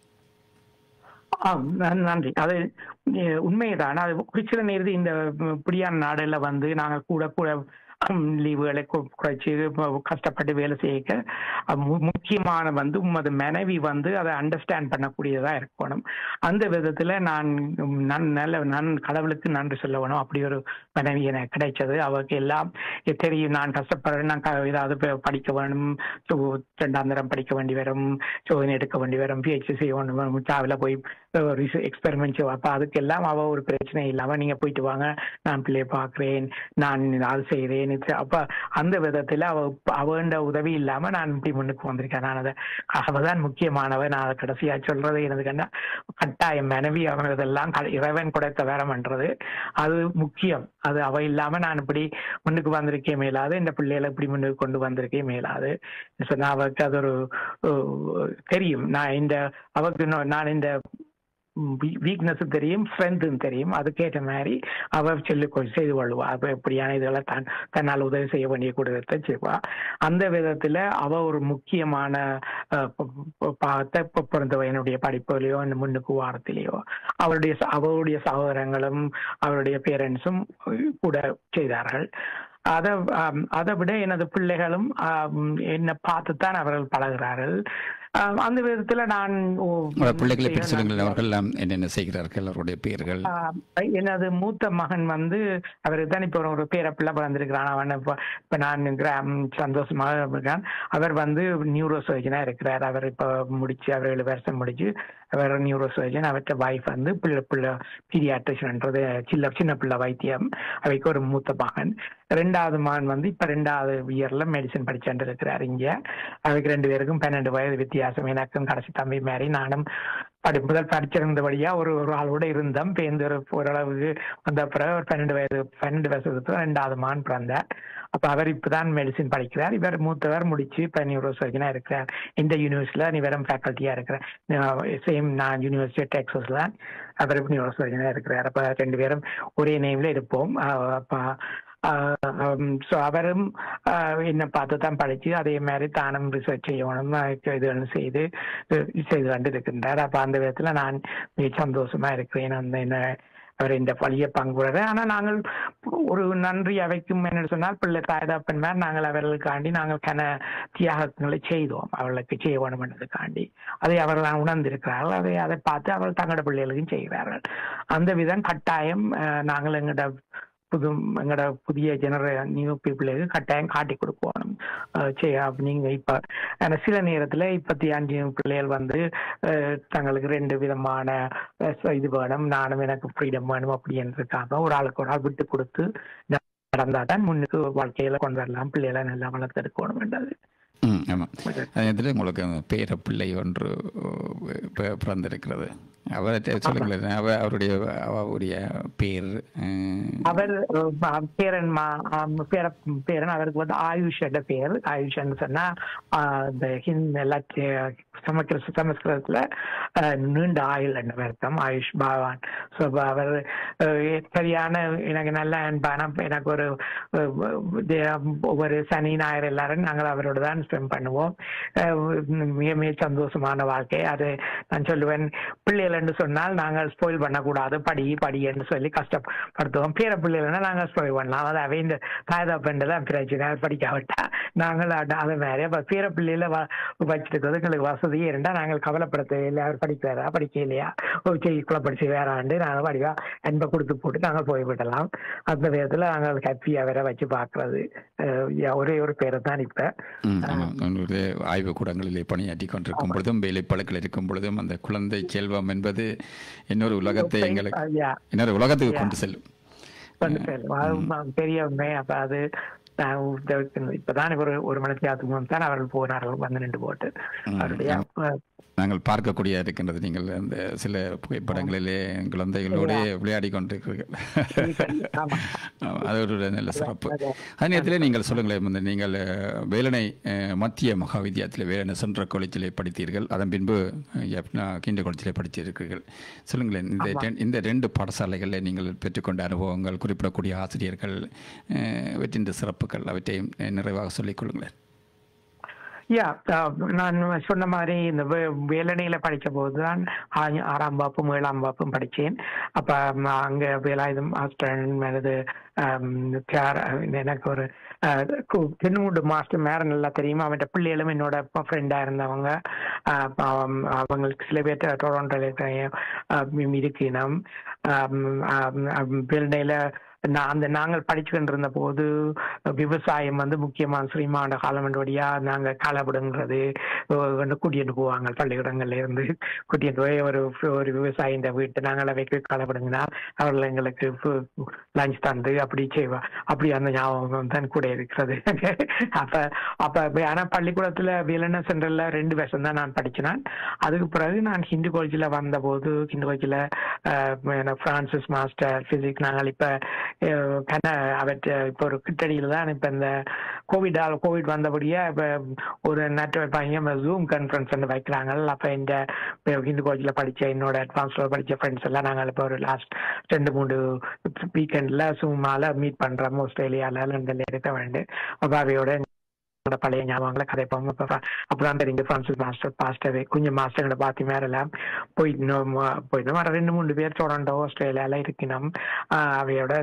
ஆம், நன்- நன்றி அது அஹ், உண்மைதான் அது ஒரு சில நேரத்தில் இந்த ம், இப்படியான நாடுல வந்து நாங்க கூட கூட லீவுகளை குறைச்சி இப்ப கஷ்டப்பட்டு வேலை செய்ய முக்கியமான வந்து உமது மனைவி வந்து அதை அண்டர்ஸ்டாண்ட் பண்ணக்கூடியதா இருக்கணும் அந்த விதத்துல நான் ம், நான் நல்ல நான் கடவுளுக்கு நன்றி சொல்ல வேணும் அப்படி ஒரு மனைவி எனக்கு கிடைச்சது அவருக்கு எல்லாம் தெரியும் நான் கஷ்டப்படுறேன் நான் க- ஏதாவது ப- படிக்க வேணும் ஸோ ரெண்டாம் தரம் படிக்க வேண்டி வரும் சோதனை எடுக்க வேண்டி வரும் பிஹெச்டி செய்ய வேணும் சாவில் போய் எக்ஸ்பெரிமெண்ட் அப்ப அதுக்கெல்லாம் அவ ஒரு பிரச்சனை இல்லாம நீங்க போயிட்டு வாங்க நான் பிள்ளைய பாக்குறேன் நான் அது செய்யறேன் இது அப்ப அந்த விதத்துல அவ அவண்ட உதவி இல்லாம நான் இப்படி முன்னுக்கு வந்திருக்கேன் நான் அதை அவதான் முக்கியமானவ நான் அதை கடைசியா சொல்றது எனக்கு கண்டா கட்டாயம் மனைவி அவங்க இதெல்லாம் க- இறைவன் கொடுத்த வேறம்ன்றது அது முக்கியம் அது அவ இல்லாம நான் இப்படி முன்னுக்கு வந்திருக்கே மேலாது இந்த பிள்ளைகளை இப்படி முன்னுக்கு கொண்டு வந்திருக்கே மேலாது சொன்னா அவருக்கு அது ஒரு அஹ், தெரியும் நான் இந்த அவருக்கு இன்னும் நான் இந்த வீக்னஸ் தெரியும் ஸ்ட்ரென்த்தும் தெரியும் அதுக்கேற்ற மாதிரி அவ சொல்லி கொ- செய்து கொள்வா அப்ப எப்படியான இதெல்லாம் தான் தன்னால் உதவி செய்ய வேண்டிய கூடத்தை செய்வா அந்த விதத்துல அவ ஒரு முக்கியமான அஹ், ப- ப- பாகத்தை இப்ப பிறந்தவ என்னுடைய படிப்புலையோ இந்த முன்னுக்கு வாரத்திலேயோ அவருடைய ச- அவருடைய சகோதரங்களும் அவருடைய பேரண்ட்ஸும் கூட செய்தார்கள் அதை ஆம், அதை விட எனது பிள்ளைகளும் ஆம், என்னை பார்த்துத்தான் அவர்கள் பழகுறார்கள் ஆம், அந்த விதத்துல நான் ஓ, உங்களோட பிள்ளைகளை பற்றி செய்ய சொல்லுங்கள் நான் அவர்கள் எல்லாம் என்னென்ன செய்கிறார்கள் அவருடைய பெயர்கள் ஆஹ் எனது மூத்த மகன் வந்து அவருக்கு தான் இப்போ ஒரு பேரப்பிள்ளை பிறந்திருக்கிறான் அவன் இப்போ இப்போ நான் கிராம் சந்தோஷமாக இருக்கான் அவர் வந்து நியூரோ சர்ஜனா இருக்கிறார் அவர் இப்போ முடிச்சு அவர் ஏழு வருஷம் முடிச்சு அவர் நியூரோ சர்ஜன் அவர்கிட்ட வைஃப் வந்து பிள்ளை பிள்ளை பீடியாட்ரிஷன்ன்றது சின்ன சின்ன பிள்ளை வைத்தியம் அவைக்கு ஒரு மூத்த மகன் ரெண்டாவது மகன் வந்து இப்போ ரெண்டாவது இயர்ல மெடிசன் படிச்சுட்டு இருக்கிறார் இங்க அவைக்கு ரெண்டு பேருக்கும் பன்னெண்டு வயது வித்தியாசம் எனக்கும் கடைசி தம்பி மாதிரி நானும் படி முதல் படிச்சிருந்தபடியா ஒரு ஒரு ஆளோட இருந்தோம் பேருந்து ஒரு ஓரளவுக்கு வந்த பிறகு ஒரு பன்னெண்டு வயது பன்னெண்டு வயசுக்கு ரெண்டாவது மான் பிறந்தார் அப்ப அவர் இப்பதான் மெடிசின் படிக்கிறார் இவர் மூத்தவர் முடிச்சு இப்ப நியூரோ சர்ஜனா இருக்கிறார் இந்த யூனிவர்சிட்டியில நீ வெறும் ஃபேக்கல்ட்டியா இருக்கிறார் சேம் நான் யூனிவர்சிட்டி டெக்ஸஸ்ல அவர் நியூரோ சர்ஜனா இருக்கிறார் அப்ப ரெண்டு பேரும் ஒரே நேம்ல இருப்போம் அஹ் அப்ப ஸோ அவரும் ஆஹ் என்னை பார்த்து தான் படிச்சு அதே மாதிரி தானும் ரிசர்ச் செய்யணும் அதுக்கு இதுகளும் செய்து அஹ் செய்து கொண்டு இருக்கின்றார் அப்ப அந்த விதத்துல நான் மிக சந்தோஷமா இருக்கிறேன் அந்த என்ன அவர் இந்த பழிய பங்குறது ஆனா நாங்கள் ஒரு நன்றி அவைக்கும் என்ன சொன்னால் பிள்ளை தாய்தாப்பன்மார் நாங்கள் அவர்களுக்காண்டி நாங்கள் கன தியாகங்களை செய்தோம் அவர்களுக்கு செய்ய வேண்டும் என்பதற்காண்டி அதை அவர்கள் உணர்ந்திருக்கிறார்கள் அதை அதை பார்த்து அவர்கள் தங்களோட பிள்ளைகளுக்கும் செய்கிறார்கள் அந்த விதம் கட்டாயம் அஹ், நாங்கள் எங்களோட புது எங்களோட புதிய ஜெனரே நியூ பீப்புளுக்கு கட்டாயம் காட்டி கொடுக்கணும் அஹ் செய்ய அப்ப நீங்க இப்ப ஆனா சில நேரத்துல இப்பத்தி அஞ்சு பிள்ளைகள் வந்து அஹ், தங்களுக்கு ரெண்டு விதமான அஹ், இது வேணும் நானும் எனக்கு ஃப்ரீடம் வேணும் அப்படின்றதுக்காக ஒரு ஆளுக்கு ஒரு ஆள் விட்டு கொடுத்து நடந்தா தான் முன்னுக்கு வாழ்க்கையில கொண்டு வரலாம் பிள்ளைகளை நல்லா வளர்த்தெடுக்கணும் என்றது ம் ஆமாம் அதில் உங்களுக்கு பேர பிள்ளை ஒன்று பி- பிறந்திருக்கிறது அவரை சொல்லுங்களேன் அவ அவருடைய அவருடைய பேர் அஹ், அவர் அஹ், பேரன் மா- ஆம், பேர பேரன் அவருக்கு வந்து ஆயுஷ் என்ற பேர் ஆயுஷ்ன்னு சொன்னா ஆஹ், இந்த ஹிந்த் எல்லாத்தையும் சமஸ்கிர சமஸ்கிருதத்துல அஹ், நீண்ட ஆயுள் என்ற அர்த்தம் ஆயுஷ் பகவான் ஸோ அவர் அஹ், சரியான எனக்கு நல்ல அன்பான எனக்கு ஒரு அஹ், தே- ஒவ்வொரு சனி ஞாயிறு எல்லாரும் நாங்கள் அவரோட தான் ஸ்பெண்ட் பண்ணுவோம் அஹ், மிக மிக சந்தோஷமான வாழ்க்கை அது நான் சொல்லுவேன் பிள்ளைகள் என்று சொன்னால் நாங்கள் ஸ்பாயில் பண்ணக்கூடாது படி படி என்று சொல்லி கஷ்டப்படுத்துவோம் பேர பிள்ளைகள்னா நாங்கள் ஸ்பாயில் பண்ணலாம் அது அவை இந்த தாய்தாப்பண்டு தான் பிரச்சனை அது படிக்காவிட்டா நாங்கள் அட- அதை வேற அப்ப பேர பிள்ளையில வச்சிருக்கிறது எங்களுக்கு வசதியே இருந்தா நாங்கள் கவலைப்படுத்த இல்லை அவர் படிக்கிறாரா படிக்கலையா ஒரு செய்திக்குள்ள படிச்சு வேற ஆண்டு நாங்கள் படிவா அன்பை கொடுத்து போட்டு நாங்கள் போய்விடலாம் அந்த விதத்துல நாங்கள் ஹாப்பியா வேற வச்சு பார்க்கறது அஹ் ஒரே ஒரு பேரை தான் இப்ப ம், ஆமாம். உங்களுடைய ஆய்வுக் கூடங்களிலே பணியாற்றி கொண்டிருக்கும் பொழுதும் வேலை பழக்கில் இருக்கும் பொழுதும் அந்த குழந்தை செல்வம் என்பது இன்னொரு உலகத்தை எங்களுக்கு அஹ் yeah. இன்னொரு உலகத்துக்கு கொண்டு செல்லும் கொண்டு செல்லும் அது ம- பெரிய உண்மை அப்ப அது நான் உ- இப்பதான் ஒரு ஒரு மணி நேரத்துக்கு முன் தான் அவர்கள் போனார்கள் வந்து நின்று போட்டு ம், அவருடைய ஆமாம். நாங்கள் பார்க்கக்கூடிய இருக்கின்றது நீங்கள் அந்த சில புகைப்படங்களிலே குழந்தைகளோடு விளையாடி கொண்டிருக்கிறீர்கள் ஆமா. ஆமா, அது ஒரு நல்ல சிறப்பு அது- அதே நேரத்தில் நீங்கள் சொல்லுங்களேன் வந்து நீங்கள் அஹ், வேலனை அஹ், மத்திய மகா வித்தியாலயத்தில் வேலனை சென்ற காலேஜிலே படித்தீர்கள் அதன் பின்பு அஹ், யப்னா கிண்ட காலேஜிலே படித்திருக்கிறீர்கள் சொல்லுங்களேன் இந்த ரெண்- இந்த ரெண்டு பாடசாலைகளில் நீங்கள் பெற்றுக்கொண்ட அனுபவங்கள் குறிப்பிடக்கூடிய ஆசிரியர்கள் அஹ், அவற்றின் சிறப்புகள் அவற்றையும் அஹ், நிறைவாக சொல்லிக் கொள்ளுங்களேன் யா நான் சொன்ன மாதிரி இந்த வே- வேலணையில படிச்ச போதுதான் ஆ- ஆறாம் வகுப்பும் ஏழாம் வகுப்பும் படிச்சேன் அப்ப ம், அங்க வேலாயுதம் மாஸ்டர் எனது ஆம், தியார- எனக்கு ஒரு தென்முண்டு மாஸ்டர் மேர நல்லா தெரியும் அவன் பிள்ளைகளும் என்னோட ஃப்ரெண்டா இருந்தவங்க ஆஹ் அப்ப அவன்- அவங்களுக்கு சில பேர் டொரண்டோல இருக்கணும் வேலணையில நான் அந்த நாங்கள் படிச்சுக்கிட்டு இருந்த போது விவசாயம் வந்து முக்கியமான ஸ்ரீமாண்ட காலம் வழியா நாங்க களவிடுங்கிறது வந்து கூட்டிட்டு போவாங்க பள்ளிக்கூடங்கள்ல இருந்து கூட்டிட்டு போய் ஒரு ஒரு விவசாயி இந்த வீட்டை நாங்கள் அவைக்கு களவிடுங்கன்னா அவர்கள் எங்களுக்கு லஞ்ச் தந்து அப்படி செய்வா அப்படி அந்த ஞாபகம் தான் கூட இருக்கிறது அப்ப அப்ப ஆனா பள்ளிக்கூடத்துல விலன சென்டர்ல ரெண்டு வருஷம் தான் நான் படிச்சினேன் அதுக்கு பிறகு நான் ஹிந்து காலேஜ்ல வந்த போது ஹிந்து காலேஜ்ல பிரான்சிஸ் மாஸ்டர் பிசிக்ஸ் நாங்கள் இப்ப அஹ், கன அவற்றை இப்ப ஒரு கிட்டடியில தான் இப்ப இந்த கோவிடால் கோவிட் வந்தபடியே இப்ப ஒரு நெட்வொர்க் பையன் ஜூம் கான்ஃபரன்ஸ் வைக்கிறாங்க அப்ப இந்த ஹிந்து காலேஜ்ல படிச்ச என்னோட அட்வான்ஸ்ல படிச்ச ஃப்ரெண்ட்ஸ் எல்லாம் நாங்கள் இப்ப ஒரு லாஸ்ட் ரெண்டு மூணு வீக்கெண்ட்ல சூமால மீட் பண்றோம் ஆஸ்திரேலியால லண்டன்ல இருக்க வேண்டும் அப்ப அவையோட என்னோட பழைய ஞாபகங்களை கதைப்போம் அப்ப அப்பதான் தெரிஞ்சு பிரான்சிஸ் மாஸ்டர் பாஸ்டர் கொஞ்சம் மாஸ்டர்களை பார்த்து மேலாம் போயிட்டோம் போயிட்டோம் வர ரெண்டு மூணு பேர் டொரண்டோ ஆஸ்திரேலியால இருக்கணும் ஆஹ் அவையோட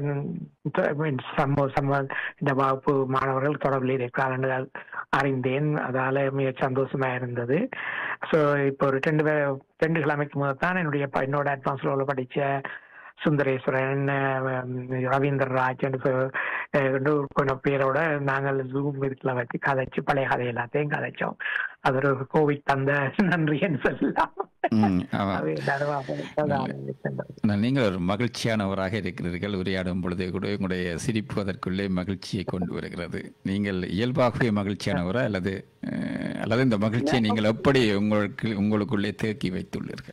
சம்ம சம்ம இந்த வகுப்பு மாணவர்கள் தொடர்பில் இருக்கிறார்கள் அறிந்தேன் அதால மிக சந்தோஷமா இருந்தது ஸோ இப்போ ஒரு ரெண்டு பே- ரெண்டு கிழமைக்கு முதல் தான் என்னுடைய ப- என்னோட அட்வான்ஸ் லெவலில் படிச்ச சுந்தரேஸ்வரன் அஹ், ரவீந்திர ராஜ் கொஞ்சம் பேரோட நாங்கள் ஜூம் இதுல வச்சு கதைச்சு பழைய கதை எல்லாத்தையும் கதைச்சோம் அது ஒரு கோவிட் தந்த நன்றின்னு சொல்லலாம் ம், ஆமாம். அது நடுவாக இருந்தது. ஆனால் நீங்கள் ஒரு மகிழ்ச்சியானவராக இருக்கிறீர்கள் உரையாடும் பொழுது கூட உங்களுடைய சிரிப்பு அதற்குள்ளே மகிழ்ச்சியை கொண்டு வருகிறது நீங்கள் இயல்பாகவே மகிழ்ச்சியானவரா அல்லது அஹ், அல்லது இந்த மகிழ்ச்சியை நீங்கள் எப்படி உங்களுக்கு உங்களுக்குள்ளே தேக்கி வைத்துள்ளீர்கள்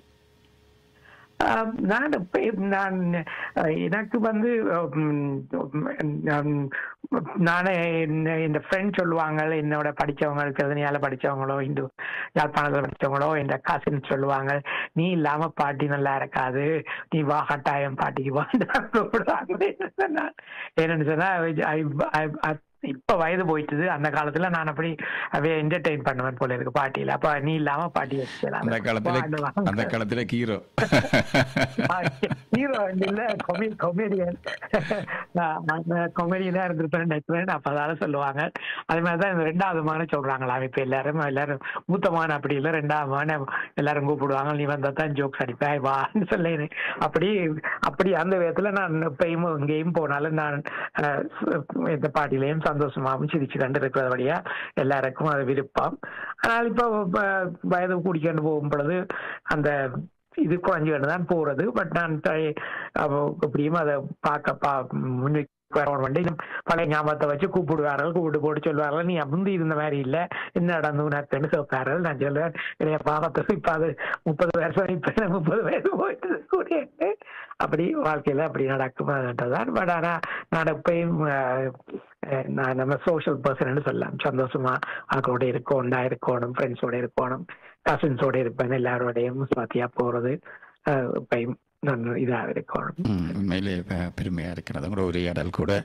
ஆஹ் நான் இப்ப- நான் அஹ், எனக்கு வந்து உம், நான் நானே என்ன- இந்த ஃப்ரெண்ட் சொல்லுவாங்க என்னோட படிச்சவங்க திருதனியால படிச்சவங்களோ இந்து யாழ்ப்பாணத்தில் படிச்சவங்களோ இந்த கசின் சொல்லுவாங்க நீ இல்லாம பாட்டி நல்லா இருக்காது நீ வா கட்டாயம் பாட்டிக்கு வாங்க என்னன்னு சொன்னா I- I- I- இப்ப வயது போயிட்டுது அந்த காலத்துல நான் அப்படி அப்படியே என்டர்டெயின் பண்ணுவேன் போல இருக்கு பாட்டியில அப்ப நீ இல்லாம பாட்டி வச்சுக்கலாம் அந்த காலத்தில் அந்த காலத்தில் கீரோ ஹீரோ இல்ல கொமி கொமேடியன் கொமேடியனா இருந்திருப்பேன் நினைக்கிறேன் அப்ப அதால சொல்லுவாங்க அது மாதிரிதான் இந்த ரெண்டாவது மான சொல்றாங்களா இப்ப எல்லாரும் எல்லாரும் மூத்தமான அப்படி இல்ல ரெண்டாவது மான எல்லாரும் கூப்பிடுவாங்க நீ வந்தா தான் ஜோக்ஸ் அடிப்பேன் வான்னு சொல்லேன் அப்படி அப்படி அந்த விதத்துல நான் இப்பயும் எங்கேயும் போனாலும் நான் அஹ், எந்த பாட்டிலையும் சந்தோஷமாகவும் சிரிச்சு கண்டு இருக்கிறபடியா எல்லாருக்கும் அது விருப்பம் ஆனால் இப்போ ப- வயது கூடிக்கொண்டு போகும் பொழுது அந்த இது குறைஞ்சுக்கிட்டு தான் போறது பட் நான் ட்ரை- அப்போ எப்படியும் அதை பார்க்க பா முன்வைக்க வேண்டி பழைய ஞாபகத்தை வச்சு கூப்பிடுவார்கள் கூப்பிட்டு போட்டு சொல்லுவார்கள் நீ முந்தி இருந்த மாதிரி இல்ல என்ன நடந்து உனக்குன்னு கேட்பார்கள் நான் சொல்லுவேன் என்னைய பாவத்தை இப்ப அது முப்பது வருஷம் இப்ப எனக்கு முப்பது வயசு போயிட்டு கூட அப்படி வாழ்க்கையில அப்படி நடக்கும்ன்றதான் பட் ஆனா நான் எப்பயும் அஹ், அஹ், நான் நம்ம சோஷியல் பர்சன் சொல்லலாம் சந்தோஷமா அவங்களோட இருக்கோண்டா இருக்கணும் ஃப்ரெண்ட்ஸோட இருக்கணும் கசின்ஸோட இருப்பேன் எல்லாரோடையும் சுவாத்தியா போறது அஹ், எப்பயும் நான் இதா இருக்கணும் ம், உண்மையிலே பெ- பெருமையா இருக்கிறது உங்களோட உரையாடல் கூட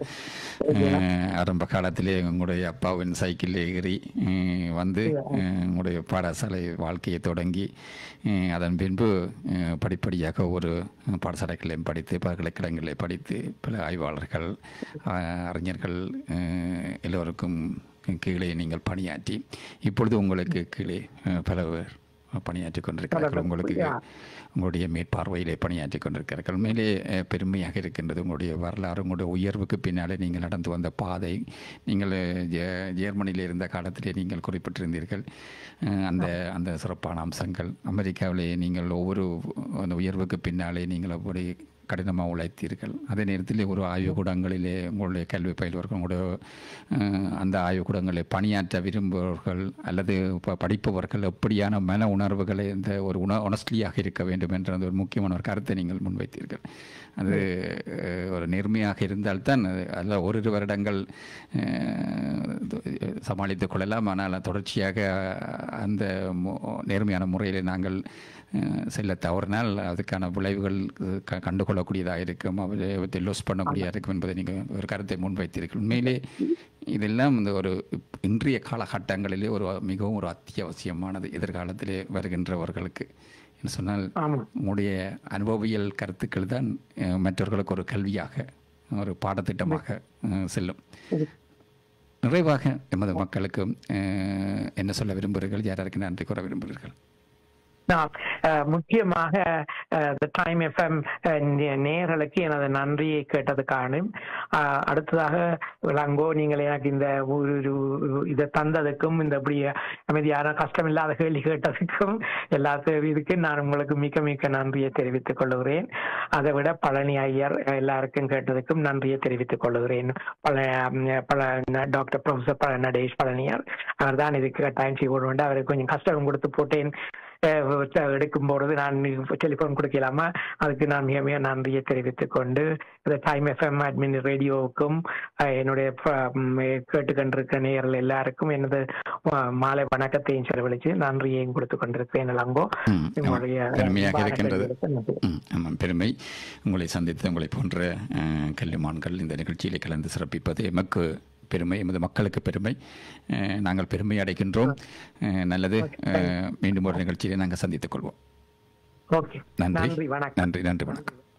அஹ், ஆரம்ப காலத்திலே உங்களுடைய அப்பாவின் சைக்கிள் ஏறி அஹ், வந்து அஹ், உங்களுடைய பாடசாலை வாழ்க்கையை தொடங்கி அஹ், அதன் பின்பு அஹ், படிப்படியாக ஒரு பாடசாலைகளையும் படித்து பல்கலைக்கழகங்களை படித்து பல ஆய்வாளர்கள் அஹ், அறிஞர்கள் அஹ், எல்லோருக்கும் கீழே நீங்கள் பணியாற்றி இப்பொழுது உங்களுக்கு கீழே அஹ், பல பேர் பணியாற்றி கொண்டிருக்கிறார்கள் உங்களுக்கு உங்களுடைய மேற்பார்வையிலே பணியாற்றி கொண்டிருக்கிறார்கள் உண்மையிலே அஹ், பெருமையாக இருக்கின்றது உங்களுடைய வரலாறு உங்களுடைய உயர்வுக்கு பின்னாலே நீங்கள் நடந்து வந்த பாதை நீங்கள் அஹ், ஜெ- ஜெர்மனியில் இருந்த காலத்திலே நீங்கள் குறிப்பிட்டிருந்தீர்கள் அஹ், அந்த அந்த சிறப்பான அம்சங்கள் அமெரிக்காவிலே நீங்கள் ஒவ்வொரு அந்த உயர்வுக்கு பின்னாலே நீங்கள் அப்படி கடினமாக உழைத்தீர்கள் அதே நேரத்தில் ஒரு ஆய்வுக்கூடங்களிலே உங்களுடைய கல்வி பயில்வர்கள் உங்களுடைய அஹ், அந்த ஆய்வுக்கூடங்களில் பணியாற்ற விரும்புபவர்கள் அல்லது ப- படிப்பவர்கள் எப்படியான மன உணர்வுகளை இந்த ஒரு உண ஒனஸ்ட்லியாக இருக்க வேண்டும் என்ற அந்த ஒரு முக்கியமான ஒரு கருத்தை நீங்கள் முன்வைத்தீர்கள் அது அஹ், ஒரு நேர்மையாக இருந்தால்தான் அது அதில் ஓரிரு வருடங்கள் அஹ், சமாளித்துக் கொள்ளலாம் ஆனால் தொடர்ச்சியாக அந்த மு- நேர்மையான முறையில் நாங்கள் அஹ், செல்ல தவறினால் அதுக்கான விளைவுகள் க- கண்டுகொள்ளக்கூடியதாக இருக்கும் அவற்றை லூஸ் பண்ணக்கூடியதாக இருக்கும் என்பதை நீங்கள் ஒரு கருத்தை முன்வைத்தீர்கள் உண்மையிலே இதெல்லாம் இந்த ஒரு இன்றைய காலகட்டங்களிலே ஒரு மிகவும் ஒரு அத்தியாவசியமானது எதிர்காலத்திலே வருகின்றவர்களுக்கு என்று சொன்னால் ஆமா உங்களுடைய அனுபவியல் கருத்துக்கள் தான் அஹ், மற்றவர்களுக்கு ஒரு கல்வியாக ஒரு பாடத்திட்டமாக அஹ், செல்லும் நிறைவாக எமது மக்களுக்கு அஹ், என்ன சொல்ல விரும்புகிறீர்கள் யாராருக்கு நன்றி கூற விரும்புகிறீர்கள் நான் அஹ், முக்கியமாக த டைம் எஃப்எம் நேயர்களுக்கு எனது நன்றியை கேட்டதுக்கான அஹ், அடுத்ததாக விளங்கோ நீங்கள் எனக்கு இந்த ஒரு ஒரு இதை தந்ததுக்கும் இந்த இப்படி அமைதியான கஷ்டமில்லாத கேள்வி கேட்டதுக்கும் எல்லாத்துக்கும் இதுக்கு நான் உங்களுக்கு மிக்க மிக்க நன்றியை தெரிவித்துக் கொள்கிறேன் அதை விட பழனி ஐயர் எல்லாருக்கும் கேட்டதுக்கும் நன்றியை தெரிவித்துக் கொள்கிறேன் பல பல டாக்டர் ப்ரொஃபசர் பழ நடேஷ் பழனியார் அவர் தான் இதுக்கு கட்டாயம் செய்ய வேண்டும் அவருக்கு கொஞ்சம் கஷ்டம் கொடுத்து போட்டேன் அஹ் எடுக்கும் பொழுது நான் டெலிஃபோன் கொடுக்கலாமா அதுக்கு நான் மிக மிக நன்றியை தெரிவித்துக் கொண்டு இந்த டைம் எஃப்எம் அட்மின் ரேடியோவுக்கும் அஹ் என்னுடைய ப- ம், கேட்டுக்கொண்டிருக்கிற நேயர்கள் எல்லாருக்கும் எனது அஹ், மாலை வணக்கத்தையும் செலவழித்து நன்றியையும் கொடுத்து கொண்டிருக்கிறேன் இளங்கோ ம், உங்களுடைய பெருமையாக இருக்கின்றது பாராட்டுகளுக்கு நன்றி. ம், ஆமாம் பெருமை உங்களை சந்தித்து உங்களை போன்ற அஹ், கல்விமான்கள் இந்த நிகழ்ச்சியில் கலந்து சிறப்பிப்பது எமக்கு பெருமை எமது மக்களுக்கு பெருமை அஹ், நாங்கள் பெருமை அடைகின்றோம் அஹ், நல்லது அஹ், மீண்டும் ஒரு நிகழ்ச்சியிலே நாங்கள் சந்தித்துக் கொள்வோம் ஓகே நன்றி நன்றி வணக்கம் நன்றி நன்றி வணக்கம்